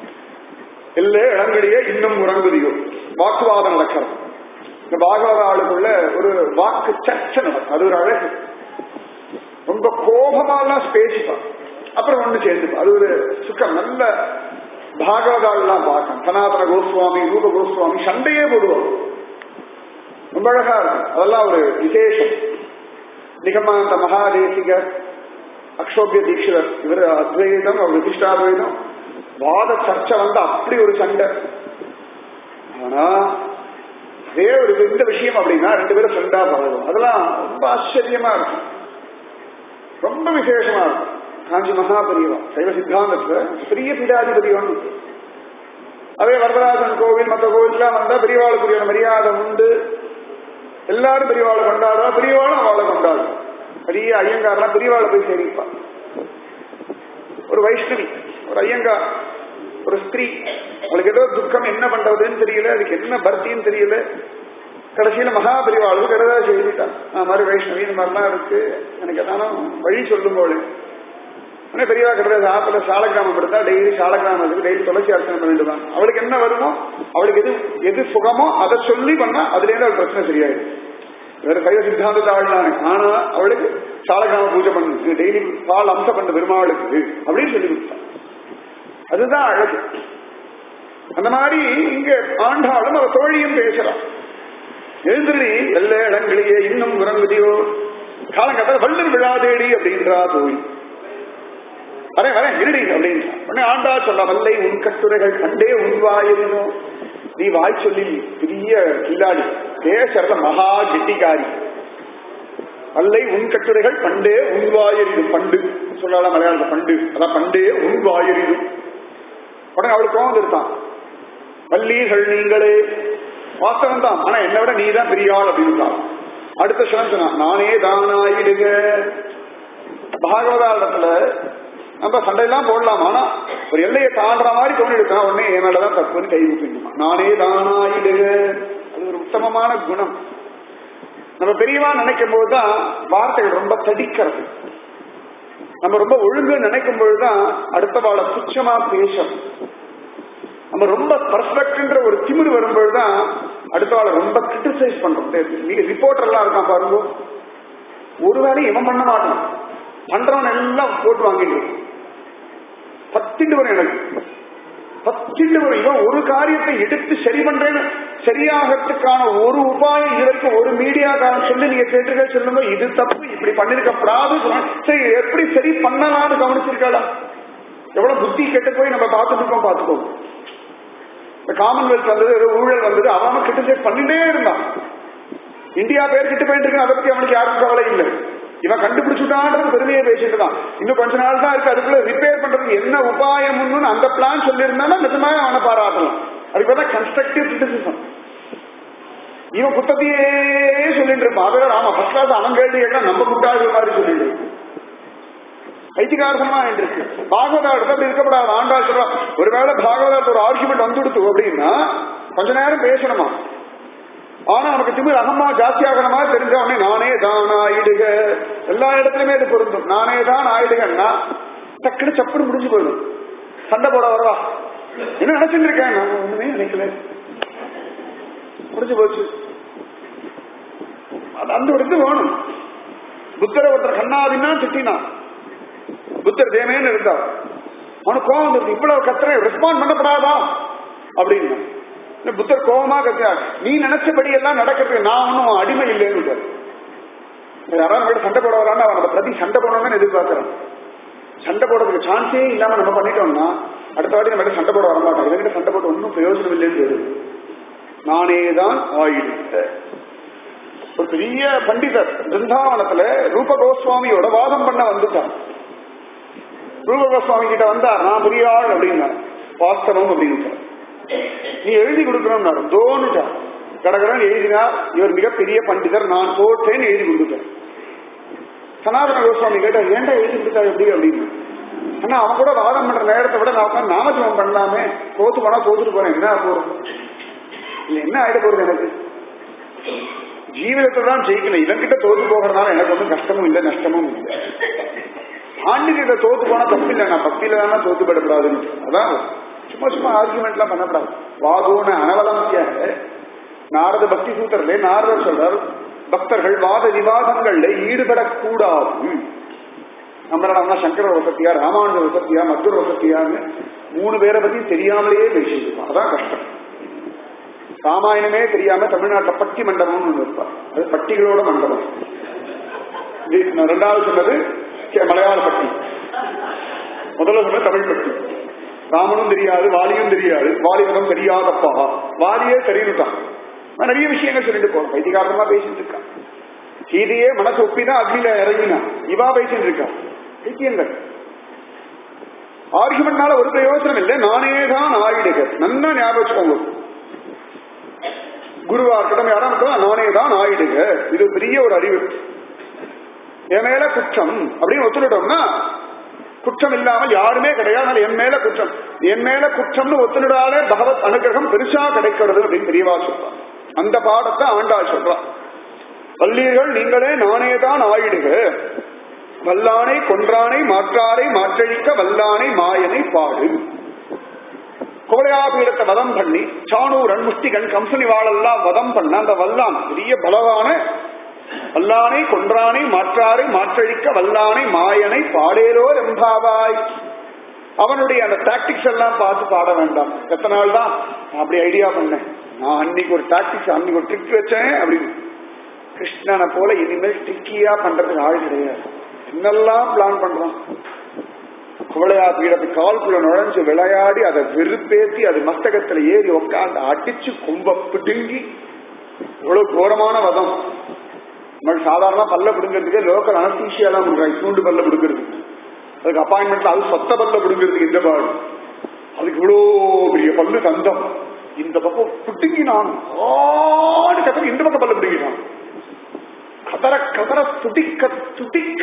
எல்லே இளங்கிலேயே இன்னும் உறங்குதியோ வாக்குவாதம் நடக்கிறது இந்த பாகவத ஆளுக்குள்ள ஒரு வாக்கு சர்ச்சை நடக்கும் அது ஒரு அழகு ரொம்ப கோபமாலாம் பேசிப்பான் அப்புறம் ஒண்ணு சேர்ந்துப்பா அது ஒரு சுக்கம் நல்ல பாகவதாலாம் பார்க்கணும் சனாதன கோஸ்வாமி ரூப கோஸ்வாமி சண்டையே போடுவாங்க ரொம்ப அழகா இருக்கும் அதெல்லாம் ஒரு விசேஷம் நிகமாந்த மகாதேசிக அக்ஷோபிய தீட்சிதர் இவர் அத்வைதம் அவர் விசிஷ்டாத்வைதம் வாத சர்ச்சை வந்து அப்படி ஒரு சண்டை ஆனா அதே ஒரு இந்த விஷயம் அப்படின்னா ரெண்டு பேரும் ஃப்ரெண்டா பழகும் அதெல்லாம் ரொம்ப ஆச்சரியமா இருக்கும் ரொம்ப விசேஷமா இருக்கும் காஞ்சி மகாபெரியவா சைவ சித்தாந்தத்துல பெரிய பீடாதிபதி ஒன்று அதே வரதராஜன் கோவில் மற்ற கோவில்லாம் வந்தா பெரியவாளுக்குரிய மரியாதை உண்டு எல்லாரும் பெரியவாளை கொண்டாடுவா பெரியவாளும் அவளை கொண்டாடும் பெரிய ஐயங்காரெல்லாம் பெரியவாளை போய் சேமிப்பா ஒரு வைஷ்ணவி ஒரு ஐயங்கார் ஒரு ஸ்திரீ அவளுக்கு ஏதோ துக்கம் என்ன பண்றதுன்னு தெரியல அதுக்கு என்ன பர்த்தின்னு தெரியல கடைசியில மகாபரிவாளுக்கு கருதா செய்துட்டான் நான் மாதிரி வைஷ்ணவி இந்த மாதிரிலாம் இருக்கு எனக்கு எதானும் வழி சொல்லும் போது உடனே பெரியவா கிடையாது ஆத்துல சாலக்கிராமம் எடுத்தா டெய்லி சாலக்கிராமத்துக்கு டெய்லி துளசி அர்ச்சனை பண்ணிடுவாங்க அவளுக்கு என்ன வருமோ அவளுக்கு எது எது சுகமோ அதை சொல்லி பண்ணா அதுல இருந்து அவள் பிரச்சனை சரியாயிடும் வேற சைவ சித்தாந்தத்தை ஆடலானே ஆனா அவளுக்கு சாலக்கிராம பூஜை பண்ணுது டெய்லி பால் அம்சம் பண்ண பெருமாளுக்கு அப்படின்னு சொல்லி கொடுத்தான் அதுதான் அழகு அந்த மாதிரி இங்க ஆண்டாலும் அவ தோழியும் பேசுறான் எழுந்திரி வெள்ள இடங்களிலே இன்னும் உறங்குதியோ காலங்கத்தில் வள்ளல் விழாதேடி அப்படின்றா தோழி வரேன் வரேன் இருடி அப்படின்றா உடனே ஆண்டா சொல்ல வல்லை உன் கட்டுரைகள் கண்டே உன்வாயிருந்தோ நீ வாய் சொல்லி பெரிய கில்லாடி பேசறத மகா கெட்டிக்காரி வல்லை உன் கட்டுரைகள் பண்டே உன்வாயிருது பண்டு சொல்லலாம் மலையாளத்துல பண்டு அதான் பண்டே உன்வாயிருது உடனே அவளுக்கு கோவம் இருக்கான் வல்லீர்கள் நீங்களே வாஸ்தவம் தான் ஆனா என்னை விட நீ தான் பெரிய ஆள் அப்படின்னு அடுத்த ஷனம் சொன்னா நானே தானாயிடுக பாகவதாரத்துல நம்ம சண்டையெல்லாம் போடலாம் ஆனா ஒரு எல்லையை தாண்டுற மாதிரி தோணி எடுத்தா உடனே என் மேலதான் தப்புன்னு கை ஊற்றிடுமா நானே தானாயிடுக அது ஒரு உத்தமமான குணம் நம்ம பெரியவா நினைக்கும் போதுதான் வார்த்தைகள் ரொம்ப தடிக்கிறது நம்ம ரொம்ப ஒழுங்கு நினைக்கும் பொழுதுதான் அடுத்த வாழ துச்சமா பேசும் நம்ம ரொம்ப பர்ஃபெக்ட்ன்ற ஒரு திமிரு வரும்பொழுதுதான் அடுத்த ஆளை ரொம்ப கிரிட்டிசைஸ் பண்றோம் நீங்க ரிப்போர்ட்டர் எல்லாம் இருக்கான் பாருங்க ஒரு வேலையும் இவன் பண்ண மாட்டான் பண்றவன் எல்லாம் போட்டு வாங்கிட்டு பத்திட்டு வரும் எனக்கு பத்திட்டு வரும் இவன் ஒரு காரியத்தை எடுத்து சரி பண்றேன்னு சரியாகிறதுக்கான ஒரு உபாயம் இது வரைக்கும் ஒரு மீடியாக்காரன் சொல்லி நீங்க கேட்டுக்க சொல்லுங்க இது தப்பு இப்படி பண்ணிருக்கப்படாது சரி எப்படி சரி பண்ணலாம்னு கவனிச்சிருக்காளா எவ்வளவு புத்தி கெட்டு போய் நம்ம பார்த்துட்டு இருக்கோம் பார்த்துக்கோங்க இந்த காமன்வெல்த் வந்தது ஏதோ ஊழல் வந்தது அவன் கிரிட்டிசைஸ் பண்ணிட்டே இருந்தான் இந்தியா பேர் கிட்ட போயிட்டு இருக்கு அதை பத்தி அவனுக்கு யாருக்கும் கவலை இல்லை இவன் கண்டுபிடிச்சுட்டான்றது பெருமையை பேசிட்டு தான் இன்னும் கொஞ்ச நாள் தான் இருக்கு அதுக்குள்ள ரிப்பேர் பண்றதுக்கு என்ன உபாயம்னு அந்த பிளான் சொல்லியிருந்தானா நிஜமாக அவனை பாராட்டலாம் அதுக்கு பார்த்தா கன்ஸ்ட்ரக்டிவ் கிரிட்டிசிசம் இவன் புத்தத்தையே சொல்லிட்டு இருப்பான் அதோட ஆமா ஃபர்ஸ்ட் கிளாஸ் அவன் கேள்வி கேட்டா நம்ம முட்டாள் மாதிரி சொல்லிட்டு இருப்பான் ஐத்திகாரசமா இருக்கு பாகவதாரத்தை அப்படி இருக்கப்படாது ஆண்டாள் சொல்றா ஒருவேளை பாகவதாரத்து ஒரு ஆர்குமெண்ட் வந்துடுத்து அப்படின்னா கொஞ்ச நேரம் பேசணுமா ஆனா நமக்கு திமிர் அகமா ஜாஸ்தியாகணுமா தெரிஞ்ச உடனே நானே தான் ஆயிடுக எல்லா இடத்துலயுமே இது பொருந்தும் நானே தான் ஆயிடுங்கன்னா டக்குனு சப்புன்னு முடிஞ்சு போயிடும் சண்டை போட வரவா என்ன நினைச்சுட்டு இருக்கேன் நான் ஒண்ணுமே நினைக்கல முடிஞ்சு போச்சு அது அந்த இடத்துல வேணும் புத்தரை ஒருத்தர் கண்ணாதின்னா திட்டினான் புத்தர் தேமேன்னு இருந்தார் அவனுக்கு கோபம் இருக்கு இவ்வளவு கத்துற ரெஸ்பாண்ட் பண்ணப்படாதா அப்படின்னு புத்தர் கோபமா கத்தினார் நீ நினைச்சபடி எல்லாம் நடக்கிறது நான் ஒன்னும் அடிமை இல்லைன்னு யாராவது நம்மகிட்ட சண்டை போட வரான்னு அவன் அதை பிரதி சண்டை போடணும்னு எதிர்பார்க்கிறான் சண்டை போடுறதுக்கு சான்ஸே இல்லாம நம்ம பண்ணிட்டோம்னா அடுத்த வாட்டி நம்ம சண்டை போட வரமாட்டோம் இவங்கிட்ட சண்டை போட்டு ஒன்றும் பிரயோஜனம் இல்லைன்னு தெரியுது நானே தான் ஆயிடுத்த ஒரு பெரிய பண்டிதர் பிருந்தாவனத்துல ரூப கோஸ்வாமியோட வாதம் பண்ண வந்துட்டான் ரூப கோஸ்வாமி கிட்ட வந்தார் நான் பெரிய ஆள் அப்படின்னா வாஸ்தவம் அப்படின்னு நீ எழுதி கொடுக்கணும்னாரு தோணுட்டார் கடகடன் எழுதினார் இவர் மிகப்பெரிய பண்டிதர் நான் தோற்றேன்னு எழுதி கொடுத்துட்டார் சனாதன கோஸ்வாமி கேட்டார் ஏன்டா எழுதி கொடுத்தா எப்படி அப்படின்னு ஆனா அவன் கூட வாதம் பண்ற நேரத்தை விட நான் உட்காந்து நாமஜபம் பண்ணலாமே தோத்து போனா தோத்துட்டு போறேன் என்ன போறது இல்ல என்ன ஆயிட போறது எனக்கு ஜீவிதத்தை தான் ஜெயிக்கணும் இவன்கிட்ட தோத்து போகிறதுனால எனக்கு ஒன்றும் கஷ்டமும் இல்லை நஷ்டமும் இல்லை ஆண்டுகிட்ட தோத்து போனா தப்பு இல்லை நான் பக்தியில தானே தோத்து படக்கூடாதுன்னு அதான் சும்மா சும்மா ஆர்குமெண்ட் எல்லாம் பண்ணக்கூடாது வாதோன அனவலம்பியாக நாரத பக்தி சூத்திரலே நாரதர் சொல்றார் பக்தர்கள் வாத விவாதங்கள்ல ஈடுபடக்கூடாது நம்ம சங்கர வசத்தியா ராமானுஜ வசத்தியா மதுர வசத்தியான்னு மூணு பேரை பத்தி தெரியாமலேயே பேசிட்டு இருக்கோம் அதான் கஷ்டம் ராமாயணமே தெரியாம தமிழ்நாட்டுல பட்டி மண்டபம்னு ஒண்ணு இருப்பார் அது பட்டிகளோட மண்டபம் இது ரெண்டாவது சொன்னது மலையாள பட்டி முதல்ல சொன்ன தமிழ் பட்டி ராமனும் தெரியாது வாலியும் தெரியாது வாலிபனும் தெரியாதப்பா வாலியே தெரியுட்டான் நிறைய விஷயங்கள் சொல்லிட்டு போறோம் வைத்திகாரமா பேசிட்டு இருக்கான் சீதையே மனசு ஒப்பிதான் அக்னியில இறங்கினா இவா பேசிட்டு இருக்கா வைத்தியங்கள் ஆர்குமெண்ட்னால ஒரு பிரயோஜனம் இல்லை நானே தான் ஆயிடுக நல்லா ஞாபகம் வச்சுக்கோங்க குருவா இருக்கட்டும் யாரா இருக்கட்டும் நானே தான் ஆயிடுக இது பெரிய ஒரு அறிவு என் மேல குற்றம் அப்படின்னு ஒத்துக்கிட்டோம்னா குற்றம் இல்லாமல் யாருமே கிடையாது அதனால என் மேல குற்றம் என் மேல குற்றம்னு ஒத்துனிடாலே பகவத் அனுகிரகம் பெருசா கிடைக்கிறது அப்படின்னு பெரியவா சொல்றான் அந்த பாடத்தை ஆண்டாள் சொல்றான் வல்லீர்கள் நீங்களே நானே தான் ஆயிடுக வல்லானை கொன்றானை மாற்றாரை மாற்றழிக்க வல்லானை மாயனை பாடு கோடையாபீடத்தை வதம் பண்ணி சாணூரன் முஷ்டிகன் கம்சனி வாழெல்லாம் வதம் பண்ண அந்த வல்லான் பெரிய பலவான வல்லானை கொன்றானை மாற்றாரை மாற்றழிக்க வல்லானை மாயனை பாடேரோ ரெம்பாவாய் அவனுடைய அந்த டாக்டிக்ஸ் எல்லாம் பார்த்து பாட வேண்டாம் எத்தனை நாள் தான் நான் அப்படி ஐடியா பண்ணேன் நான் அன்னைக்கு ஒரு டாக்டிக்ஸ் அன்னைக்கு ஒரு ட்ரிக் வச்சேன் அப்படின்னு கிருஷ்ணனை போல இனிமேல் டிக்கியா பண்றதுக்கு ஆள் கிடையாது என்னெல்லாம் பிளான் பண்றான் குவளையா பீடத்து கால்குள்ள நுழைஞ்சு விளையாடி அதை வெறுப்பேத்தி அது மஸ்தகத்துல ஏறி உட்காந்து அடிச்சு கும்ப பிடுங்கி இவ்வளவு கோரமான வதம் நம்ம சாதாரண பல்ல பிடுங்கிறதுக்கே லோக்கல் அனஸ்தீஷியெல்லாம் பண்றாங்க சூண்டு பல்ல பிடுங்கிறதுக்கு அதுக்கு அப்பாயின்மெண்ட்ல அது சொத்த பல்ல பிடுங்கிறதுக்கு இந்த பாடு அதுக்கு இவ்வளோ பெரிய பல்லு தந்தம் இந்த பக்கம் பிடுங்கினான் ஆடு கத்தர இந்த பக்கம் பல்ல பிடுங்கினான் கதற கதற துடிக்க துடிக்க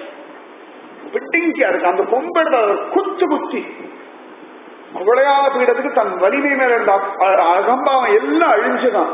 பிட்டிங்கா இருக்கு அந்த கொம்பெடுத்த குத்து குத்தி குவளையா பீடத்துக்கு தன் வலிமை மேல இருந்த அ- அகம்பாவம் எல்லாம் அழிஞ்சுதான்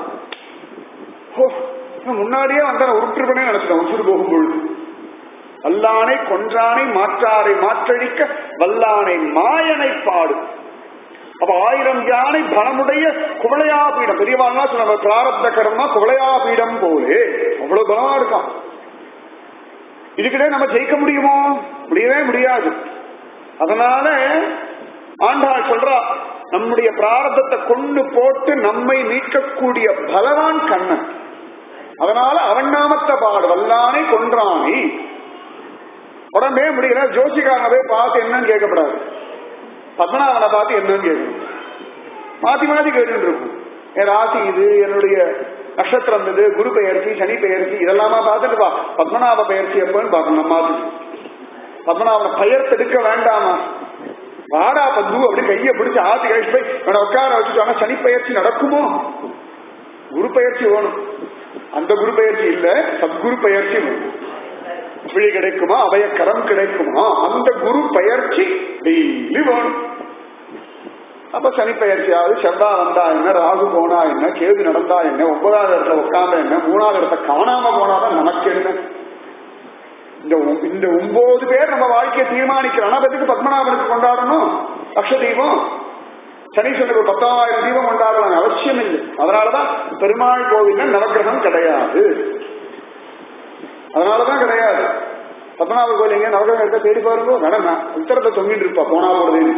ஓ, நான் முன்னாடியே வந்த உருட்டுருப்பனே நினைச்சிட்டேன் உசுறு போகும்பொழுது வல்லானை கொன்றானை மாற்றாரை மாற்றழிக்க வல்லானை மாயனை பாடு அப்ப ஆயிரம் யானை பலமுடைய குவளையா பீடம் பெரியவாள்னா சொன்ன பிராரப்த கர்மா குவளையா பீடம் போலே அவ்வளவு பலமா இருக்கான் இதுக்கிட்டே நம்ம ஜெயிக்க முடியுமோ முடியவே முடியாது அதனால ஆண்டாள் சொல்றா நம்முடைய பிராரதத்தை கொண்டு போட்டு நம்மை மீட்கக்கூடிய பலவான் கண்ணன் அதனால அவன் நாமத்தை பாடு வல்லானை கொன்றானே உடம்பே முடியல ஜோசிகாரனை போய் பார்த்து என்னன்னு கேட்கப்படாது பத்மநாபனை பார்த்து என்னன்னு கேட்கணும் மாத்தி மாத்தி கேட்டு இருக்கும் என் ராசி இது என்னுடைய நட்சத்திரம் இது குரு பெயர்ச்சி சனி பெயர்ச்சி இதெல்லாமா பார்த்துட்டு வா பத்மநாப பெயர்ச்சி எப்பன்னு பார்க்கணும் நம்ம மாதிரி பத்மநாபனை பெயர்த்தெடுக்க வேண்டாமா வாடா பந்து அப்படி கையை பிடிச்சு ஆத்தி கழிச்சு போய் இவனை உட்கார வச்சுட்டு ஆனா சனி பயிற்சி நடக்குமோ குரு பயிற்சி வேணும் அந்த குரு பயிற்சி இல்ல சத்குரு பயிற்சி வேணும் விழி கிடைக்குமா அபயக்கரம் கிடைக்குமா அந்த குரு பயிற்சி டெய்லி வேணும் அப்ப சனி பயிற்சியாவது செவ்வாய் வந்தா என்ன ராகு போனா என்ன கேது நடந்தா என்ன ஒன்பதாவது இடத்துல உட்கார்ந்தா என்ன மூணாவது இடத்த காணாம போனாதான் நமக்கு என்ன இந்த ஒ- இந்த ஒன்பது பேர் நம்ம வாழ்க்கையை தீர்மானிக்கிறோம் ஆனா அதுக்கு பத்மநாபனுக்கு கொண்டாடணும் லட்ச தீபம் சனீஸ்வரனுக்கு ஒரு பத்தாயிரம் தீபம் கொண்டாடலாம் அவசியம் இல்லை அதனாலதான் பெருமாள் கோவில்ல நவக்கிரகம் கிடையாது அதனாலதான் கிடையாது பத்மநாபர் கோயில் எங்க நவகிரகம் இருக்க தேடி பாருங்க வேணா உத்தரத்தை தொங்கிட்டு இருப்பா போனா போடுறது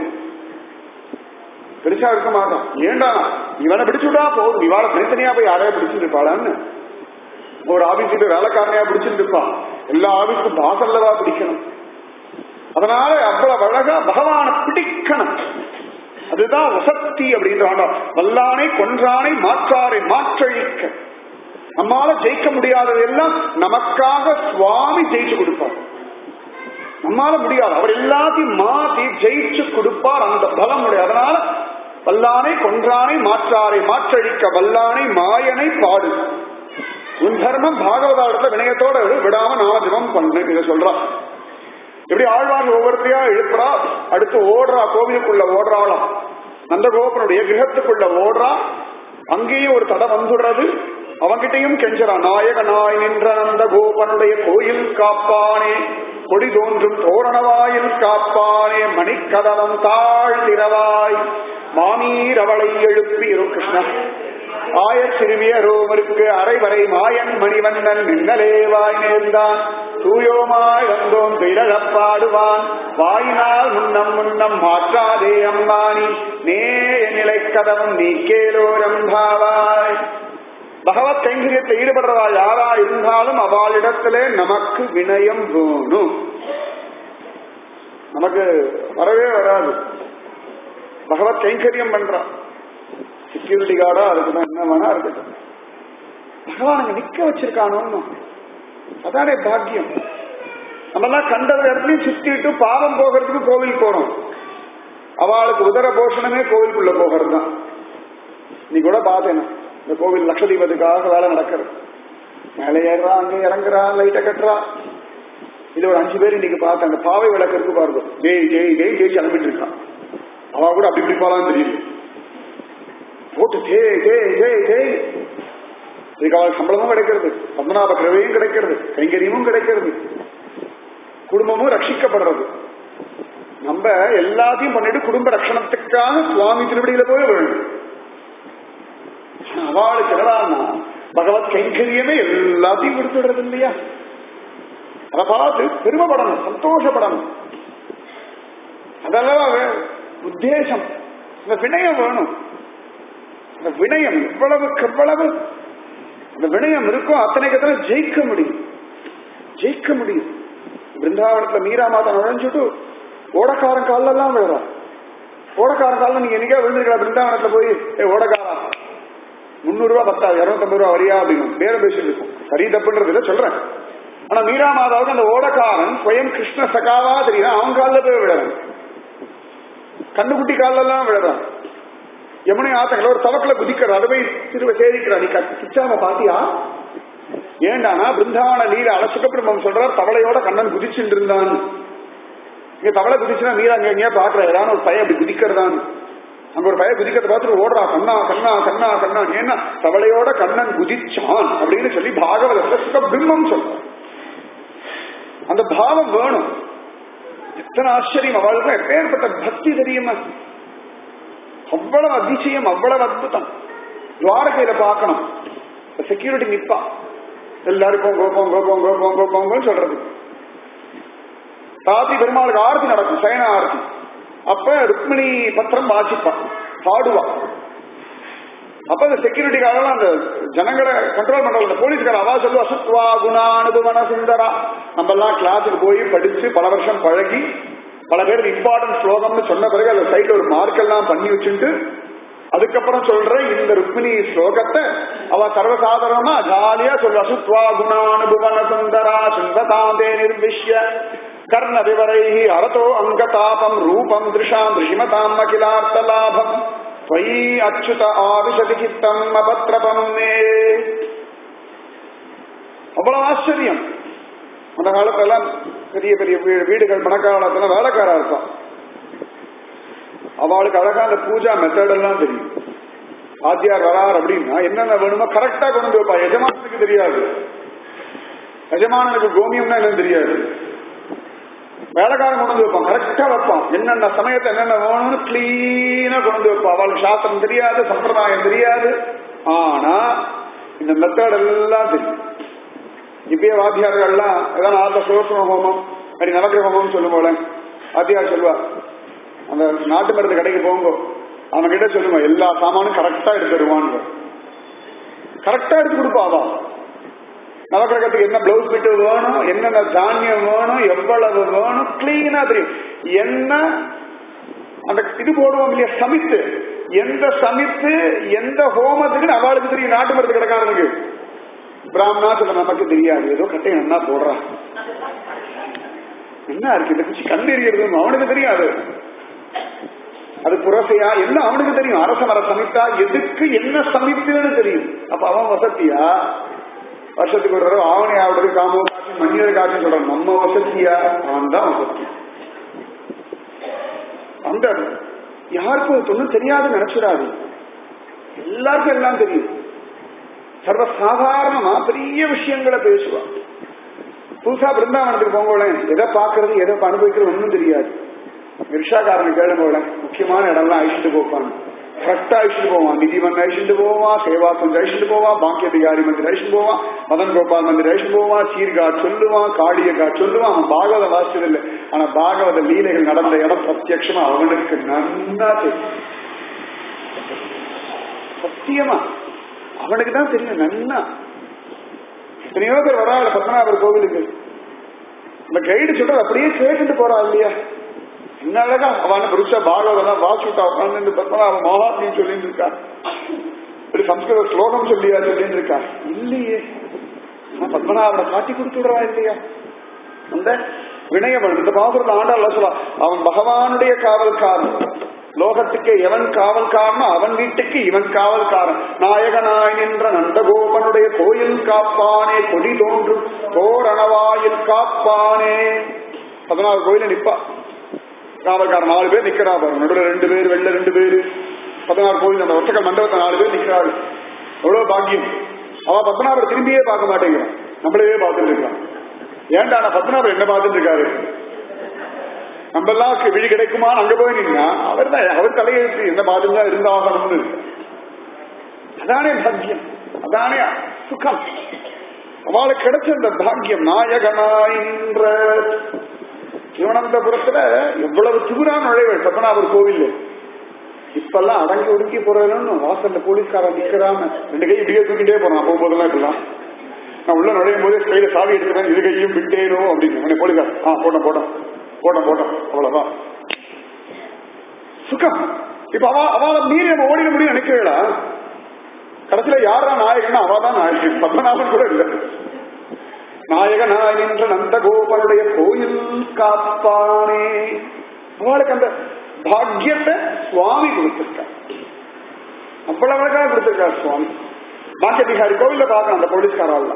பெருசா இருக்க மாட்டான் ஏண்டா இவனை பிடிச்சுட்டா போதும் இவாள தனித்தனியா போய் யாரையா பிடிச்சிட்டு இருப்பாளான்னு ஒரு ஆபீஸுக்கு வேலைக்காரனையா பிடிச்சிட்டு இருப்பான் எல்லா ஆபீஸுக்கும் பாசல்லவா பிடிக்கணும் அதனால அவ்வளவு அழகா பகவானை பிடிக்கணும் அதுதான் வசக்தி அப்படின்றாங்க வல்லானை கொன்றானை மாற்றாரை மாற்றழிக்க நம்மால ஜெயிக்க முடியாததெல்லாம் நமக்காக சுவாமி ஜெயிச்சு கொடுப்பார் நம்மால முடியாது அவர் எல்லாத்தையும் மாத்தி ஜெயிச்சு கொடுப்பார் அந்த பலம் உடைய அதனால வல்லானை கொன்றானை மாற்றாரை மாற்றழிக்க வல்லானை மாயனை பாடு உன் தர்மம் பாகவதாரத்துல வினயத்தோட இரு, விடாம நாம ஜபம் பண்ணு இதை சொல்றா எப்படி ஆழ்வார் ஒவ்வொருத்தையா எழுப்புறா அடுத்து ஓடுறா கோவிலுக்குள்ள ஓடுறாளாம் நந்தகோபனுடைய கிரகத்துக்குள்ள ஓடுறா அங்கேயும் ஒரு தடை வந்துடுறது அவங்கிட்டையும் கெஞ்சரா நாயகனாய் நின்ற நந்த கோபனுடைய கோயில் காப்பானே கொடி தோன்றும் தோரணவாயில் காப்பானே மணிக்கதவம் தாழ் திறவாய் மாமீர் அவளை எழுப்பி இரு கிருஷ்ணா ஆயர் சிறுமியரோமருக்கு அரைவரை மாயன் மணிவண்ணன் மின்னலேவாய் நேர்ந்தான் தூயோமாய் வந்தோம் பிறழப் பாடுவான் வாயினால் முன்னம் முன்னம் மாற்றாதே அம்பானி நேய நிலை கதவம் நீ கேலோரம்பாவாய் பகவத் கைங்கரியத்தில் ஈடுபடுறவா யாரா இருந்தாலும் அவளிடத்திலே நமக்கு வினயம் வேணும் நமக்கு வரவே வராது பகவத் கைங்கரியம் பண்றான் செக்யூரிட்டி கார்டா அதுக்குதான் என்ன வேணா இருக்கட்டும் பகவான் அங்க நிக்க வச்சிருக்கானோன்னு அதானே பாக்கியம் நம்ம எல்லாம் கண்டது இடத்துலயும் சுத்திட்டு பாவம் போகிறதுக்கு கோவில் போறோம் அவளுக்கு உதர போஷணமே கோவிலுக்குள்ள போகிறது தான் நீ கூட பார்த்தேன் இந்த கோவில் லட்சதீபத்துக்காக வேலை நடக்கிறது மேலே ஏறுறா அங்க இறங்குறா லைட்டை கட்டுறா இது ஒரு அஞ்சு பேர் இன்னைக்கு பார்த்தேன் அந்த பாவை விளக்கு இருக்கு பாருங்க டேய் டேய் டேய் டேய் கிளம்பிட்டு இருக்கான் அவ கூட அப்படி இப்படி போலான்னு தெரியுது போட்டு டே டே டே டே இதுக்கு அவளுக்கு சம்பளமும் கிடைக்கிறது பத்மநாப கிரவையும் கிடைக்கிறது கைங்கரியமும் கிடைக்கிறது குடும்பமும் ரட்சிக்கப்படுறது நம்ம எல்லாத்தையும் பண்ணிட்டு குடும்ப ரட்சணத்துக்காக சுவாமி திருவடியில போய் விழணும் அவளுக்கு என்னடான்னா பகவத் கைங்கரியமே எல்லாத்தையும் விடுத்துடுறது இல்லையா அதை பார்த்து பெருமைப்படணும் சந்தோஷப்படணும் அதெல்லாம் வே- உத்தேசம் இந்த வினயம் வேணும் இந்த வினயம் எவ்வளவுக்கு எவ்வளவு அந்த வினயம் இருக்கோ அத்தனைக்கு அத்தனை ஜெயிக்க முடியும் ஜெயிக்க முடியும் பிருந்தாவனத்துல மீரா மாதா நுழைஞ்சுட்டு ஓடக்காரன் கால்ல எல்லாம் விழுறா ஓடக்காரன் காலில் நீங்க என்னைக்கா விழுந்திருக்கா பிருந்தாவனத்துல போய் ஏ ஓடக்காரா முந்நூறு ரூபாய் பத்தாது இருநூத்தம்பது ரூபா வரியா அப்படின்னு பேரம் பேசிட்டு இருக்கும் சரி தப்புன்றது இல்ல சொல்றேன் ஆனா மீரா மாதாவுக்கு அந்த ஓடக்காரன் ஸ்வயம் கிருஷ்ண சகாவா தெரியும் அவன் காலில் போய் விழுறான் கண்ணுக்குட்டி காலில் எல்லாம் விழுறான் யமுனை ஆத்தங்கள ஒரு தவக்கல குதிக்கிற அதை போய் திரும்ப சேதிக்கிறா நீ கிச்சாம பாத்தியா ஏண்டானா பிருந்தாவன நீர அலசுக பிரம்மம் சொல்றார் தவளையோட கண்ணன் குதிச்சுட்டு இருந்தான் இங்க தவளை குதிச்சுனா மீரா அங்க எங்கேயா பாக்குற ஏதாவது ஒரு பையன் அப்படி குதிக்கிறதான் அங்க ஒரு பையன் குதிக்கிறத பார்த்துட்டு ஓடுறா கண்ணா கண்ணா கண்ணா கண்ணா ஏன்னா தவளையோட கண்ணன் குதிச்சான் அப்படின்னு சொல்லி பாகவதத்துல சுக பிரம்மம் சொல்றார் அந்த பாவம் வேணும் எத்தனை ஆச்சரியம் அவளுக்கு எப்பேற்பட்ட பக்தி தெரியுமா அவ்வளவு அதிசயம் அவ்வளவு அற்புதம் துவாரகையில பார்க்கணும் செக்யூரிட்டி நிப்பா எல்லாருக்கும் கோபம் கோபம் கோபம் கோபம் சொல்றது ராத்திரி பெருமாளுக்கு ஆரத்தி நடக்கும் சயன ஆரத்தி அப்ப ருக்மிணி பத்திரம் வாசிப்பான் பாடுவா அப்ப அந்த செக்யூரிட்டிக்காரெல்லாம் அந்த ஜனங்களை கண்ட்ரோல் பண்ற அந்த போலீஸ்கார அவா சொல்லுவா சுத்வா குணா அனுபவன சுந்தரா நம்ம எல்லாம் கிளாஸுக்கு போய் படிச்சு பல வருஷம் பழகி பல பேர் இம்பார்ட்டன்ட் ஸ்லோகம்னு சொன்ன பிறகு அந்த சைட்ல ஒரு மார்க் எல்லாம் பண்ணி வச்சுட்டு அதுக்கப்புறம் சொல்ற இந்த ருக்மிணி ஸ்லோகத்தை அவ சர்வசாதாரணமா ஜாலியா சொல்ல சுத்வா குணானுபவன சுந்தரா சுந்ததாந்தே நிர்விஷ்ய கர்ண விவரை அரதோ அங்கதாபம் ரூபம் திருஷாம் ரிஷிமதாம் அகிலார்த்த லாபம் त्वयि अच्युत ஆவிஷதி சித்தம் அபத்ரபம் மே அவ்வளவு ஆச்சரியம் அந்த காலத்துல எல்லாம் பெரிய பெரிய வீ- வீடுகள் பணக்காலத்துல வேலைக்காரா இருப்பான் அவளுக்கு அழகா அந்த பூஜா மெத்தட் எல்லாம் தெரியும் ஆத்தியார் வரார் அப்படின்னா என்னென்ன வேணுமோ கரெக்டா கொண்டு வந்து வைப்பா எஜமானனுக்கு தெரியாது எஜமானனுக்கு கோமியம்னா என்னன்னு தெரியாது வேலைக்காரன் கொண்டு வந்து வைப்பான் கரெக்டா வைப்பான் என்னென்ன சமயத்தை என்னென்ன வேணும்னு கிளீனா கொண்டு வந்து வைப்பான் அவளுக்கு சாஸ்திரம் தெரியாது சம்பிரதாயம் தெரியாது ஆனா இந்த மெத்தட் எல்லாம் தெரியும் இப்பயே வாத்தியார்கள்லாம் ஏதாவது ஆத்த சுதர்சன ஹோமம் அப்படி நவக்கிர ஹோமம் சொல்லும் போல வாத்தியார் சொல்லுவா அந்த நாட்டு மருந்து கடைக்கு போங்க அவன் கிட்ட சொல்லுங்க எல்லா சாமானும் கரெக்டா எடுத்து தருவான்னு கரெக்டா எடுத்து கொடுப்பா அவ நவக்கிரகத்துக்கு என்ன பிளவுஸ் பிட்டு வேணும் என்னென்ன தானியம் வேணும் எவ்வளவு வேணும் கிளீனா தெரியும் என்ன அந்த இது போடுவோம் இல்லையா சமித்து எந்த சமித்து எந்த ஹோமத்துக்கு அவளுக்கு தெரியும் நாட்டு மருந்து கிடக்காரனுக்கு பிராமணா சொல்ல நமக்கு தெரியாது ஏதோ கட்டை என்ன போடுறா என்ன இருக்கு இந்த குச்சி கண் எரியறது அவனுக்கு தெரியாது அது புரசையா என்ன அவனுக்கு தெரியும் அரச மர சமித்தா எதுக்கு என்ன சமித்துன்னு தெரியும் அப்ப அவன் வசதியா வருஷத்துக்கு ஒரு தடவை ஆவணி ஆவுறது காமோ காட்சி மன்னியர் காட்சி சொல்றான் நம்ம வசதியா அவன் தான் வசதி அந்த யாருக்கும் இது ஒண்ணும் தெரியாதுன்னு நினைச்சிடாது எல்லாருக்கும் எல்லாம் தெரியும் சர்வ சாதாரணமா பெரிய விஷயங்களை பேசுவா புதுசா பிருந்தாவனத்துக்கு போங்களேன் எதை பாக்குறது எதை அனுபவிக்கிறது ஒன்றும் தெரியாது ரிஷாக்காரனை கேளுங்களேன் முக்கியமான இடம்லாம் அழிச்சுட்டு போப்பான் கரெக்டா அழிச்சுட்டு போவான் நிதிமன் அழிச்சுட்டு போவான் சேவா கொஞ்சம் அழிச்சுட்டு போவான் பாக்கிய அதிகாரி மந்திர் அழிச்சுட்டு போவான் மதன் கோபால் மந்திர் அழிச்சுட்டு போவான் சீர்காட் சொல்லுவான் காளியகாட் சொல்லுவான் அவன் பாகவத வாசிச்சது இல்லை ஆனா பாகவத லீலைகள் நடந்த இடம் பிரத்யட்சமா அவனுக்கு நன்னா தெரியும் சத்தியமா அவனுக்கு தான் தெரியும் நன்னா எத்தனையோ பேர் வராங்க பத்மநாபர் கோவிலுக்கு அந்த கைடு சொல்றது அப்படியே கேட்டுட்டு போறா இல்லையா என்ன அழகா அவன் புருஷ பாகவதெல்லாம் வாசுட்டா உட்காந்து பத்மநாப மகாத்மின்னு சொல்லிட்டு இருக்கா இப்படி சம்ஸ்கிருத ஸ்லோகம் சொல்லியா சொல்லிட்டு இருக்கா இல்லையே ஆனா பத்மநாபனை காட்டி கொடுத்துடுறா இல்லையா அந்த வினயவன் இந்த பாசுரத்தை ஆண்டாள் சொல்ல அவன் பகவானுடைய காவல்காரன் லோகத்துக்கு எவன் காவல்காரனோ அவன் வீட்டுக்கு இவன் காவல்காரன் நாயகனாய் நின்ற நந்தகோபனுடைய கோயில் காப்பானே கொடி தோன்றும் தோரணவாயில் காப்பானே பதினாறு கோயில நிப்பா காவல்காரன் நாலு பேர் நிக்கிறா பாருங்க நடுவில் ரெண்டு பேர் வெளில ரெண்டு பேர் பதினாறு கோயில் அந்த ஒற்றக்க மண்டபத்தை நாலு பேர் நிக்கிறாரு எவ்வளவு பாக்கியம் அவ பத்மநாபர் திரும்பியே பார்க்க மாட்டேங்கிறான் நம்மளவே பார்த்துட்டு இருக்கான் ஏன்டா நான் பத்மநாபர் என்ன பார்த்துட்டு இருக்காரு நம்ம எல்லாம் விழி கிடைக்குமான்னு அங்க போய் நின்னா அவர் தான் அவர் தலையெழுத்து என்ன பாதுகா இருந்தாகணும்னு அதானே பாக்கியம் அதானே சுகம் அவளுக்கு கிடைச்ச இந்த பாக்கியம் நாயகனாயின்ற திருவனந்தபுரத்துல எவ்வளவு திபுரா நுழைவு பத்மநாபர் கோவில் இப்பெல்லாம் அடங்கி ஒடுக்கி போறதுன்னு வாசல்ல போலீஸ்காரன் நிக்கிறான்னு ரெண்டு கை இப்படியே தூக்கிட்டே போறான் போகும்போதெல்லாம் இப்பெல்லாம் நான் உள்ள நுழையும் போது கையில சாவி எடுத்துக்கிறேன் இது கையும் விட்டேனோ அப்படின்னு போலீஸ்கார் ஆ போட்டோம் போட்டோம் போட்டோம் போட்டோம் அவ்வளவுதான் சுகம் இப்ப அவ அவளை மீறி நம்ம ஓடிட முடியும் நினைக்கிறீங்களா கடைசியில யாரா நாயகன் அவ தான் நாயகன் பத்மநாபன் கூட இல்லை நாயகனாய் நின்ற நந்தகோபனுடைய கோயில் காப்பானே அவளுக்கு அந்த பாக்கியத்தை சுவாமி கொடுத்திருக்கார் அவ்வளவு அழகா கொடுத்திருக்கார் சுவாமி பாக்கிய பிகாரி கோவில்ல பார்க்கணும் அந்த போலீஸ்காரெல்லாம்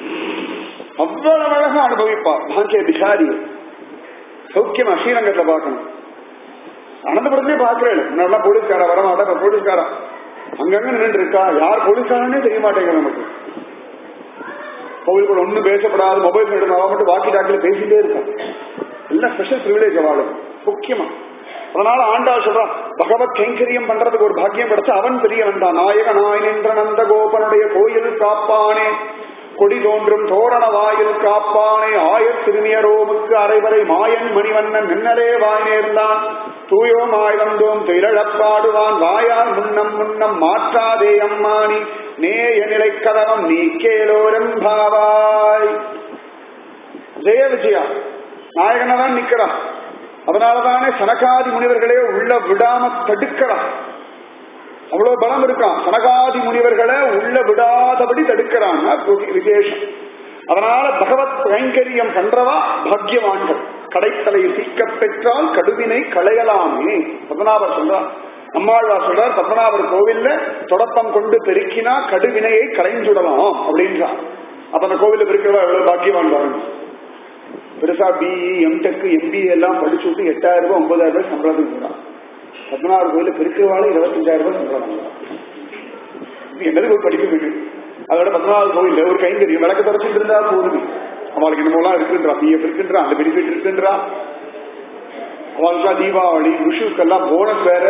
அவ்வளவு அழகா அனுபவிப்பா பாக்கிய பிகாரி சௌக்கியமா ஸ்ரீரங்கத்துல பார்க்கணும் அனந்தபுரத்திலே பார்க்கிறேன் முன்னாடி போலீஸ்காரா வரமாட்டா போலீஸ்காரா அங்கங்க நின்று இருக்கா யார் போலீஸ்காரனே தெரிய மாட்டேங்குது நமக்கு கோவிலுக்குள்ள ஒண்ணும் பேசப்படாது மொபைல் எடுத்து அவன் மட்டும் வாக்கி டாக்கில பேசிட்டே இருக்கான் எல்லாம் ஸ்பெஷல் ப்ரிவிலேஜ் அவளுக்கு முக்கியமா அதனால ஆண்டாள் சொல்றான் பகவத் கைங்கரியம் பண்றதுக்கு ஒரு பாக்கியம் கிடைச்சா அவன் பெரியவன் தான் நாயகனாய் நின்ற நந்த கோபனுடைய கோயில் காப்பானே கொடி தோன்றும் தோரண வாயில் காப்பானே ஆயர் திருநியரோமுக்கு அரைவரை மாயன் மணிவண்ணன் மின்னலே வாய் நேர்ந்தான் தூயோமாய் வந்தோம் திரழப்பாடுவான் வாயால் முன்னம் முன்னம் மாற்றாதே அம்மானி நேய நிலை கதவம் நீ கேளோரம் பாவாய் ஜெய விஜயா நாயகனை தான் நிக்கிறான் அதனாலதானே சனகாதி முனிவர்களே உள்ள விடாம தடுக்கிறான் அவ்வளவு பலம் இருக்கான் சனகாதி முனிவர்களை உள்ள விடாதபடி தடுக்கிறான் விசேஷம் அதனால பகவத் கைங்கரியம் பண்றவா பாக்யவான்கள் கடைத்தலை சீக்க பெற்றால் கடுவினை களையலாமே பத்மநாபர் சொல்றார் நம்மாழ்வார் சொல்றார் பத்மநாபர் கோவில்ல தொடப்பம் கொண்டு பெருக்கினா கடுவினையை களைஞ்சுடலாம் அப்படின்றார் அப்ப அந்த கோவில்ல பெருக்கிறவா எவ்வளவு பாக்கியவான் பாருங்க பெருசா பிஇ எம்டெக் எம்பிஏ எல்லாம் படிச்சு விட்டு எட்டாயிரம் ரூபாய் ஒன்பதாயிரம் ரூபாய் சம்பளத்துக்கு போறான் பத்மநாபர் கோயில பெருக்கிறவாள் இருபத்தஞ்சாயிரம் ரூபாய் சம்பளம் இது என்னது போய் படிக்க முடியும் அதோட பத்மநாபர் கோயில் ஒரு கைங்கரியம் விளக்கு தொடச்சிட்டு இருந்தா போதும் அவளுக்கு என்னமோலாம் இருக்குன்றா பிஎஃப் இருக்குன்றா அந்த பெனிஃபிட் இருக்குன்றா அவளுக்கு தீபாவளி விஷுக்கெல்லாம் போனஸ் வேற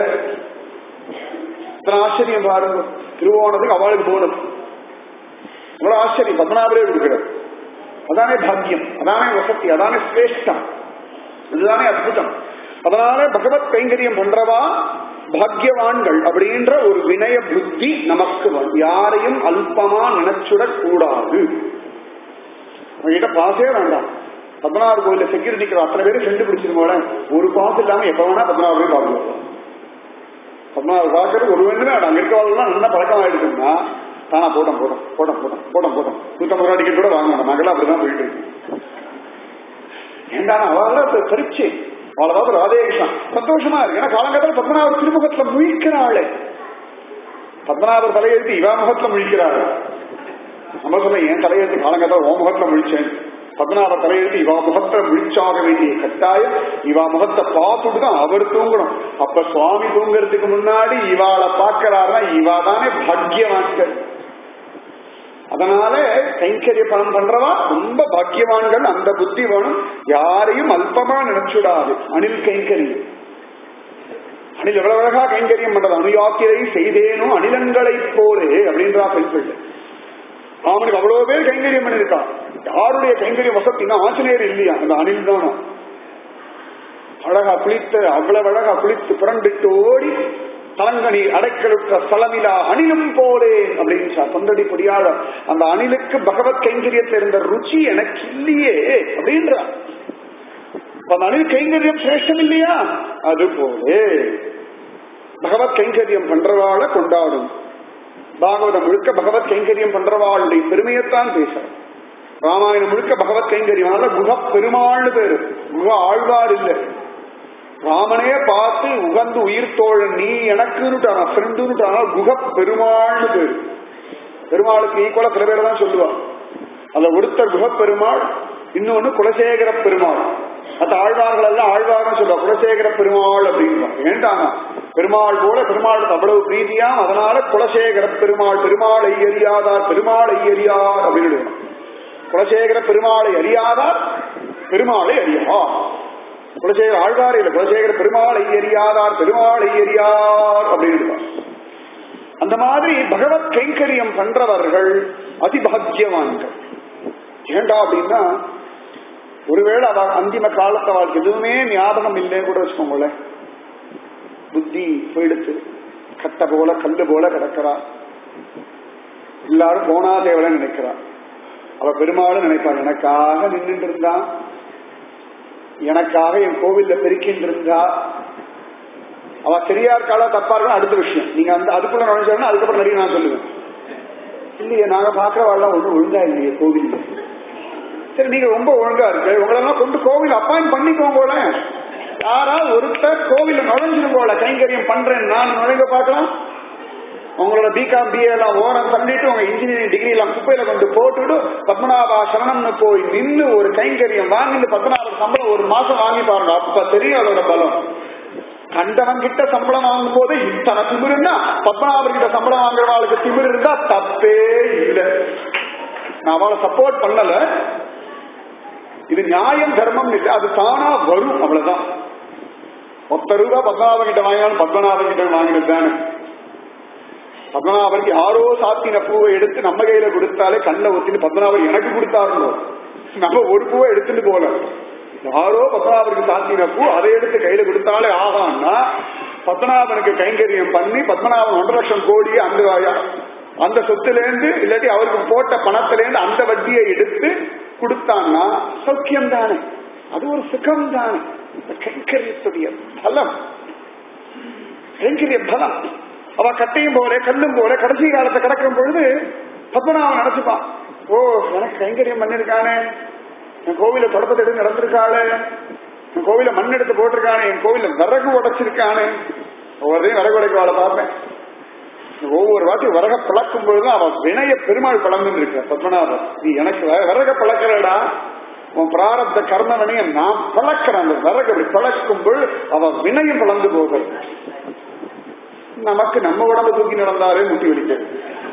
இத்தனை ஆச்சரியம் பாருங்க திருவோணத்துக்கு அவளுக்கு போனஸ் அவ்வளவு ஆச்சரியம் பத்மநாபரே கொடுக்கிறார் அதானே பாக்கியம் அதானே வசதி அதானே சிரேஷ்டம் இதுதானே அற்புதம் அதனால பகவத் கைங்கரியம் பண்றவா பாக்யவான்கள் அப்படின்ற ஒரு வினய புத்தி நமக்கு வரும் யாரையும் அல்பமா நினைச்சுடக் கூடாது அவங்ககிட்ட பாசே வேண்டாம் பத்மநாப கோயில செக்யூரிட்டிக்கு அத்தனை பேரும் சென்று பிடிச்சிருக்கோட ஒரு பாஸ் இல்லாம எப்ப வேணா பத்மநாப போய் பார்க்கலாம் பத்மநாப பார்க்கறது ஒரு வேண்டுமே அங்க இருக்கவங்கலாம் நல்ல பழக்கம் ஆயிடுச்சுன்னா தானா போட்டோம் போட்டோம் போட்டோம் போட்டோம் போட்டோம் போட்டோம் நூத்தம்பது ரூபா டிக்கெட் கூட வாங்க மாட்டோம் நாங்களாம் அப்படிதான் போயிட்டு இருக்கோம் ஏண்டா அவளால பரீட்சை அவ்வளவுதான் ராதே கிருஷ்ணன் சந்தோஷமா இருக்கு ஏன்னா காலங்கத்தில் பத்மநாபர் திருமுகத்துல முழிக்கிறாளே பத்மநாபர் தலையெழுத்து இவா முகத்துல முழிக்கிறாள் நம்ம சொல்ல என் தலையெழுத்து காலங்கத்தில் ஓ முகத்துல முழிச்சேன் பத்மநாபர் தலையெழுத்து இவா முகத்துல முழிச்சாக வேண்டிய கட்டாயம் இவா முகத்தை பார்த்துட்டு தான் அவர் தூங்கணும் அப்ப சுவாமி தூங்குறதுக்கு முன்னாடி இவாளை பார்க்கிறாருன்னா இவா தானே பாக்யவான்கள் அதனால கைங்கரிய பணம் பண்றவா ரொம்ப பாக்கியவான்கள் அந்த புத்தி வேணும் யாரையும் அல்பமா நினைச்சுடாது அணில் கைங்கரியம் அணில் எவ்வளவு அழகா கைங்கரியம் பண்றது அணுயாத்திரை செய்தேனோ அணிலங்களை போலே அப்படின்றா பெண்பிள்ளை அவனுக்கு அவ்வளவு பேர் கைங்கரியம் பண்ணிருக்கா யாருடைய கைங்கரியம் வசத்தினா ஆஞ்சநேயர் இல்லையா அந்த அணில் தானோ அழகா குளித்து அவ்வளவு அழகா குளித்து புரண்டிட்டு ஓடி தலங்கனி அடைக்கலுற்ற ஸ்தலமிலா அணிலும் போலே அப்படின்னு தொண்டடி புரியாத அந்த அணிலுக்கு பகவத் கைங்கரியத்தில் இருந்த ருச்சி எனக்கு இல்லையே அப்படின்ற அந்த அணில் கைங்கரியம் சிரேஷ்டம் இல்லையா அது போலே பகவத் கைங்கரியம் பண்றவாளை கொண்டாடும் பாகவதம் முழுக்க பகவத் கைங்கரியம் பண்றவாளுடைய பெருமையத்தான் பேசுறோம் ராமாயணம் முழுக்க பகவத் கைங்கரியனால குக பெருமாள்னு பேரு குக ஆழ்வார் இல்ல ராமனே பார்த்து உகந்து உயிர் தோழன் நீ எனக்குன்னுட்டானா ஃப்ரெண்டுன்னுட்டானா குக பெருமாள்னு பேரு பெருமாளுக்கு ஈக்குவலா சில பேர் தான் சொல்லுவா அந்த ஒருத்தர் குக பெருமாள் இன்னொன்னு குலசேகர பெருமாள் மற்ற ஆழ்வார்கள் எல்லாம் ஆழ்வார்னு சொல்லுவா குலசேகர பெருமாள் அப்படின்பா ஏண்டாங்க பெருமாள் போல பெருமாளுக்கு அவ்வளவு பிரீதியாம் அதனால குலசேகர பெருமாள் பெருமாளை அறியாதார் பெருமாளை அறியார் அப்படின்னு குலசேகர பெருமாளை அறியாதார் பெருமாளை அறியார் குலசேகர ஆழ்வார் இல்ல குலசேகர பெருமாளை அறியாதார் பெருமாளை அறியார் அப்படின்னு அந்த மாதிரி பகவத் கைங்கரியம் பண்றவர்கள் அதிபாகியவான்கள் ஏண்டா அப்படின்னா ஒருவேளை அவ அந்திம காலத்தை அவளுக்கு எதுவுமே ஞாபகம் இல்லைன்னு கூட வச்சுக்கோங்களேன் புத்தி போயிடுத்து கட்டை போல கல்லு போல கிடக்கிறா எல்லாரும் போனா தேவலை நினைக்கிறா அவ பெருமாளும் நினைப்பாள் எனக்காக நின்றுட்டு இருந்தா எனக்காக என் கோவில்ல பெருக்கிட்டு இருந்தா அவ சரியா இருக்காளா தப்பா இருக்கா அடுத்த விஷயம் நீங்க அந்த அதுக்குள்ள நுழைஞ்சாருன்னா அதுக்கப்புறம் நிறைய நான் சொல்லுவேன் இல்லையே நாங்க பாக்குறவாள்லாம் ஒன்றும் ஒழுங்கா இல்லையே கோவில் சரி நீங்க ரொம்ப ஒழுங்கா இருக்கு உங்களெல்லாம் கொண்டு கோவில் அப்பாயின் பண்ணிக்கோங்க போல யாராவது ஒருத்தர் கோவில நுழைஞ்சிரும் போல கைங்கரியம் பண்றேன் நான் நுழைங்க பார்க்கலாம் உங்களோட பிகாம் பிஏ எல்லாம் ஓரம் பண்ணிட்டு உங்க இன்ஜினியரிங் டிகிரி எல்லாம் குப்பையில கொண்டு போட்டுட்டு பத்மநாபா சரணம்னு போய் நின்று ஒரு கைங்கரியம் வாங்கிட்டு பத்மநாப சம்பளம் ஒரு மாசம் வாங்கி பாருங்க அப்ப தெரியும் அதோட பலம் கண்டவன் கிட்ட சம்பளம் வாங்கும் போது இத்தனை திமிருன்னா பத்மநாபர் கிட்ட சம்பளம் வாங்குறவாளுக்கு திமிர் இருந்தா தப்பே இல்லை நான் அவளை சப்போர்ட் பண்ணல இது நியாயம் தர்மம் இல்லை அது தானா வரும் அவ்வளவுதான் ஒத்த ரூபா பத்மநாபன் கிட்ட வாங்கினாலும் பத்மநாபன் கிட்ட வாங்கினது தானே பத்மநாபருக்கு யாரோ சாத்தின பூவை எடுத்து நம்ம கையில கொடுத்தாலே கண்ணில் ஒத்தின்னு பத்மநாபர் எனக்கு கொடுத்தாருந்தோ நம்ம ஒரு பூவை எடுத்துட்டு போல யாரோ பத்மநாபருக்கு சாத்தின பூ அதை எடுத்து கையில கொடுத்தாலே ஆகான்னா பத்மநாபனுக்கு கைங்கரியம் பண்ணி பத்மநாபன் ஒன்றரை லட்சம் கோடி அந்த அந்த சொத்துலேருந்து இல்லாட்டி அவருக்கு போட்ட பணத்திலேருந்து அந்த வட்டியை எடுத்து கொடுத்தான்னா சௌக்கியம் தானே அது ஒரு சுகம் தானே கைங்கரியத்துடைய பலம் கைங்கரிய பலம் அவ கட்டையும் போல கல்லும் போல கடைசி காலத்தை கிடக்கும் பொழுது பத்மநாபன் நினைச்சுப்பான் ஓ எனக்கு கைங்கரியம் பண்ணிருக்கானே என் கோவில தொடப்பத்தை எடுத்து நடந்திருக்காளே என் கோவில மண் எடுத்து போட்டிருக்கானே என் கோவில விறகு உடைச்சிருக்கானே ஒவ்வொருத்தையும் விறகு உடைக்கவாளை பார்ப்பேன் ஒவ்வொரு வாட்டி விறக பிளக்கும் பொழுதும் அவன் வினைய பெருமாள் பழந்து இருக்க பத்மநாபன் நீ எனக்கு விறக பழக்கிறடா உன் பிராரப்த கர்ம வினைய நான் பழக்கிறேன் அந்த விறகு அப்படி பழக்கும் பொழுது அவன் வினையும் பழந்து போகிறது நமக்கு நம்ம உடம்பு தூக்கி நடந்தாலே முட்டி வலிக்கிறது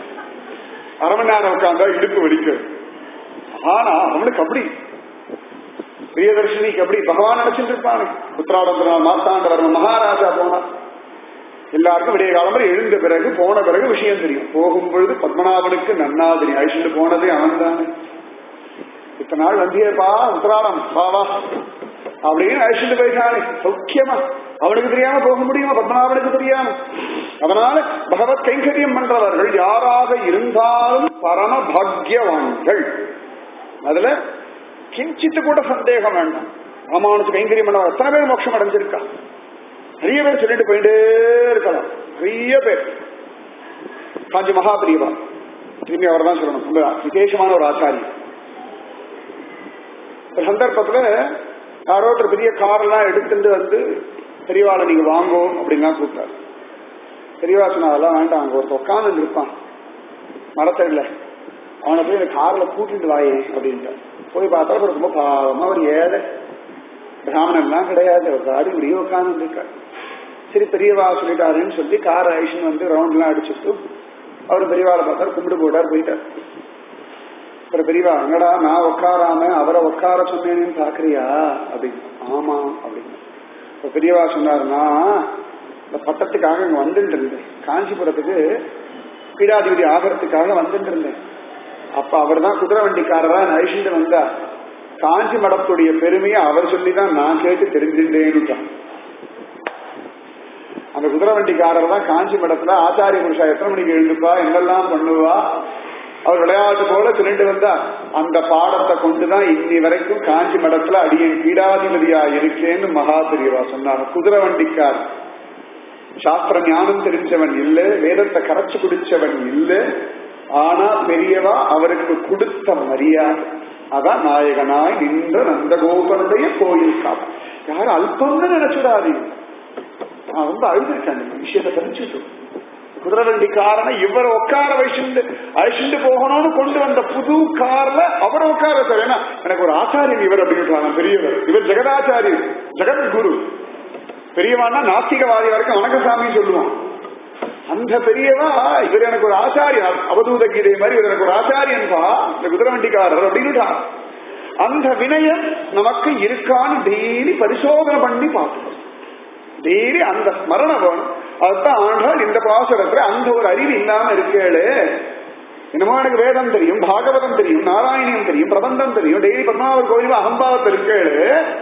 அரை மணி நேரம் உட்காந்தா இடுப்பு வலிக்கிறது ஆனா அவனுக்கு அப்படி பிரியதர்ஷினிக்கு அப்படி பகவான் நினைச்சிட்டு இருப்பானு உத்திராடத்தினால் மாத்தாண்டவர்ம மகாராஜா போனான் எல்லாருக்கும் விடிய காலம் வரை எழுந்த பிறகு போன பிறகு விஷயம் தெரியும் போகும் பொழுது பத்மநாபனுக்கு நன்னாதிரி அழிச்சுட்டு போனதே அவன் தானே இத்தனை நாள் வந்தியப்பா உத்தராடம் வா வா அப்படின்னு அழிச்சுட்டு போயிட்டானே சௌக்கியமா அவனுக்கு தெரியாம போக முடியுமா பத்மநாபனுக்கு தெரியாம அதனால பகவத் கைங்கரியம் பண்றவர்கள் யாராக இருந்தாலும் பரம பாக்யவான்கள் அதுல கிஞ்சித்து கூட சந்தேகம் வேண்டாம் ராமானுஜ கைங்கரியம் பண்ணவர் எத்தனை பேர் மோட்சம் அடைஞ்சிருக்கா நிறைய பேர் சொல்லிட்டு போயிட்டே இருக்கலாம் நிறைய பேர் காஞ்சி மகாபிரியவா திரும்பி அவர் தான் சொல்லணும் ரொம்ப விசேஷமான ஒரு ஆச்சாரியம் ஒரு சந்தர்ப்பத்துல யாரோ ஒருத்தர் பெரிய காரெல்லாம் எடுத்துட்டு வந்து பெரியவாளை நீங்க வாங்கோ அப்படின்லாம் கூப்பிட்டாரு பெரியவா சொன்னா அதெல்லாம் வேண்டாம் அங்க ஒருத்தர் உட்காந்து இருப்பான் மரத்தடியில அவனை போய் இந்த கார்ல கூட்டிட்டு வாயே அப்படின்ட்டு போய் பார்த்தா அவர் ரொம்ப பாவமா அவர் ஏழை பிராமணன்லாம் கிடையாது அவர் காடி முடிய உட்காந்து இருக்காரு சரி பெரியவா சொல்லிட்டாருன்னு சொல்லி கார் ஐஷன் வந்து ரவுண்ட்லாம் அடிச்சுட்டு அவர் பெரியவாளை பார்த்தாரு கும்பிட்டு போட்டார் போயிட்டார் அப்புறம் பெரியவா அங்கடா நான் உட்காராம அவரை உட்கார சொன்னேன்னு பாக்குறியா அப்படின்னு ஆமா அப்படின்னு இப்ப பெரியவா சொன்னாருன்னா இந்த பட்டத்துக்காக இங்க வந்துட்டு இருந்தேன் காஞ்சிபுரத்துக்கு பீடாதிபதி ஆகிறதுக்காக வந்துட்டு இருந்தேன் அப்ப அவர் தான் குதிரை வண்டிக்காரரா நைஷிட்டு வந்தார் காஞ்சி மடத்துடைய பெருமையை அவர் சொல்லிதான் நான் கேட்டு தெரிஞ்சுட்டேன்னுட்டான் அந்த குதிரை வண்டிக்காரர் தான் காஞ்சி மடத்துல ஆச்சாரிய புருஷா எத்தனை மணிக்கு எழுந்துப்பா என்னெல்லாம் பண்ணுவா அவர் விளையாட்டு போல சொல்லிட்டு வந்தா அந்த பாடத்தை கொண்டுதான் இன்னி வரைக்கும் காஞ்சி மடத்துல அடியன் பீடாதிபதியா இருக்கேன்னு மகா பெரியவா சொன்னார் குதிரை வண்டிக்கார் சாஸ்திர ஞானம் தெரிஞ்சவன் இல்ல வேதத்தை கரைச்சு குடிச்சவன் இல்ல ஆனா பெரியவா அவருக்கு கொடுத்த மரியாதை அதான் நாயகனாய் நின்ற நந்தகோபனுடைய கோயில் காப்பு யாரும் அல்பம்னு நினைச்சுடாதீங்க நான் ரொம்ப அழுதுருக்கேன் இந்த விஷயத்தை தெரிஞ்சுட்டு குதிரை வண்டிக்காரனை இவரை உட்கார வச்சுட்டு அழிச்சுட்டு போகணும்னு கொண்டு வந்த புது கார்ல அவரை உட்கார சார் ஏன்னா எனக்கு ஒரு ஆச்சாரியன் இவர் அப்படின்னு பெரியவர் இவர் ஜெகதாச்சாரியர் ஜெகத்குரு பெரியவான்னா நாஸ்திகவாதி வரைக்கும் வணக்கசாமி சொல்லுவான் அந்த பெரியவா இவர் எனக்கு ஒரு ஆச்சாரியன் அவதூத கீதை மாதிரி இவர் எனக்கு ஒரு ஆச்சாரியன்பா இந்த குதிரை வண்டிக்காரர் அப்படின்னுட்டா அந்த வினயம் நமக்கு இருக்கான்னு டெய்லி பரிசோதனை பண்ணி பார்க்கணும் டெய்லி அந்த ஸ்மரணம் வேணும் அதுதான் ஆண்டாள் இந்த பாசுரத்துல அந்த ஒரு அறிவு இல்லாம இருக்கேளு என்னமோ எனக்கு வேதம் தெரியும் பாகவதம் தெரியும் நாராயணியம் தெரியும் பிரபந்தம் தெரியும் டெய்லி பத்மாவர் கோயில் அகம்பாவத்தை இருக்கேளு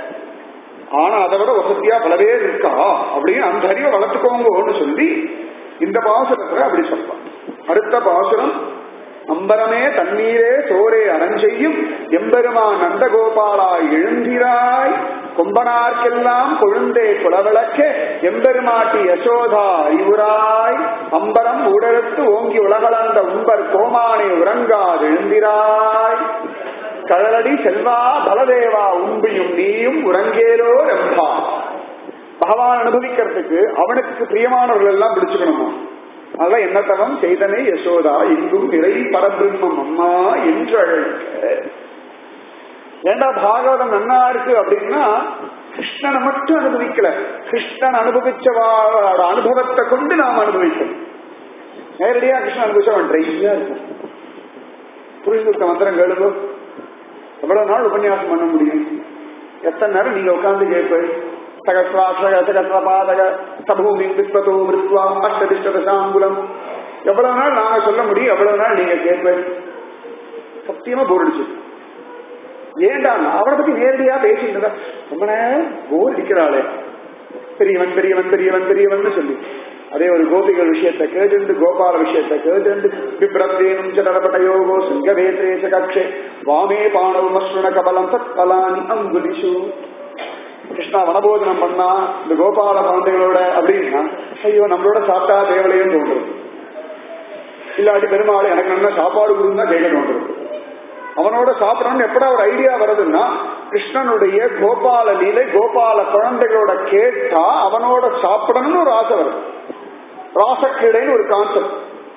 ஆனா அதை விட வசதியா பல பேர் இருக்கா அப்படின்னு அந்த அறிவை வளர்த்துக்கோங்கன்னு சொல்லி இந்த பாசுரத்துல அப்படி சொல்றான் அடுத்த பாசுரம் அம்பரமே தண்ணீரே சோரே அரஞ்செய்யும் எம்பெருமான் நந்தகோபாலாய் எழுந்திராய் கொம்பனார்க்கெல்லாம் கொழுந்தே குலவிளக்க எம்பெருமாட்டி யசோதா அறிவுராய் அம்பரம் ஊடறுத்து ஓங்கி உலகளந்த உம்பர் கோமானே உறங்காது எழுந்திராய் கழலடி செல்வா பலதேவா உம்பியும் நீயும் உறங்கேலோ ரெம்பா பகவான் அனுபவிக்கிறதுக்கு அவனுக்கு பிரியமானவர்கள் எல்லாம் பிடிச்சுக்கணுமா அதெல்லாம் என்ன தவம் செய்தனை யசோதா இங்கும் நிறை பரபிரம்மம் அம்மா என்று அழைக்க ஏண்டா பாகவதம் நன்னா இருக்கு அப்படின்னா கிருஷ்ணனை மட்டும் அனுபவிக்கல கிருஷ்ணன் அனுபவிச்சவாளோட அனுபவத்தை கொண்டு நாம் அனுபவிக்கணும் நேரடியா கிருஷ்ணன் அனுபவிச்சவன் ட்ரையா இருக்கும் புரிஞ்சுக்க மந்திரம் கேளுங்க எவ்வளவு நாள் உபன்யாசம் பண்ண முடியும் எத்தனை நேரம் நீங்க உட்கார்ந்து கேட்பேன் சகசிராட்சக சகசிரபாதக சபூமி விஸ்வதோ மிருத்வா அஷ்டதிஷ்டதசாங்குலம் எவ்வளவு நாள் நாங்க சொல்ல முடியும் எவ்வளவு நாள் நீங்க கேட்பேன் சத்தியமா போர் அடிச்சு ஏண்டா நான் அவனை பத்தி நேரடியா பேசிட்டு இருந்தா ரொம்ப நேரம் போர் அடிக்கிறாளே பெரியவன் பெரியவன் பெரியவன் பெரியவன் சொல்லி அதே ஒரு கோபிகள் விஷயத்தை கேட்டு கோபால விஷயத்தை கேட்டு விப்ரத்தேனும் சடரபட்டயோகோ சிங்கவேத்ரேச கக்ஷே வாமே பாணவ மஸ்ருண கபலம் சத் பலானி அங்குலிஷு கிருஷ்ணா வனபோஜனம் பண்ணா இந்த கோபால குழந்தைகளோட அப்படின்னா ஐயோ நம்மளோட சாப்பிட்டா தேவலையும் தோன்றும் இல்லாட்டி பெருமாள் எனக்கு நல்லா சாப்பாடு கொடுந்தா கேட்க தோன்றும் அவனோட சாப்பிடணும்னு எப்படா ஒரு ஐடியா வருதுன்னா கிருஷ்ணனுடைய கோபால லீலை கோபால குழந்தைகளோட கேட்டா அவனோட சாப்பிடணும்னு ஒரு ஆசை வருது ராசக்கிடைன்னு ஒரு கான்செப்ட்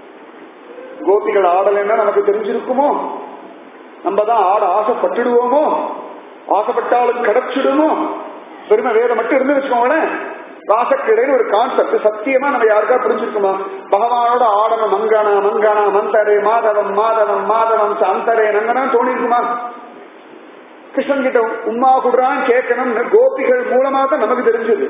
கோபிகள் ஆடலைன்னா நமக்கு தெரிஞ்சிருக்குமோ நம்ம தான் ஆட ஆசைப்பட்டுடுவோமோ ஆசைப்பட்டாலும் கிடைச்சிடுமோ பெருமை வேதம் மட்டும் இருந்து வச்சுக்கோங்களேன் ராசக்கிடைன்னு ஒரு கான்செப்ட் சத்தியமா நம்ம யாருக்கா புரிஞ்சிருக்குமா பகவானோட ஆடணும் மங்கனா மங்கனா மந்தரே மாதவம் மாதவம் மாதவம் அந்தரே நங்கனா தோணி இருக்குமா கிருஷ்ணன் கிட்ட உம்மா குடுறான் கேட்கணும்னு கோபிகள் மூலமா தான் நமக்கு தெரிஞ்சது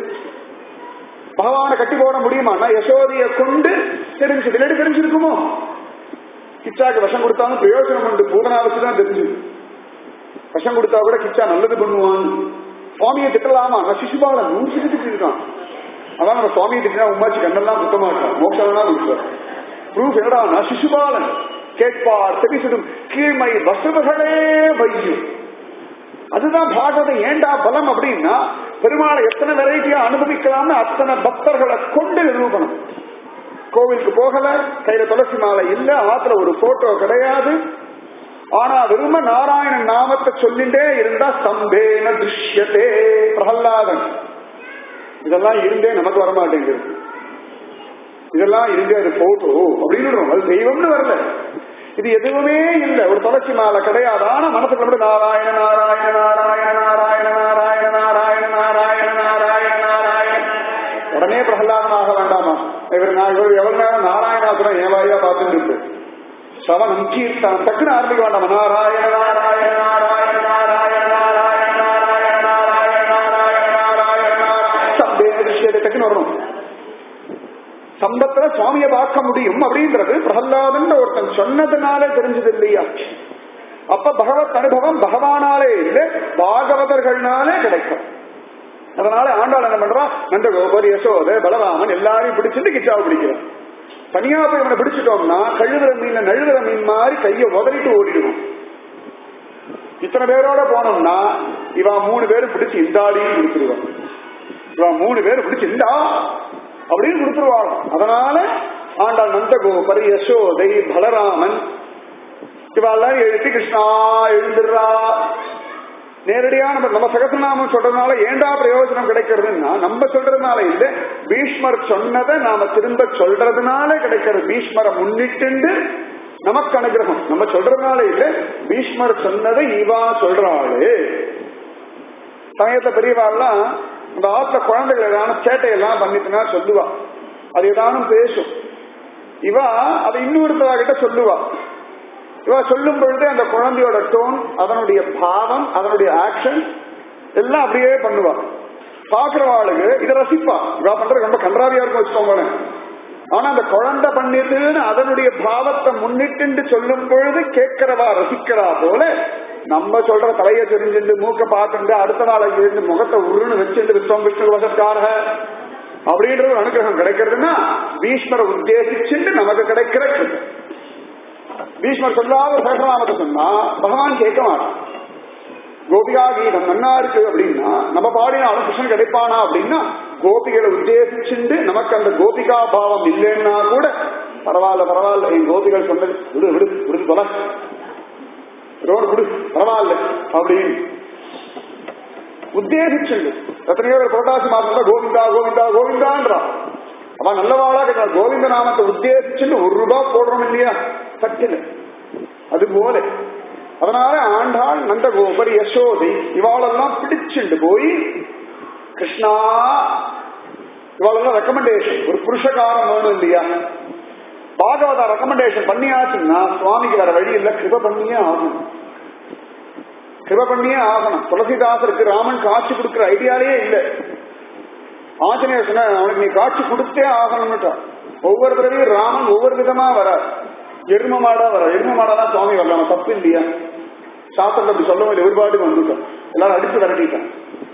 பகவானை கட்டி போட முடியுமா யசோதைய கொண்டு தெரிஞ்சது இல்லாட்டி தெரிஞ்சிருக்குமோ கிச்சாக்கு விஷம் கொடுத்தாலும் பிரயோஜனம் உண்டு பூதனா வச்சுதான் தெரிஞ்சது விஷம் கொடுத்தா கூட கிச்சா நல்லது பண்ணுவான் சுவாமியை திட்டலாமா நான் சிசுபாலன் நூறு திட்டு இருக்கான் அதான் நம்ம சுவாமியை திட்டினா உமாச்சி கண்ணெல்லாம் குத்த மாட்டான் மோட்சம் கொடுப்பார் ப்ரூஃப் என்னடா நான் சிசுபாலன் கேட்பார் தெரிசிடும் கீழ்மை வசவுகளே வையும் அதுதான் பாகவதம் ஏண்டா பலம் அப்படின்னா பெருமாளை எத்தனை வெரைட்டியா அனுபவிக்கலாம்னு அத்தனை பக்தர்களை கொண்டு நிரூபணம் கோவிலுக்கு போகல கையில துளசி மாலை இல்ல ஆத்துல ஒரு போட்டோ கிடையாது ஆனா வெறும நாராயணன் நாமத்தை சொல்லிட்டே இருந்தா ஸ்தம்பேன திருஷ்யத்தே பிரகல்லாதன் இதெல்லாம் இருந்தே நமக்கு வரமாட்டேங்குது இதெல்லாம் இருந்தே அது போட்டோ அப்படின்னு அது தெய்வம்னு வரல இது எதுவுமே இல்லை ஒரு துளசி மாலை கிடையாது ஆனா மனசுக்கு மட்டும் நாராயண நாராயண நாராயண நாராயண நாராயண நாராயண நாராயண நாராயண நாராயண உடனே பிரகலாதனாக வேண்டாமா இவர் நான் இவர் எவ்வளவு நேரம் நாராயணாசுரம் ஏவாயா பார்த்துட்டு இருக்கு சவனம் கீர்த்தனம் டக்குன்னு ஆரம்பிக்க வேண்டாமா நாராயண நாராயண நாராயண நாராயண நாராயண நாராயண நாராயண நாராயண நாராயண நாராயண சம்பே விஷயத்தை டக்குன்னு வரணும் சம்பத்துல சுவாமியை பார்க்க முடியும் அப்படின்றது பிரகலாதன் ஒருத்தன் சொன்னதுனாலே தெரிஞ்சது இல்லையா அப்ப பகவத் அனுபவம் பகவானாலே இல்லை பாகவதர்கள்னாலே கிடைக்கும் அதனால ஆண்டாள் என்ன பண்றா நந்த கோபர் யசோத பலராமன் எல்லாரையும் பிடிச்சிட்டு கிச்சாவை பிடிக்கிறான் தனியா போய் இவனை பிடிச்சிட்டோம்னா கழுவுற மீன் நழுவுற மீன் மாதிரி கையை உதறிட்டு ஓடிடுவோம் இத்தனை பேரோட போனோம்னா இவன் மூணு பேரும் பிடிச்சு இந்தாடியும் கொடுத்துருவான் இவன் மூணு பேர் பிடிச்சு இந்தா அப்படின்னு கொடுத்துருவாங்க அதனால ஆண்டாள் நந்தகோபர் யசோதை பலராமன் இவாள்லாம் எழுதி கிருஷ்ணா எழுந்துடுறா நேரடியா நம்ம நம்ம சகசநாமம் சொல்றதுனால ஏண்டா பிரயோஜனம் கிடைக்கிறதுன்னா நம்ம சொல்றதுனால இல்ல பீஷ்மர் சொன்னதை நாம திரும்ப சொல்றதுனால கிடைக்கிறது பீஷ்மரை முன்னிட்டு நமக்கு அனுகிரகம் நம்ம சொல்றதுனால இல்ல பீஷ்மர் சொன்னதை இவா சொல்றாளு சமயத்துல பெரியவாள்லாம் இந்த ஆத்துல குழந்தைகள் ஏதாவது சேட்டையெல்லாம் பண்ணிட்டுனா சொல்லுவா அது ஏதானும் பேசும் இவா அதை இன்னொருத்தவா கிட்ட சொல்லுவா இவ சொல்லும் பொழுது அந்த குழந்தையோட டோன் அதனுடைய பாவம் அதனுடைய ஆக்ஷன் எல்லாம் அப்படியே பண்ணுவா பாக்குறவாளுக்கு இதை ரசிப்பா இவா பண்றது ரொம்ப கன்றாவியா இருக்கும் வச்சுக்கோங்களேன் ஆனா அந்த குழந்தை பண்ணிட்டுன்னு அதனுடைய பாவத்தை முன்னிட்டு சொல்லும் பொழுது கேட்கிறவா ரசிக்கிறா போல நம்ம சொல்ற தலையை தெரிஞ்சுட்டு மூக்க பார்த்துட்டு அடுத்த நாளை இருந்து முகத்தை உருன்னு வச்சுட்டு விஸ்வம் விஷ்ணு வசத்காரக அப்படின்ற ஒரு அனுகிரகம் கிடைக்கிறதுன்னா பீஷ்மரை உத்தேசிச்சுட்டு நமக்கு கிடைக்கிற கிருபை. பீஷ்மர் சொல்லாத ஒரு சகசநாமத்தை சொன்னா பகவான் கேட்க மாட்டான் கோபிகா கீதம் நன்னா இருக்கு அப்படின்னா நம்ம பாடினாலும் கிருஷ்ணன் கிடைப்பானா அப்படின்னா கோபிகளை உத்தேசிச்சுண்டு நமக்கு அந்த கோபிகா பாவம் இல்லைன்னா கூட பரவாயில்ல பரவாயில்ல என் கோபிகள் சொன்னது விடு விடு விடு தொலை ரோடு விடு பரவாயில்ல அப்படின்னு உத்தேசிச்சுண்டு எத்தனையோ பேர் புரட்டாசி மாசம் தான் கோவிந்தா கோவிந்தா கோவிந்தான்றா அவன் நல்லவாளா கேட்டா கோவிந்த நாமத்தை உத்தேசிச்சுட்டு ஒரு ரூபாய் போடுறோம் இல்லையா சட்டுன்னு அது போல அதனால ஆண்டாள் நந்தகோபர் யசோதை இவாளெல்லாம் பிடிச்சுண்டு போய் கிருஷ்ணா இவாளெல்லாம் ரெக்கமெண்டேஷன் ஒரு புருஷகாரம் வேணும் இல்லையா பாகவதா ரெக்கமெண்டேஷன் பண்ணியாச்சுன்னா சுவாமிக்கு வேற வழி இல்ல கிருப பண்ணியே ஆகணும் கிருப பண்ணியே ஆகணும் துளசிதாசருக்கு ராமன் காட்சி கொடுக்கிற ஐடியாலே இல்ல ஆஞ்சநேயர் சொன்ன அவனுக்கு நீ காட்சி கொடுத்தே ஆகணும்னுட்டா ஒவ்வொரு தடவையும் ராமன் ஒவ்வொரு விதமா வர எரும மாடா வர எரும மாடாதான் சுவாமி வரலாம் தப்பு இல்லையா சாஸ்திரத்தை அப்படி சொல்ல வேண்டிய ஒருபாட்டுக்கு வந்துட்டான் எல்லாரும் அடிச்சு விரட்டிட்டான்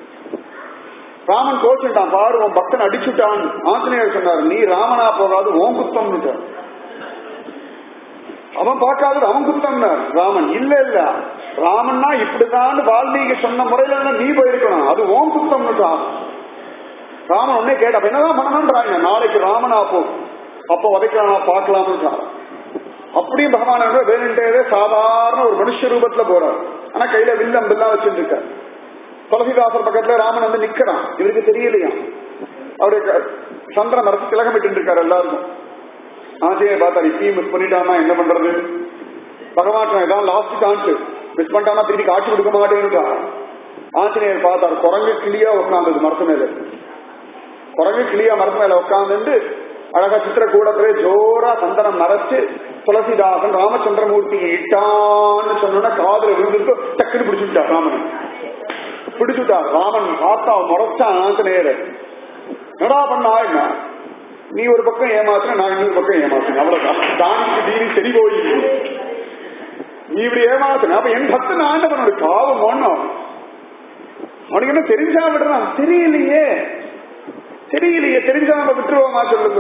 ராமன் கோச்சுட்டான் பாரு உன் பக்தன் அடிச்சுட்டான் ஆஞ்சநேயர் சொன்னார் நீ ராமனா போகாது ஓம் குத்தம்னுட்டான் அவன் பார்க்காதது அவன் குத்தம்னார் ராமன் இல்ல இல்ல ராமன்னா இப்படிதான் வால்மீகி சொன்ன முறையில நீ போயிருக்கணும் அது ஓம் குத்தம்னுட்டான் ராமன் உடனே கேட்ட அப்ப என்னதான் பண்ணணும்ன்றாங்க நாளைக்கு ராமனா போ அப்ப உதைக்கலாமா பார்க்கலாம்னு அப்படியும் பகவான் வேணுண்டே சாதாரண ஒரு மனுஷ ரூபத்துல போறார் ஆனா கையில வில்லம் பில்லா வச்சுட்டு இருக்கார் துளசிதாசர் பக்கத்துல ராமன் வந்து நிக்கிறான் இவருக்கு தெரியலையா அவரு சந்திர மரத்து திலகமிட்டு இருக்காரு எல்லாருக்கும் ஆஞ்சநேயர் பார்த்தாரு இப்பயும் மிஸ் பண்ணிட்டானா என்ன பண்றது பகவான் இதான் லாஸ்ட் சான்ஸ் மிஸ் பண்ணிட்டானா திருப்பி காட்சி கொடுக்க மாட்டேன்னுட்டா ஆஞ்சநேயர் பார்த்தாரு குரங்கு கிளியா உட்காந்தது மரத்து மேல குரங்கு கிளியா மரத்து மேல உட்காந்துட்டு அழகா சித்திர கூடத்திலே ஜோரா சந்தனம் மறைச்சு துளசிதாசன் ராமச்சந்திரமூர்த்தி இட்டான்னு சொன்னா காதுல விழுந்துட்டு டக்குன்னு பிடிச்சுட்டார் ராமன் பிடிச்சுட்டார் ராமன் பார்த்தா முறைச்சான் ஆஞ்சநேயர் என்னடா பண்ணா என்ன நீ ஒரு பக்கம் ஏமாத்துற நான் இன்னொரு பக்கம் ஏமாத்துறேன் அவ்வளவுதான் தானிக்கு தீனி செடி போய் நீ இப்படி ஏமாத்துன அப்ப என் பக்தன் ஆண்டவனோட பாவம் ஒண்ணும் அவனுக்கு என்ன தெரிஞ்சா விடுறான் தெரியலையே தெரியலையே தெரிஞ்சா நம்ம விட்டுருவோமா சொல்லுங்க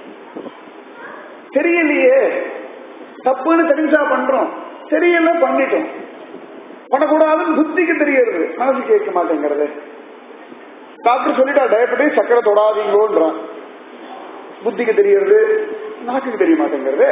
தெரியலையே தப்புன்னு தெரிஞ்சா பண்றோம் தெரியல பண்ணிட்டோம் பண்ணக்கூடாதுன்னு புத்திக்கு தெரியறது மனசு கேட்க மாட்டேங்கிறது டாக்டர் சொல்லிட்டா டயபெட்டிஸ் சக்கரை தொடாதீங்கோன்றான் புத்திக்கு தெரியறது நாக்குக்கு தெரிய மாட்டேங்கிறது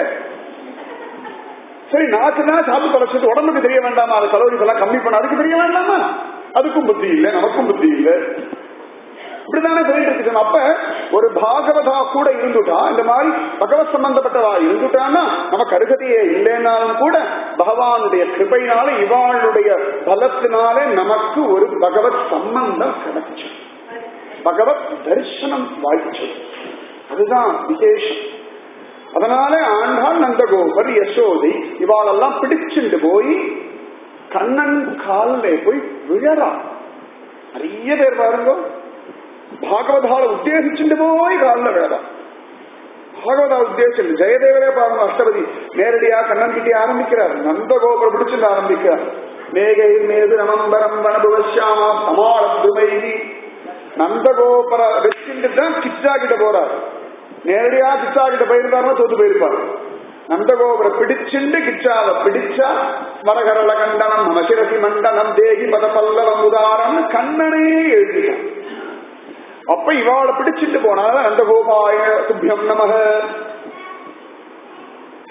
சரி நாக்குனா சாப்பிட்டு தொலைச்சிட்டு உடம்புக்கு தெரிய வேண்டாமா அது கலோரிஸ் எல்லாம் கம்மி பண்ண அதுக்கு தெரிய வேண்டாமா அதுக்கும் புத்தி இல்லை நமக்கும் புத்தி இல்லை இப்படிதானே சொல்லிட்டு இருக்கு அப்ப ஒரு பாகவதா கூட இருந்துட்டா இந்த மாதிரி பகவத் சம்பந்தப்பட்டவா இருந்துட்டான்னா நமக்கு அருகதையே இல்லைன்னாலும் கூட பகவானுடைய கிருபையினால இவாளுடைய பலத்தினாலே நமக்கு ஒரு பகவத் சம்பந்தம் கிடைச்சு பகவத் தரிசனம் வாய்ச்சு அதுதான் விசேஷம் அதனால ஆண்டாள் நந்தகோபர் யசோதை இவாளெல்லாம் பிடிச்சுட்டு போய் கண்ணன் காலில் போய் விழறா நிறைய பேர் பாருங்க பாகவதால உத்தேசிச்சுட்டு போய் காலில் விழறா பாகவதா உத்தேசம் ஜெயதேவரே பாருங்க அஷ்டபதி நேரடியா கண்ணன் கிட்டே ஆரம்பிக்கிறார் நந்தகோபுரம் பிடிச்சுட்டு ஆரம்பிக்கிறார் மேகை மேது நவம்பரம் வனபுவஷாமா சமாளத்துமைதி நந்தகோபுர வச்சுட்டு தான் கிச்சா கிட்ட போறார் நேரடியா கிச்சா கிட்ட போயிருந்தாருன்னா தோத்து போயிருப்பார் நந்தகோபுர பிடிச்சுண்டு கிச்சாவை பிடிச்சா மரகரள கண்டனம் நமசிரசி மண்டனம் தேகி பத பல்லவம் உதாரம் கண்ணனே எழுதிட்டான் அப்ப இவாளை பிடிச்சிட்டு போனால நந்தகோபாய துப்பியம் நமக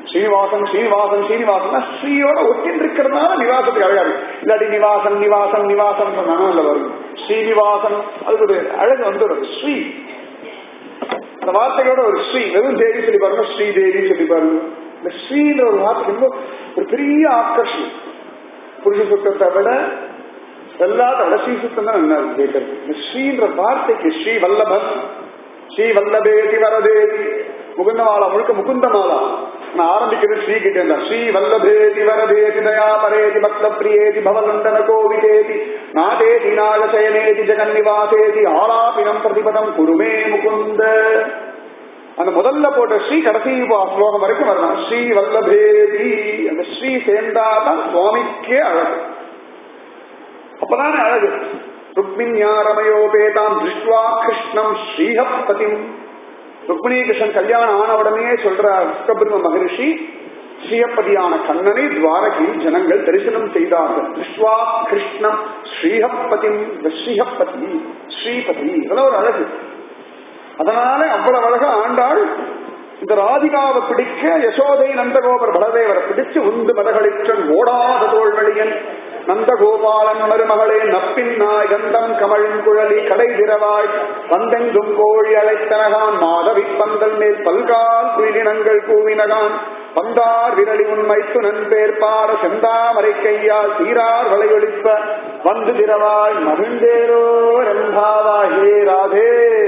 ஸ்ரீனிவாசன் ஸ்ரீனிவாசன் ஸ்ரீனிவாசன் ஸ்ரீயோட ஒட்டின்னு இருக்கிறதுனால நிவாசத்துக்கு அழகா இருக்கு இல்லாட்டி நிவாசன் நிவாசன் நிவாசன் சொன்னாலும் இல்ல வரும் ஸ்ரீனிவாசன் அதுக்கு ஒரு அழகு வந்துடும் ஸ்ரீ அந்த வார்த்தையோட ஒரு ஸ்ரீ வெறும் தேவி சொல்லி பாருங்க ஸ்ரீ தேவி சொல்லி பாருங்க இந்த ஸ்ரீன்ற ஒரு வார்த்தை ரொம்ப ஒரு பெரிய ஆக்கர்ஷம் புருஷ சுத்தத்தை விட எல்லாத்த விட ஸ்ரீ சுத்தம் தான் நல்லா கேட்கறது இந்த ஸ்ரீன்ற வார்த்தைக்கு ஸ்ரீ வல்லபன் ஸ்ரீ வல்லபேதி வரதேதி முகுந்தமாலா முழுக்க முகுந்தமாலா நான் ஆரம்பிக்கிறது ஸ்ரீ கிட்ட இருந்தா ஸ்ரீ வல்லபேதி வரதேதி தயா பரேதி பக்த பிரியேதி பவநந்தன கோவிதேதி நாதேதி நாகசயனேதி ஜெகன்னிவாசேதி ஆலாபினம் பிரதிபதம் குருமே முகுந்த அந்த முதல்ல போட்ட ஸ்ரீ கடைசி ஸ்லோகம் வரைக்கும் வரலாம் ஸ்ரீ வல்லபேதி அந்த ஸ்ரீ சேர்ந்தாதான் சுவாமிக்கே அழகு அப்பதானே அழகு ருக்மிண்யாரமயோபேதாம் திருஷ்டுவா கிருஷ்ணம் ஸ்ரீஹப்பதிம் ருக்மிணி கிருஷ்ணன் கல்யாணம் ஆன உடனே சொல்றார் விஸ்வபிரம மகரிஷி ஸ்ரீஹப்பதியான கண்ணனை துவாரகையில் ஜனங்கள் தரிசனம் செய்தார்கள் திருஷ்டுவா கிருஷ்ணம் ஸ்ரீஹப்பதிம் ஸ்ரீஹப்பதி ஸ்ரீபதி இதெல்லாம் ஒரு அழகு அதனால அவ்வளவு அழகா ஆண்டாள் இந்த ராதிகாவை பிடிக்க யசோதை நந்தகோபர் பலதேவரை பிடிச்சு உந்து மதகளிற்றன் ஓடாத தோல்வழியன் நந்தகோபாலன் மருமகளே நப்பின் நாய் கந்தம் கமழும் குழலி கடை திரவாய் வந்தெங்கும் கோழி அழைத்தனகான் மாதவி பந்தல் மேல் பல்கால் குயிலினங்கள் கூவினகான் பந்தார் விரலி உண்மைத்து நண்பேற்பார செந்தாமரை கையால் சீரார் வளையொழிப்ப வந்து திரவாய் மகிழ்ந்தேரோ ரம்பாவா ஹே ராதே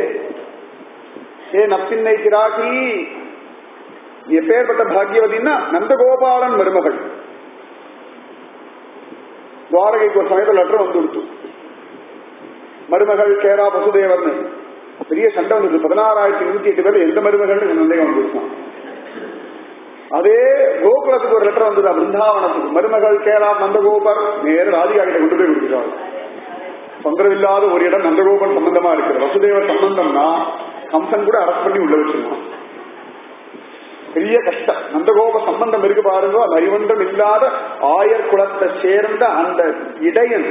ஏ நப்பின்னை கிராகி எப்பேற்பட்ட பாக்கியவதினா நந்தகோபாலன் மருமகள் துவாரகைக்கு ஒரு சமயத்தில் லெட்டர் வந்து கொடுத்து மருமகள் கேரா வசுதேவர்னு பெரிய சண்டை வந்தது பதினாறாயிரத்தி நூத்தி எட்டு பேர் எந்த மருமகள்னு சந்தேகம் வந்துருச்சான் அதே கோகுலத்துக்கு ஒரு லெட்டர் வந்தது பிருந்தாவனத்துக்கு மருமகள் கேரா நந்தகோபர் நேர ராதிகா கிட்ட கொண்டு போய் கொடுத்துட்டாங்க தொந்தரவில்லாத ஒரு இடம் நந்தகோபன் சம்பந்தமா இருக்கிறது வசுதேவர் சம்பந்தம்னா கம்சன் கூட அரெஸ்ட் பண்ணி உள்ள வச்சிருக்கான் பெரிய கஷ்டம் நந்தகோப சம்பந்தம் இருக்கு பாருங்க நைவண்டம் இல்லாத ஆயர் குலத்தை சேர்ந்த அந்த இடையன்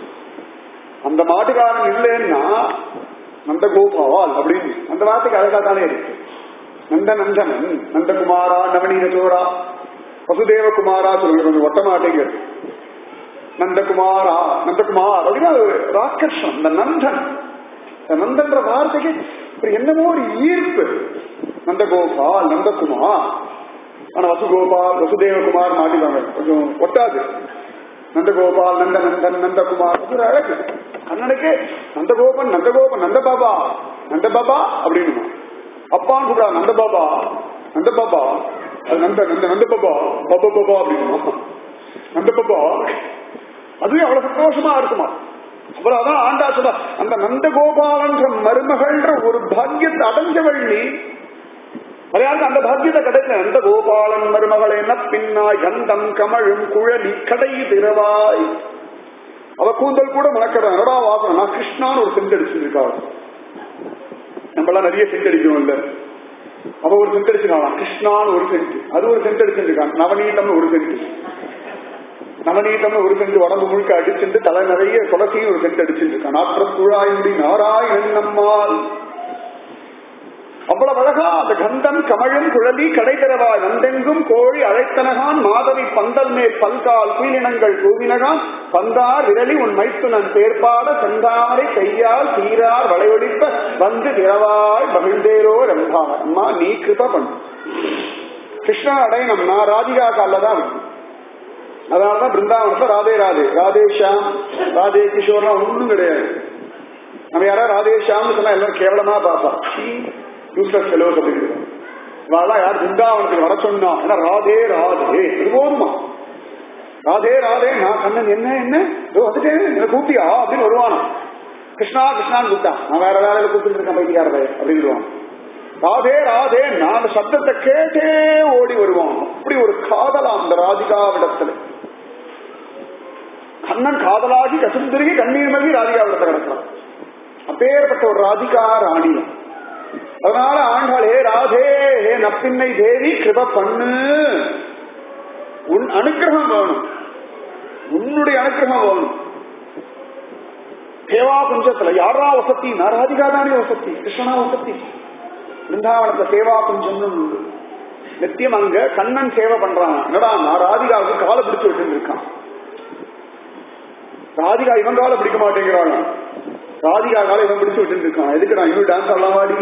அந்த மாட்டுக்காரன் இல்லைன்னா நந்தகோபால் அப்படின்னு அந்த வார்த்தைக்கு அழகா தானே இருக்கு நந்த நந்தனன் நந்தகுமாரா நவநீத சோரா வசுதேவ குமாரா சொல்லுங்க கொஞ்சம் ஒட்ட மாட்டேங்கிறது நந்தகுமாரா நந்தகுமார் அப்படின்னா ஒரு ராக்கர்ஷம் இந்த நந்தன் இந்த நந்தன்ற வார்த்தைக்கு ஒரு என்னமோ ஒரு ஈர்ப்பு நந்தகோபால் நந்தகுமார் ஆனா வசுகோபால் வசுதேவகுமார் மாட்டிவாங்க கொஞ்சம் ஒட்டாது நந்தகோபால் நந்த நந்தன் நந்தகுமார் அது ஒரு அழகு கண்ணனுக்கு நந்தகோபன் நந்தகோபன் நந்தபாபா நந்தபாபா அப்படின்னு அப்பான்னு கூப்பிடா நந்தபாபா நந்தபாபா அது நந்த நந்த நந்தபாபா பாபா பாபா அப்படின்னு நந்தபாபா அதுவே அவ்வளவு சந்தோஷமா இருக்குமா அவ்வளவுதான் ஆண்டா சொல்ல அந்த நந்தகோபாலன்ற மருமகள்ன்ற ஒரு பாக்கியத்தை அடைஞ்சவள் நீ மலையாளம் அந்த பாக்கியத்தை கிடைக்கல நந்த கோபாலன் மருமகள் என்ன பின்னாய் கந்தம் கமழும் குழலி கடை திறவாய் அவ கூந்தல் கூட மணக்கிறான் என்னடா வாசனம் நான் கிருஷ்ணான்னு ஒரு சென்ட் அடிச்சிருக்காள் நம்மளாம் நிறைய சென்ட் அடிக்கணும் இல்ல அவ ஒரு சென்ட் அடிச்சிருக்கான் கிருஷ்ணான்னு ஒரு சென்ட் அது ஒரு சென்ட் அடிச்சிருக்கான் நவநீதம்னு ஒரு சென்ட் நவநீதம்னு ஒரு சென்ட் உடம்பு முழுக்க அடிச்சுட்டு தலை நிறைய துளசியும் ஒரு சென்ட் அடிச்சுட்டு இருக்கான் நாற்ற குழாயுடி நாராயணன் நம்மால் அவ்வளவு அழகா அந்த கந்தம் கமழும் குழலி கடைதரவாய் வந்தெங்கும் கோழி அழைத்தனகான் மாதவி பந்தல் மேல் பல்கால் குயிலினங்கள் கூவினகான் பந்தார் விரலி உன் மைத்துனன் பேர்பாட செந்தாமரை கையால் தீரார் வளையொழிப்ப வந்து திரவாய் மகிழ்ந்தேரோ ரம்பாவ அம்மா நீ கிருப பண்ணு கிருஷ்ணன் அடையணும்னா ராதிகா காலில் தான் இருக்கும் அதனாலதான் பிருந்தாவனத்துல ராதே ராதே ராதே ஷாம் ராதே கிஷோர்லாம் ஒண்ணும் கிடையாது நம்ம யாராவது ராதே ஷாம்னு சொன்னா எல்லாரும் கேவலமா பார்ப்பா யூஸ்லஸ் ஃபெலோஸ் அப்படின்னு இவாளெல்லாம் யார் பிருந்தாவனத்துக்கு வர சொன்னா ஏன்னா ராதே ராதே இது போதுமா ராதே ராதே நான் கண்ணன் என்ன என்ன இதோ வந்துட்டேன் என்ன கூப்பிட்டியா அப்படின்னு வருவானா கிருஷ்ணா கிருஷ்ணான்னு கூப்பிட்டான் நான் வேற வேலையில கூப்பிட்டு இருக்கேன் பைத்தியார பையன் அப்படின்னு ராதே ராதே நான் சப்தத்தை கேட்டே ஓடி வருவான் அப்படி ஒரு காதலாம் அந்த ராதிகாவிடத்துல கண்ணன் காதலாகி கசுந்திருகி கண்ணீர் மல்கி ராதிகாவிடத்தை கிடக்கலாம் அப்பேற்பட்ட ஒரு ராதிகா ராணி அதனால ஆண்டாளே ராதே ஹே நப்பின்னை தேவி கிருப பண்ணு உன் அனுகிரகம் வேணும் உன்னுடைய அனுகிரகம் வேணும் தேவா குஞ்சத்துல யாரா வசதி நாராதிகா தானே வசதி கிருஷ்ணனா வசதி பிருந்தாவனத்தை சேவா குஞ்சம்னு உண்டு நித்தியம் அங்க கண்ணன் சேவை பண்றான் என்னடா நான் ராதிகாவுக்கு காலை பிடிச்சு விட்டு இருக்கான் ராதிகா இவன் காலை பிடிக்க மாட்டேங்கிறான் ராதிகா காலை இவன் பிடிச்சு விட்டு இருக்கான் எதுக்கு நான் இன்னும் டான்ஸ் ஆடலாம் வாடி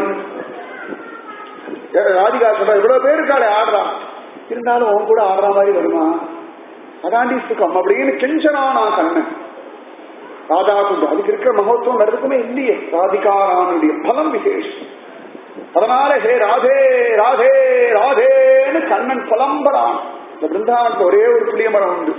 ஏ, ராதிகா சொல்ற இவ்வளவு பேர் இருக்காளே ஆடுறா இருந்தாலும் அவன் கூட ஆடுற மாதிரி வருமா அதாண்டி சுகம் அப்படின்னு கெஞ்சனானா கண்ணன் ராதா குண்டு அதுக்கு இருக்கிற மகத்துவம் வேறதுக்குமே இல்லையே ராதிகாரானுடைய பலம் விசேஷம் அதனால ஹே ராதே ராதே ராதேன்னு கண்ணன் புலம்புறான் இந்த பிருந்தாவனத்துல ஒரே ஒரு புளிய மரம் உண்டு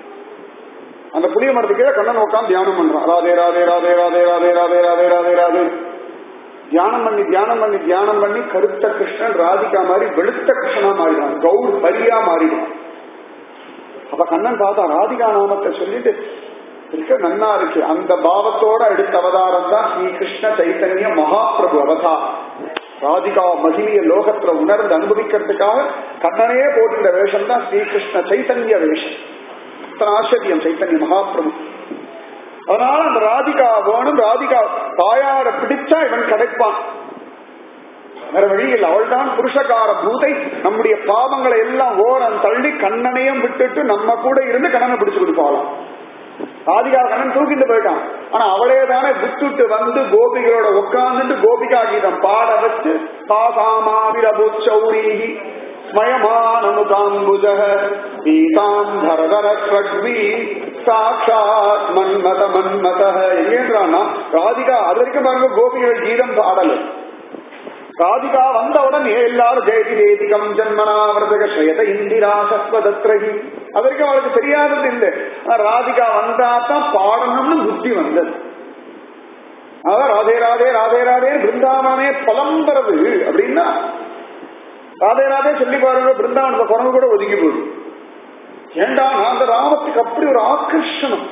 அந்த புளிய மரத்துக்கு கீழே கண்ணன் உட்காந்து தியானம் பண்றான் ராதே ராதே ராதே ராதே ராதே ராதே ராதே ராதே ராதே தியானம் பண்ணி தியானம் பண்ணி தியானம் பண்ணி கருத்த கிருஷ்ணன் ராதிகா மாதிரி வெளுத்த கிருஷ்ணனா மாறிடுவான் கௌர் பரியா மாறிடுவான் அப்ப கண்ணன் பார்த்தா ராதிகா நாமத்தை சொல்லிட்டு இருக்க நன்னா இருக்கு அந்த பாவத்தோட எடுத்த அவதாரம் தான் ஸ்ரீ கிருஷ்ண சைத்தன்ய மகாபிரபு அவதார் ராதிகா மகிழிய லோகத்துல உணர்ந்து அனுபவிக்கிறதுக்காக கண்ணனே போட்டுட்ட வேஷம் தான் ஸ்ரீகிருஷ்ண சைத்தன்ய வேஷம் அத்தனை ஆச்சரியம் சைத்தன்ய மகாபிரபு அதனால அந்த ராதிகா வேணும் ராதிகா தாயார பிடிச்சா இவன் கிடைப்பான் வேற வழியில் அவள்தான் புருஷகார பூதை நம்முடைய பாவங்களை எல்லாம் ஓரம் தள்ளி கண்ணனையும் விட்டுட்டு நம்ம கூட இருந்து கண்ணனை பிடிச்சு கொடுப்பாளாம் ராதிகா கண்ணன் தூக்கிட்டு போயிட்டான் ஆனா அவளே தானே விட்டுட்டு வந்து கோபிகளோட உட்கார்ந்துட்டு கோபிகா கீதம் பாட வச்சு பாசாமாவிரபுச்சௌரி ஸ்மயமானமுகாம்புஜ பீதாம்பரதர ஸ்ரக்வி சாட்சாத் மன்மத மன்மத எங்கேன்றான்னா ராதிகா அது வரைக்கும் பாருங்க கோபிகள் கீதம் பாடல ராதிகா வந்தவுடன் எல்லாரும் ஜெயதி வேதிகம் ஜன்மனாவர்தக ஸ்ரயத இந்திரா சஸ்வதத்ரகி அது வரைக்கும் அவளுக்கு தெரியாதது இல்லை ஆனா ராதிகா வந்தா தான் பாடணும்னு புத்தி வந்தது அதான் ராதே ராதே ராதே ராதே பிருந்தாவனே புலம்புறது அப்படின்னா ராதே ராதே சொல்லி பாருங்க பிருந்தாவனத்தை குரங்கு கூட ஒதுங்கி போகுது ஏண்டா நான் அந்த ராமத்துக்கு அப்படி ஒரு ஆக்கர்ஷணம்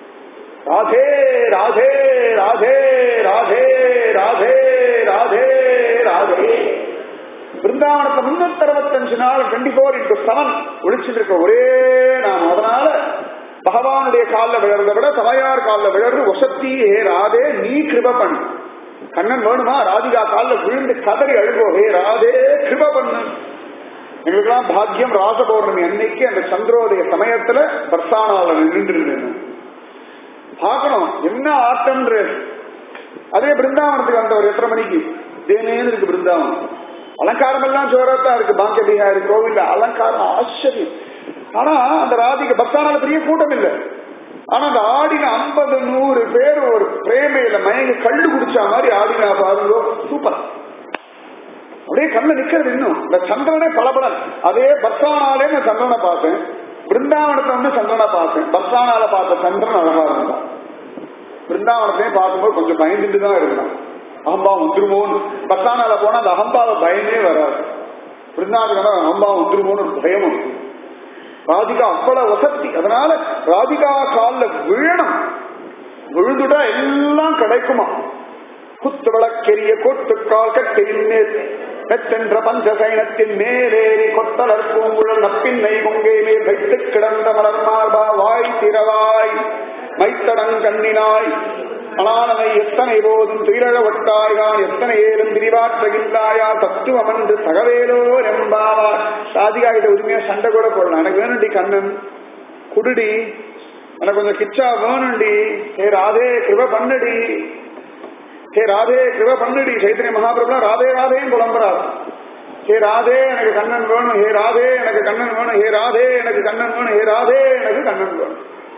ராதே ராதே ராதே ராதே ராதே ராதே ராதே பிருந்தாவனத்தை முன்னூத்தி அறுபத்தஞ்சு நாள் டுவெண்ட்டி ஃபோர் இன்டூ செவன் ஒழிச்சுட்டு இருக்க ஒரே நாம் அதனால பகவானுடைய காலில் விழறதை விட தாயார் காலில் விழறது வசத்தி ஹே ராதே நீ கிருப பண்ணு கண்ணன் வேணுமா ராதிகா காலில் விழுந்து கதறி அழுகோ ஹே ராதே கிருப பண்ணு எங்களுக்கெல்லாம் பாக்கியம் ராச பௌர்ணமி அன்னைக்கு அந்த சந்திரோதய சமயத்துல பர்சானால நின்று இருந்தேன் பார்க்கணும் என்ன ஆட்டம்ன்ற அதே பிருந்தாவனத்துக்கு வந்தவர் எத்தனை மணிக்கு தேனேன்னு இருக்கு பிருந்தாவனம் அலங்காரம் எல்லாம் ஜோரத்தா இருக்கு பாங்க பீகாரி கோவில் அலங்காரம் ஆச்சரியம் ஆனா அந்த ராதிகை பக்தானால பெரிய கூட்டம் இல்லை ஆனா அந்த ஆடின ஐம்பது நூறு பேர் ஒரு பிரேமையில மயங்கி கள்ளு குடிச்ச மாதிரி ஆடினா பாருங்க சூப்பர் அப்படியே கண்ணு நிக்கிறது இன்னும் இந்த சந்திரனே பளபளன் அதே பக்தானாலே நான் சந்திரனை பார்த்தேன் பிருந்தாவனத்தை வந்து சந்திரனை பார்த்தேன் பக்தானால பார்த்த சந்திரன் அழகா இருந்தான் பிருந்தாவனத்தையும் பார்க்கும்போது கொஞ்சம் பயந்துட்டு தான் இருந்தான் அகம்பா வந்துருமோன்னு பக்தானால போனா அந்த அகம்பாவை பயமே வராது பிருந்தாவனம் அகம்பா வந்துருமோன்னு ஒரு பயமும் ராதிகா அவ்வளவு வசதி அதனால ராதிகா காலில் விழணும் விழுந்துட்டா எல்லாம் கிடைக்குமா குத்து விளக்கெரிய கொட்டுக்கால் கட்டின் மேல் மெத்தென்ற பஞ்சசைனத்தின் மேலேறி கொத்தலர் பூங்குழல் நப்பின்னை கொங்கை மேல் வைத்து கிடந்த மலர் மார்பா வாய் திறவாய் மைத்தடங் கண்ணினாய் அனானனை எத்தனை போதும் துயிலழவட்டாய்கான் எத்தனை ஏலும் விரிவாற்றகில்லாயா தத்துவமன்று சகவேலோ ரெம்பாவா ராதிகா கிட்ட உரிமையா சண்டை கூட போடலாம் எனக்கு வேணும்டி கண்ணன் குடுடி எனக்கு கொஞ்சம் கிச்சா வேணும்டி ஹே ராதே கிருப பண்ணுடி ஹே ராதே கிருப பண்ணுடி சைத்தன்ய மகாபிரபுலாம் ராதே ராதேன்னு புலம்புறார் ஹே ராதே எனக்கு கண்ணன் வேணும் ஹே ராதே எனக்கு கண்ணன் வேணும் ஹே ராதே எனக்கு கண்ணன் வேணும் ஹே ராதே எனக்கு கண்ணன் வேணும்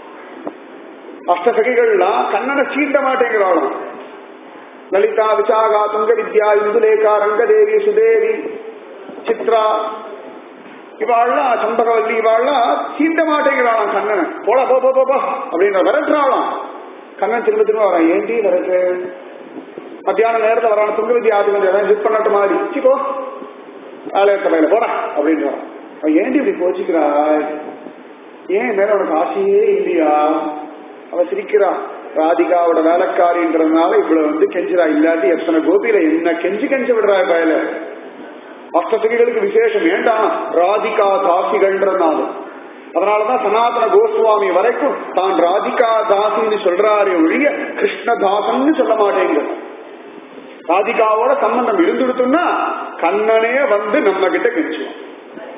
அஷ்டசகிகள்லாம் கண்ணனை சீண்ட மாட்டேங்கிறாளாம் லலிதா விசாகா துங்க வித்யா இந்துலேகா ரங்கதேவி சுதேவி சித்ரா இவாள்லாம் சம்பகவல்லி இவாள்லாம் சீண்ட மாட்டேங்கிறாளாம் கண்ணனை போட போ போ போ, போ அப்படின்ற விரட்டுறாளாம் கண்ணன் திரும்ப திரும்ப வரான் ஏண்டி விரட்டு மத்தியான நேரத்துல வரான துங்க வித்யா ஆதி வந்து ஹிட் பண்ணட்டு மாதிரி சிக்கோ ஆலயத்த பையில போடா அப்படின்றான் அவன் ஏண்டி இப்படி கோச்சிக்கிறாய் ஏன் என் மேல உனக்கு ஆசையே இல்லையா அவ சிரிக்கிறா ராதிகாவோட வேலைக்காரின்றதுனால இவ்வளவு வந்து கெஞ்சிரா இல்லாட்டி எத்தனை கோபியில என்ன கெஞ்சி கெஞ்சி விடுறா பயல அஷ்டசகிகளுக்கு விசேஷம் ஏண்டாம் ராதிகா தாசிகள்ன்றதுனால அதனாலதான் சனாதன கோஸ்வாமி வரைக்கும் தான் ராதிகா தாசின்னு சொல்றாரே ஒழிய கிருஷ்ணதாசன்னு சொல்ல மாட்டேங்க ராதிகாவோட சம்பந்தம் இருந்துடுத்துன்னா கண்ணனே வந்து நம்ம கிட்ட கெஞ்சுவான்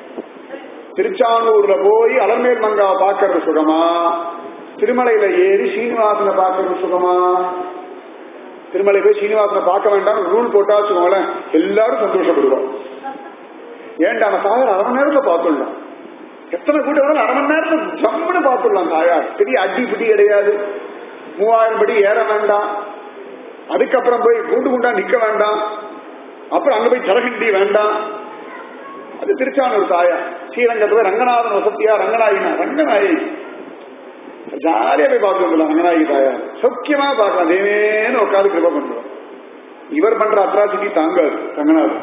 திருச்சானூர்ல போய் அலர்மேல் மங்கா பாக்குறது சுகமா திருமலையில ஏறி சீனிவாசனை பாக்குறது சுகமா திருமலை போய் சீனிவாசனை பார்க்க வேண்டாம் ரூல் போட்டா வச்சுக்கோங்களேன் எல்லாரும் சந்தோஷப்படுவோம் ஏன்டா நம்ம தாயார் அரை மணி நேரத்துல பார்த்துடலாம் எத்தனை கூட்டம் வேணாலும் அரை மணி நேரத்துல ஜம்முன்னு பார்த்துடலாம் தாயார் பெரிய அடி பிடி கிடையாது மூவாயிரம் படி ஏற வேண்டாம் அதுக்கப்புறம் போய் கூண்டு குண்டா நிக்க வேண்டாம் அப்புறம் அங்க போய் தரகிண்டி வேண்டாம் அது திருச்சானூர் தாயா ஸ்ரீரங்கத்துல ரங்கநாதன் வசத்தியா ரங்கநாயினா ரங்கநாயகி ஜாலியா போய் பார்த்து வந்துடலாம் ரங்கநாயகி தாயா சௌக்கியமா பார்க்கலாம் தேவேன்னு உட்காந்து கிருப பண்ணுவோம் இவர் பண்ற அட்ராசிட்டி தாங்காது ரங்கநாதன்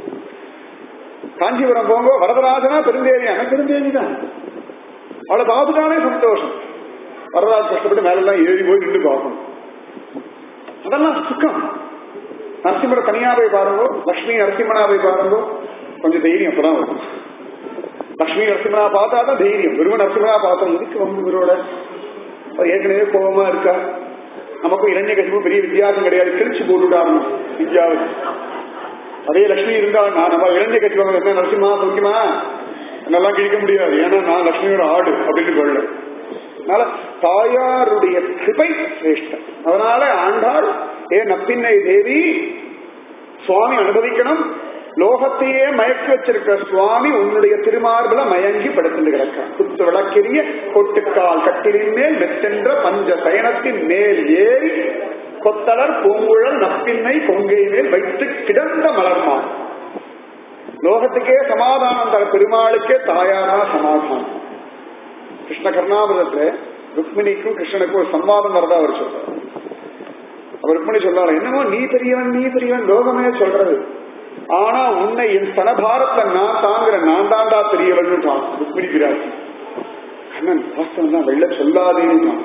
காஞ்சிபுரம் போங்க வரதராஜனா பெருந்தேவி எனக்கு பெருந்தேவி தான் அவளை பார்த்துட்டாலே சந்தோஷம் வரதராஜ் கஷ்டப்பட்டு மேலெல்லாம் ஏறி போய் நின்று பார்க்கணும் அதெல்லாம் சுக்கம் நரசிம்மரை தனியா போய் பாருங்க லட்சுமி நரசிம்மனா போய் பாருங்க கொஞ்சம் தைரியம் அப்பதான் வரும் லட்சுமி நரசிம்மனா பார்த்தா தான் தைரியம் வெறும் நரசிம்மனா பார்த்தோம் இதுக்கு வந்து இவரோட அவர் ஏற்கனவே கோபமா இருக்கா நமக்கும் இரண்ய கட்சிக்கும் பெரிய வித்தியாசம் கிடையாது கிழிச்சு போட்டுட்டாரு வித்யாவை அதே லட்சுமி இருந்தா நான் நம்ம இரண்ய கட்சி என்ன நரசிம்மா சௌக்கியமா என்னெல்லாம் கிழிக்க முடியாது ஏன்னா நான் லட்சுமியோட ஆடு அப்படின்னு கொள்ள அதனால தாயாருடைய கிருபை சிரேஷ்டம் அதனால ஆண்டாள் ஏ நப்பின்னை தேவி சுவாமி அனுபவிக்கணும் லோகத்தையே மயக்கி வச்சிருக்கிற சுவாமி உன்னுடைய திருமார்புல மயங்கி படுத்துட்டு கிடக்க குத்து விளக்கெரிய கொட்டுக்கால் கட்டிலின் மேல் மெத்தென்ற பஞ்ச சயனத்தின் மேல் ஏறி கொத்தலர் பூங்குழல் நப்பின்னை கொங்கை மேல் வைத்து கிடந்த மலர்மான் லோகத்துக்கே சமாதானம் தர பெருமாளுக்கே தாயாரா சமாதானம் கிருஷ்ண கர்ணாமிரத்துல ருக்மிணிக்கும் கிருஷ்ணனுக்கும் ஒரு சம்வாதம் வரதா அவர் சொல்றார் அவர் ருக்மிணி சொல்றாரு என்னமோ நீ பெரியவன் நீ பெரியவன் லோகமே சொல்றது ஆனா உன்னை என் சனபாரத்துல நான் தாங்குற நான் தாண்டா பெரியவன் ருக்மிணி பிராட்டி கண்ணன் வாஸ்தவம் தான் வெள்ள சொல்லாதேன்னு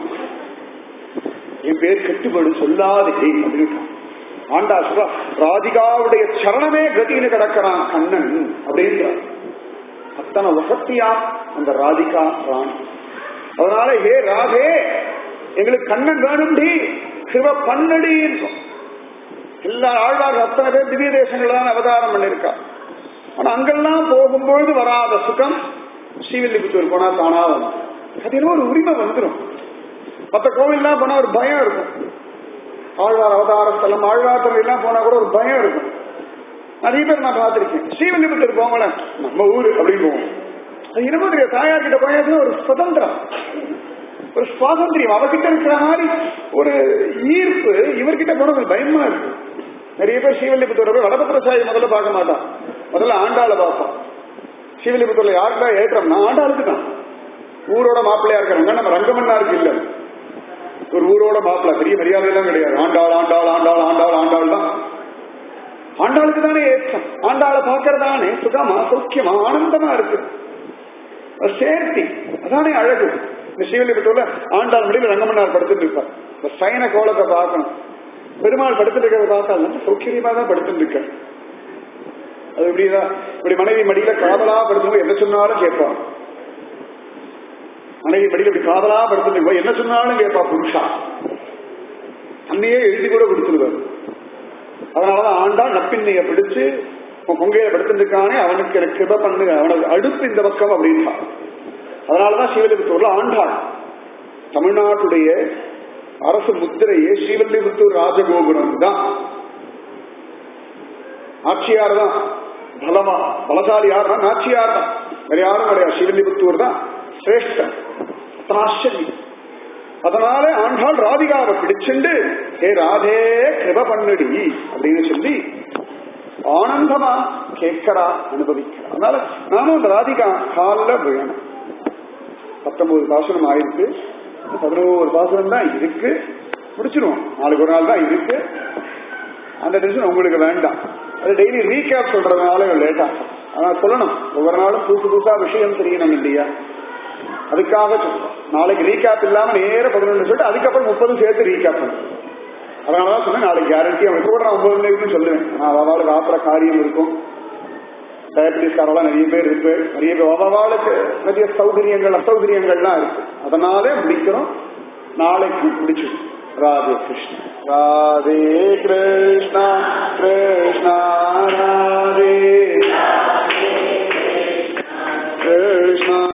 என் பேர் கெட்டுப்படும் சொல்லாதே அப்படின்னு ஆண்டா சொல்றா ராதிகாவுடைய சரணமே கதின்னு கிடக்கிறான் கண்ணன் அப்படின்றார் அத்தனை வசத்தியா அந்த ராதிகா ராணி அதனால ஹே ராதே எங்களுக்கு கண்ணன் வேணும்டி சிவ பண்ணடி எல்லா ஆழ்வார்கள் அத்தனை பேர் திவ்ய தேசங்கள்ல தான் அவதாரம் பண்ணிருக்கா ஆனா அங்கெல்லாம் போகும்பொழுது வராத சுகம் ஸ்ரீவில்லிபுத்தூர் போனா தானா வரும் அது என்ன ஒரு உரிமை வந்துடும் மற்ற கோவில்லாம் போனா ஒரு பயம் இருக்கும் ஆழ்வார் அவதார ஸ்தலம் ஆழ்வார் எல்லாம் போனா கூட ஒரு பயம் இருக்கும் நிறைய பேர் நான் பார்த்திருக்கேன் ஸ்ரீவில்லிபுத்தூர் போங்களேன் நம்ம ஊரு அப்படின்னு போவோம் அது என்னமோ தெரியாது தாயார் கிட்ட போயாச்சுன்னா ஒரு சுதந்திரம் ஒரு சுவாதந்திரியம் அவகிட்ட இருக்கிற மாதிரி ஒரு ஈர்ப்பு இவர்கிட்ட போனது பயமா இருக்கு நிறைய பேர் ஸ்ரீவில்லிபுத்தூர் போய் வடபத்திரசாயி முதல்ல பார்க்க மாட்டான் முதல்ல ஆண்டாள பார்ப்பான் ஸ்ரீவில்லிபுத்தூர்ல யாருக்கா ஏற்றம்னா ஆண்டாளுக்கு தான் ஊரோட மாப்பிள்ளையா இருக்கிறாங்க நம்ம ரங்கமன்னாருக்கு இல்ல ஒரு ஊரோட மாப்பிள்ள பெரிய மரியாதை எல்லாம் கிடையாது ஆண்டாள் ஆண்டாள் ஆண்டாள் ஆண்டாள் ஆண்டாள் தான் ஆண்டாளுக்கு தானே ஏற்றம் ஆண்டாளை பார்க்கறதானே சுகமா சௌக்கியமா ஆனந்தமா இருக்கு சேர்த்தி அதானே அழகு இந்த சிவலிபுத்தூர்ல ஆண்டாள் முடியல ரங்கமன்னார் படுத்துட்டு இருப்பார் இந்த சயன கோலத்தை பார்க்கணும் பெருமாள் படுத்துட்டு இருக்கிறத பார்த்தா நல்ல சௌக்கியமா தான் படுத்துட்டு இருக்க அது இப்படிதான் இப்படி மனைவி மடியில காதலா படுத்தும்போது என்ன சொன்னாலும் கேட்பான் மனைவி மடியில இப்படி காதலா படுத்துட்டு இருக்கும் என்ன சொன்னாலும் கேட்பா புருஷா அன்னையே எழுதி கூட கொடுத்துருவார் அதனாலதான் ஆண்டாள் நப்பின்னைய பிடிச்சு கொங்கையில படுத்துருக்கானே அவனுக்கு எனக்கு கிருப பண்ணு அவனுக்கு அடுப்பு இந்த பக்கம் அப்படின்ட்டா அதனாலதான் ஸ்ரீவில்லிபுத்தூர்ல ஆண்டாள் தமிழ்நாட்டுடைய அரசு முத்திரையே ஸ்ரீவில்லிபுத்தூர் ராஜகோபுரம் தான் ஆட்சியார் தான் பலமா பலசாலி யாருன்னா நாச்சியார் தான் வேற யாரும் கிடையாது ஸ்ரீவில்லிபுத்தூர் தான் சிரேஷ்டம் ஆச்சரியம் அதனால ஆண்டாள் ராதிகாவை பிடிச்சுண்டு ஏ ராதே கிருப பண்ணுடி அப்படின்னு சொல்லி ஆனந்தமா கேட்கறா அனுபவிக்கிறா அதனால நானும் அந்த ராதிகா காலில் விழணும் பத்தொன்பது பாசனம் ஆயிருக்கு பதினோரு பாசனம் தான் இருக்கு முடிச்சிருவோம் நாளைக்கு ஒரு நாள் தான் இருக்கு அந்த டென்ஷன் உங்களுக்கு வேண்டாம் அது டெய்லி ரீகேப் சொல்றதுனால லேட்டா ஆனா சொல்லணும் ஒவ்வொரு நாளும் புதுசு புதுசா விஷயம் தெரியணும் இல்லையா அதுக்காக சொல்றோம் நாளைக்கு ரீகேப் இல்லாம நேர பதினொன்று சொல்லிட்டு அதுக்கப்புறம் முப்பதும் சேர்த்து ரீகேப் பண்ணும் அதனாலதான் சொன்னேன் நாளைக்கு கேரண்டி அவன் கூட நான் ஒன்பது மணிக்கு சொல்லுவேன் நான் அவளுக்கு ஆத்திர காரியம் இருக்கும் டயபிட்டிஸ்காரெல்லாம் நிறைய பேர் இருக்கு நிறைய பேர் அவளுக்கு நிறைய சௌகரியங்கள் அசௌகரியங்கள்லாம் இருக்கு அதனாலே முடிக்கிறோம் நாளைக்கு முடிச்சிடும் ராதே கிருஷ்ணா ராதே கிருஷ்ணா கிருஷ்ணா ராதே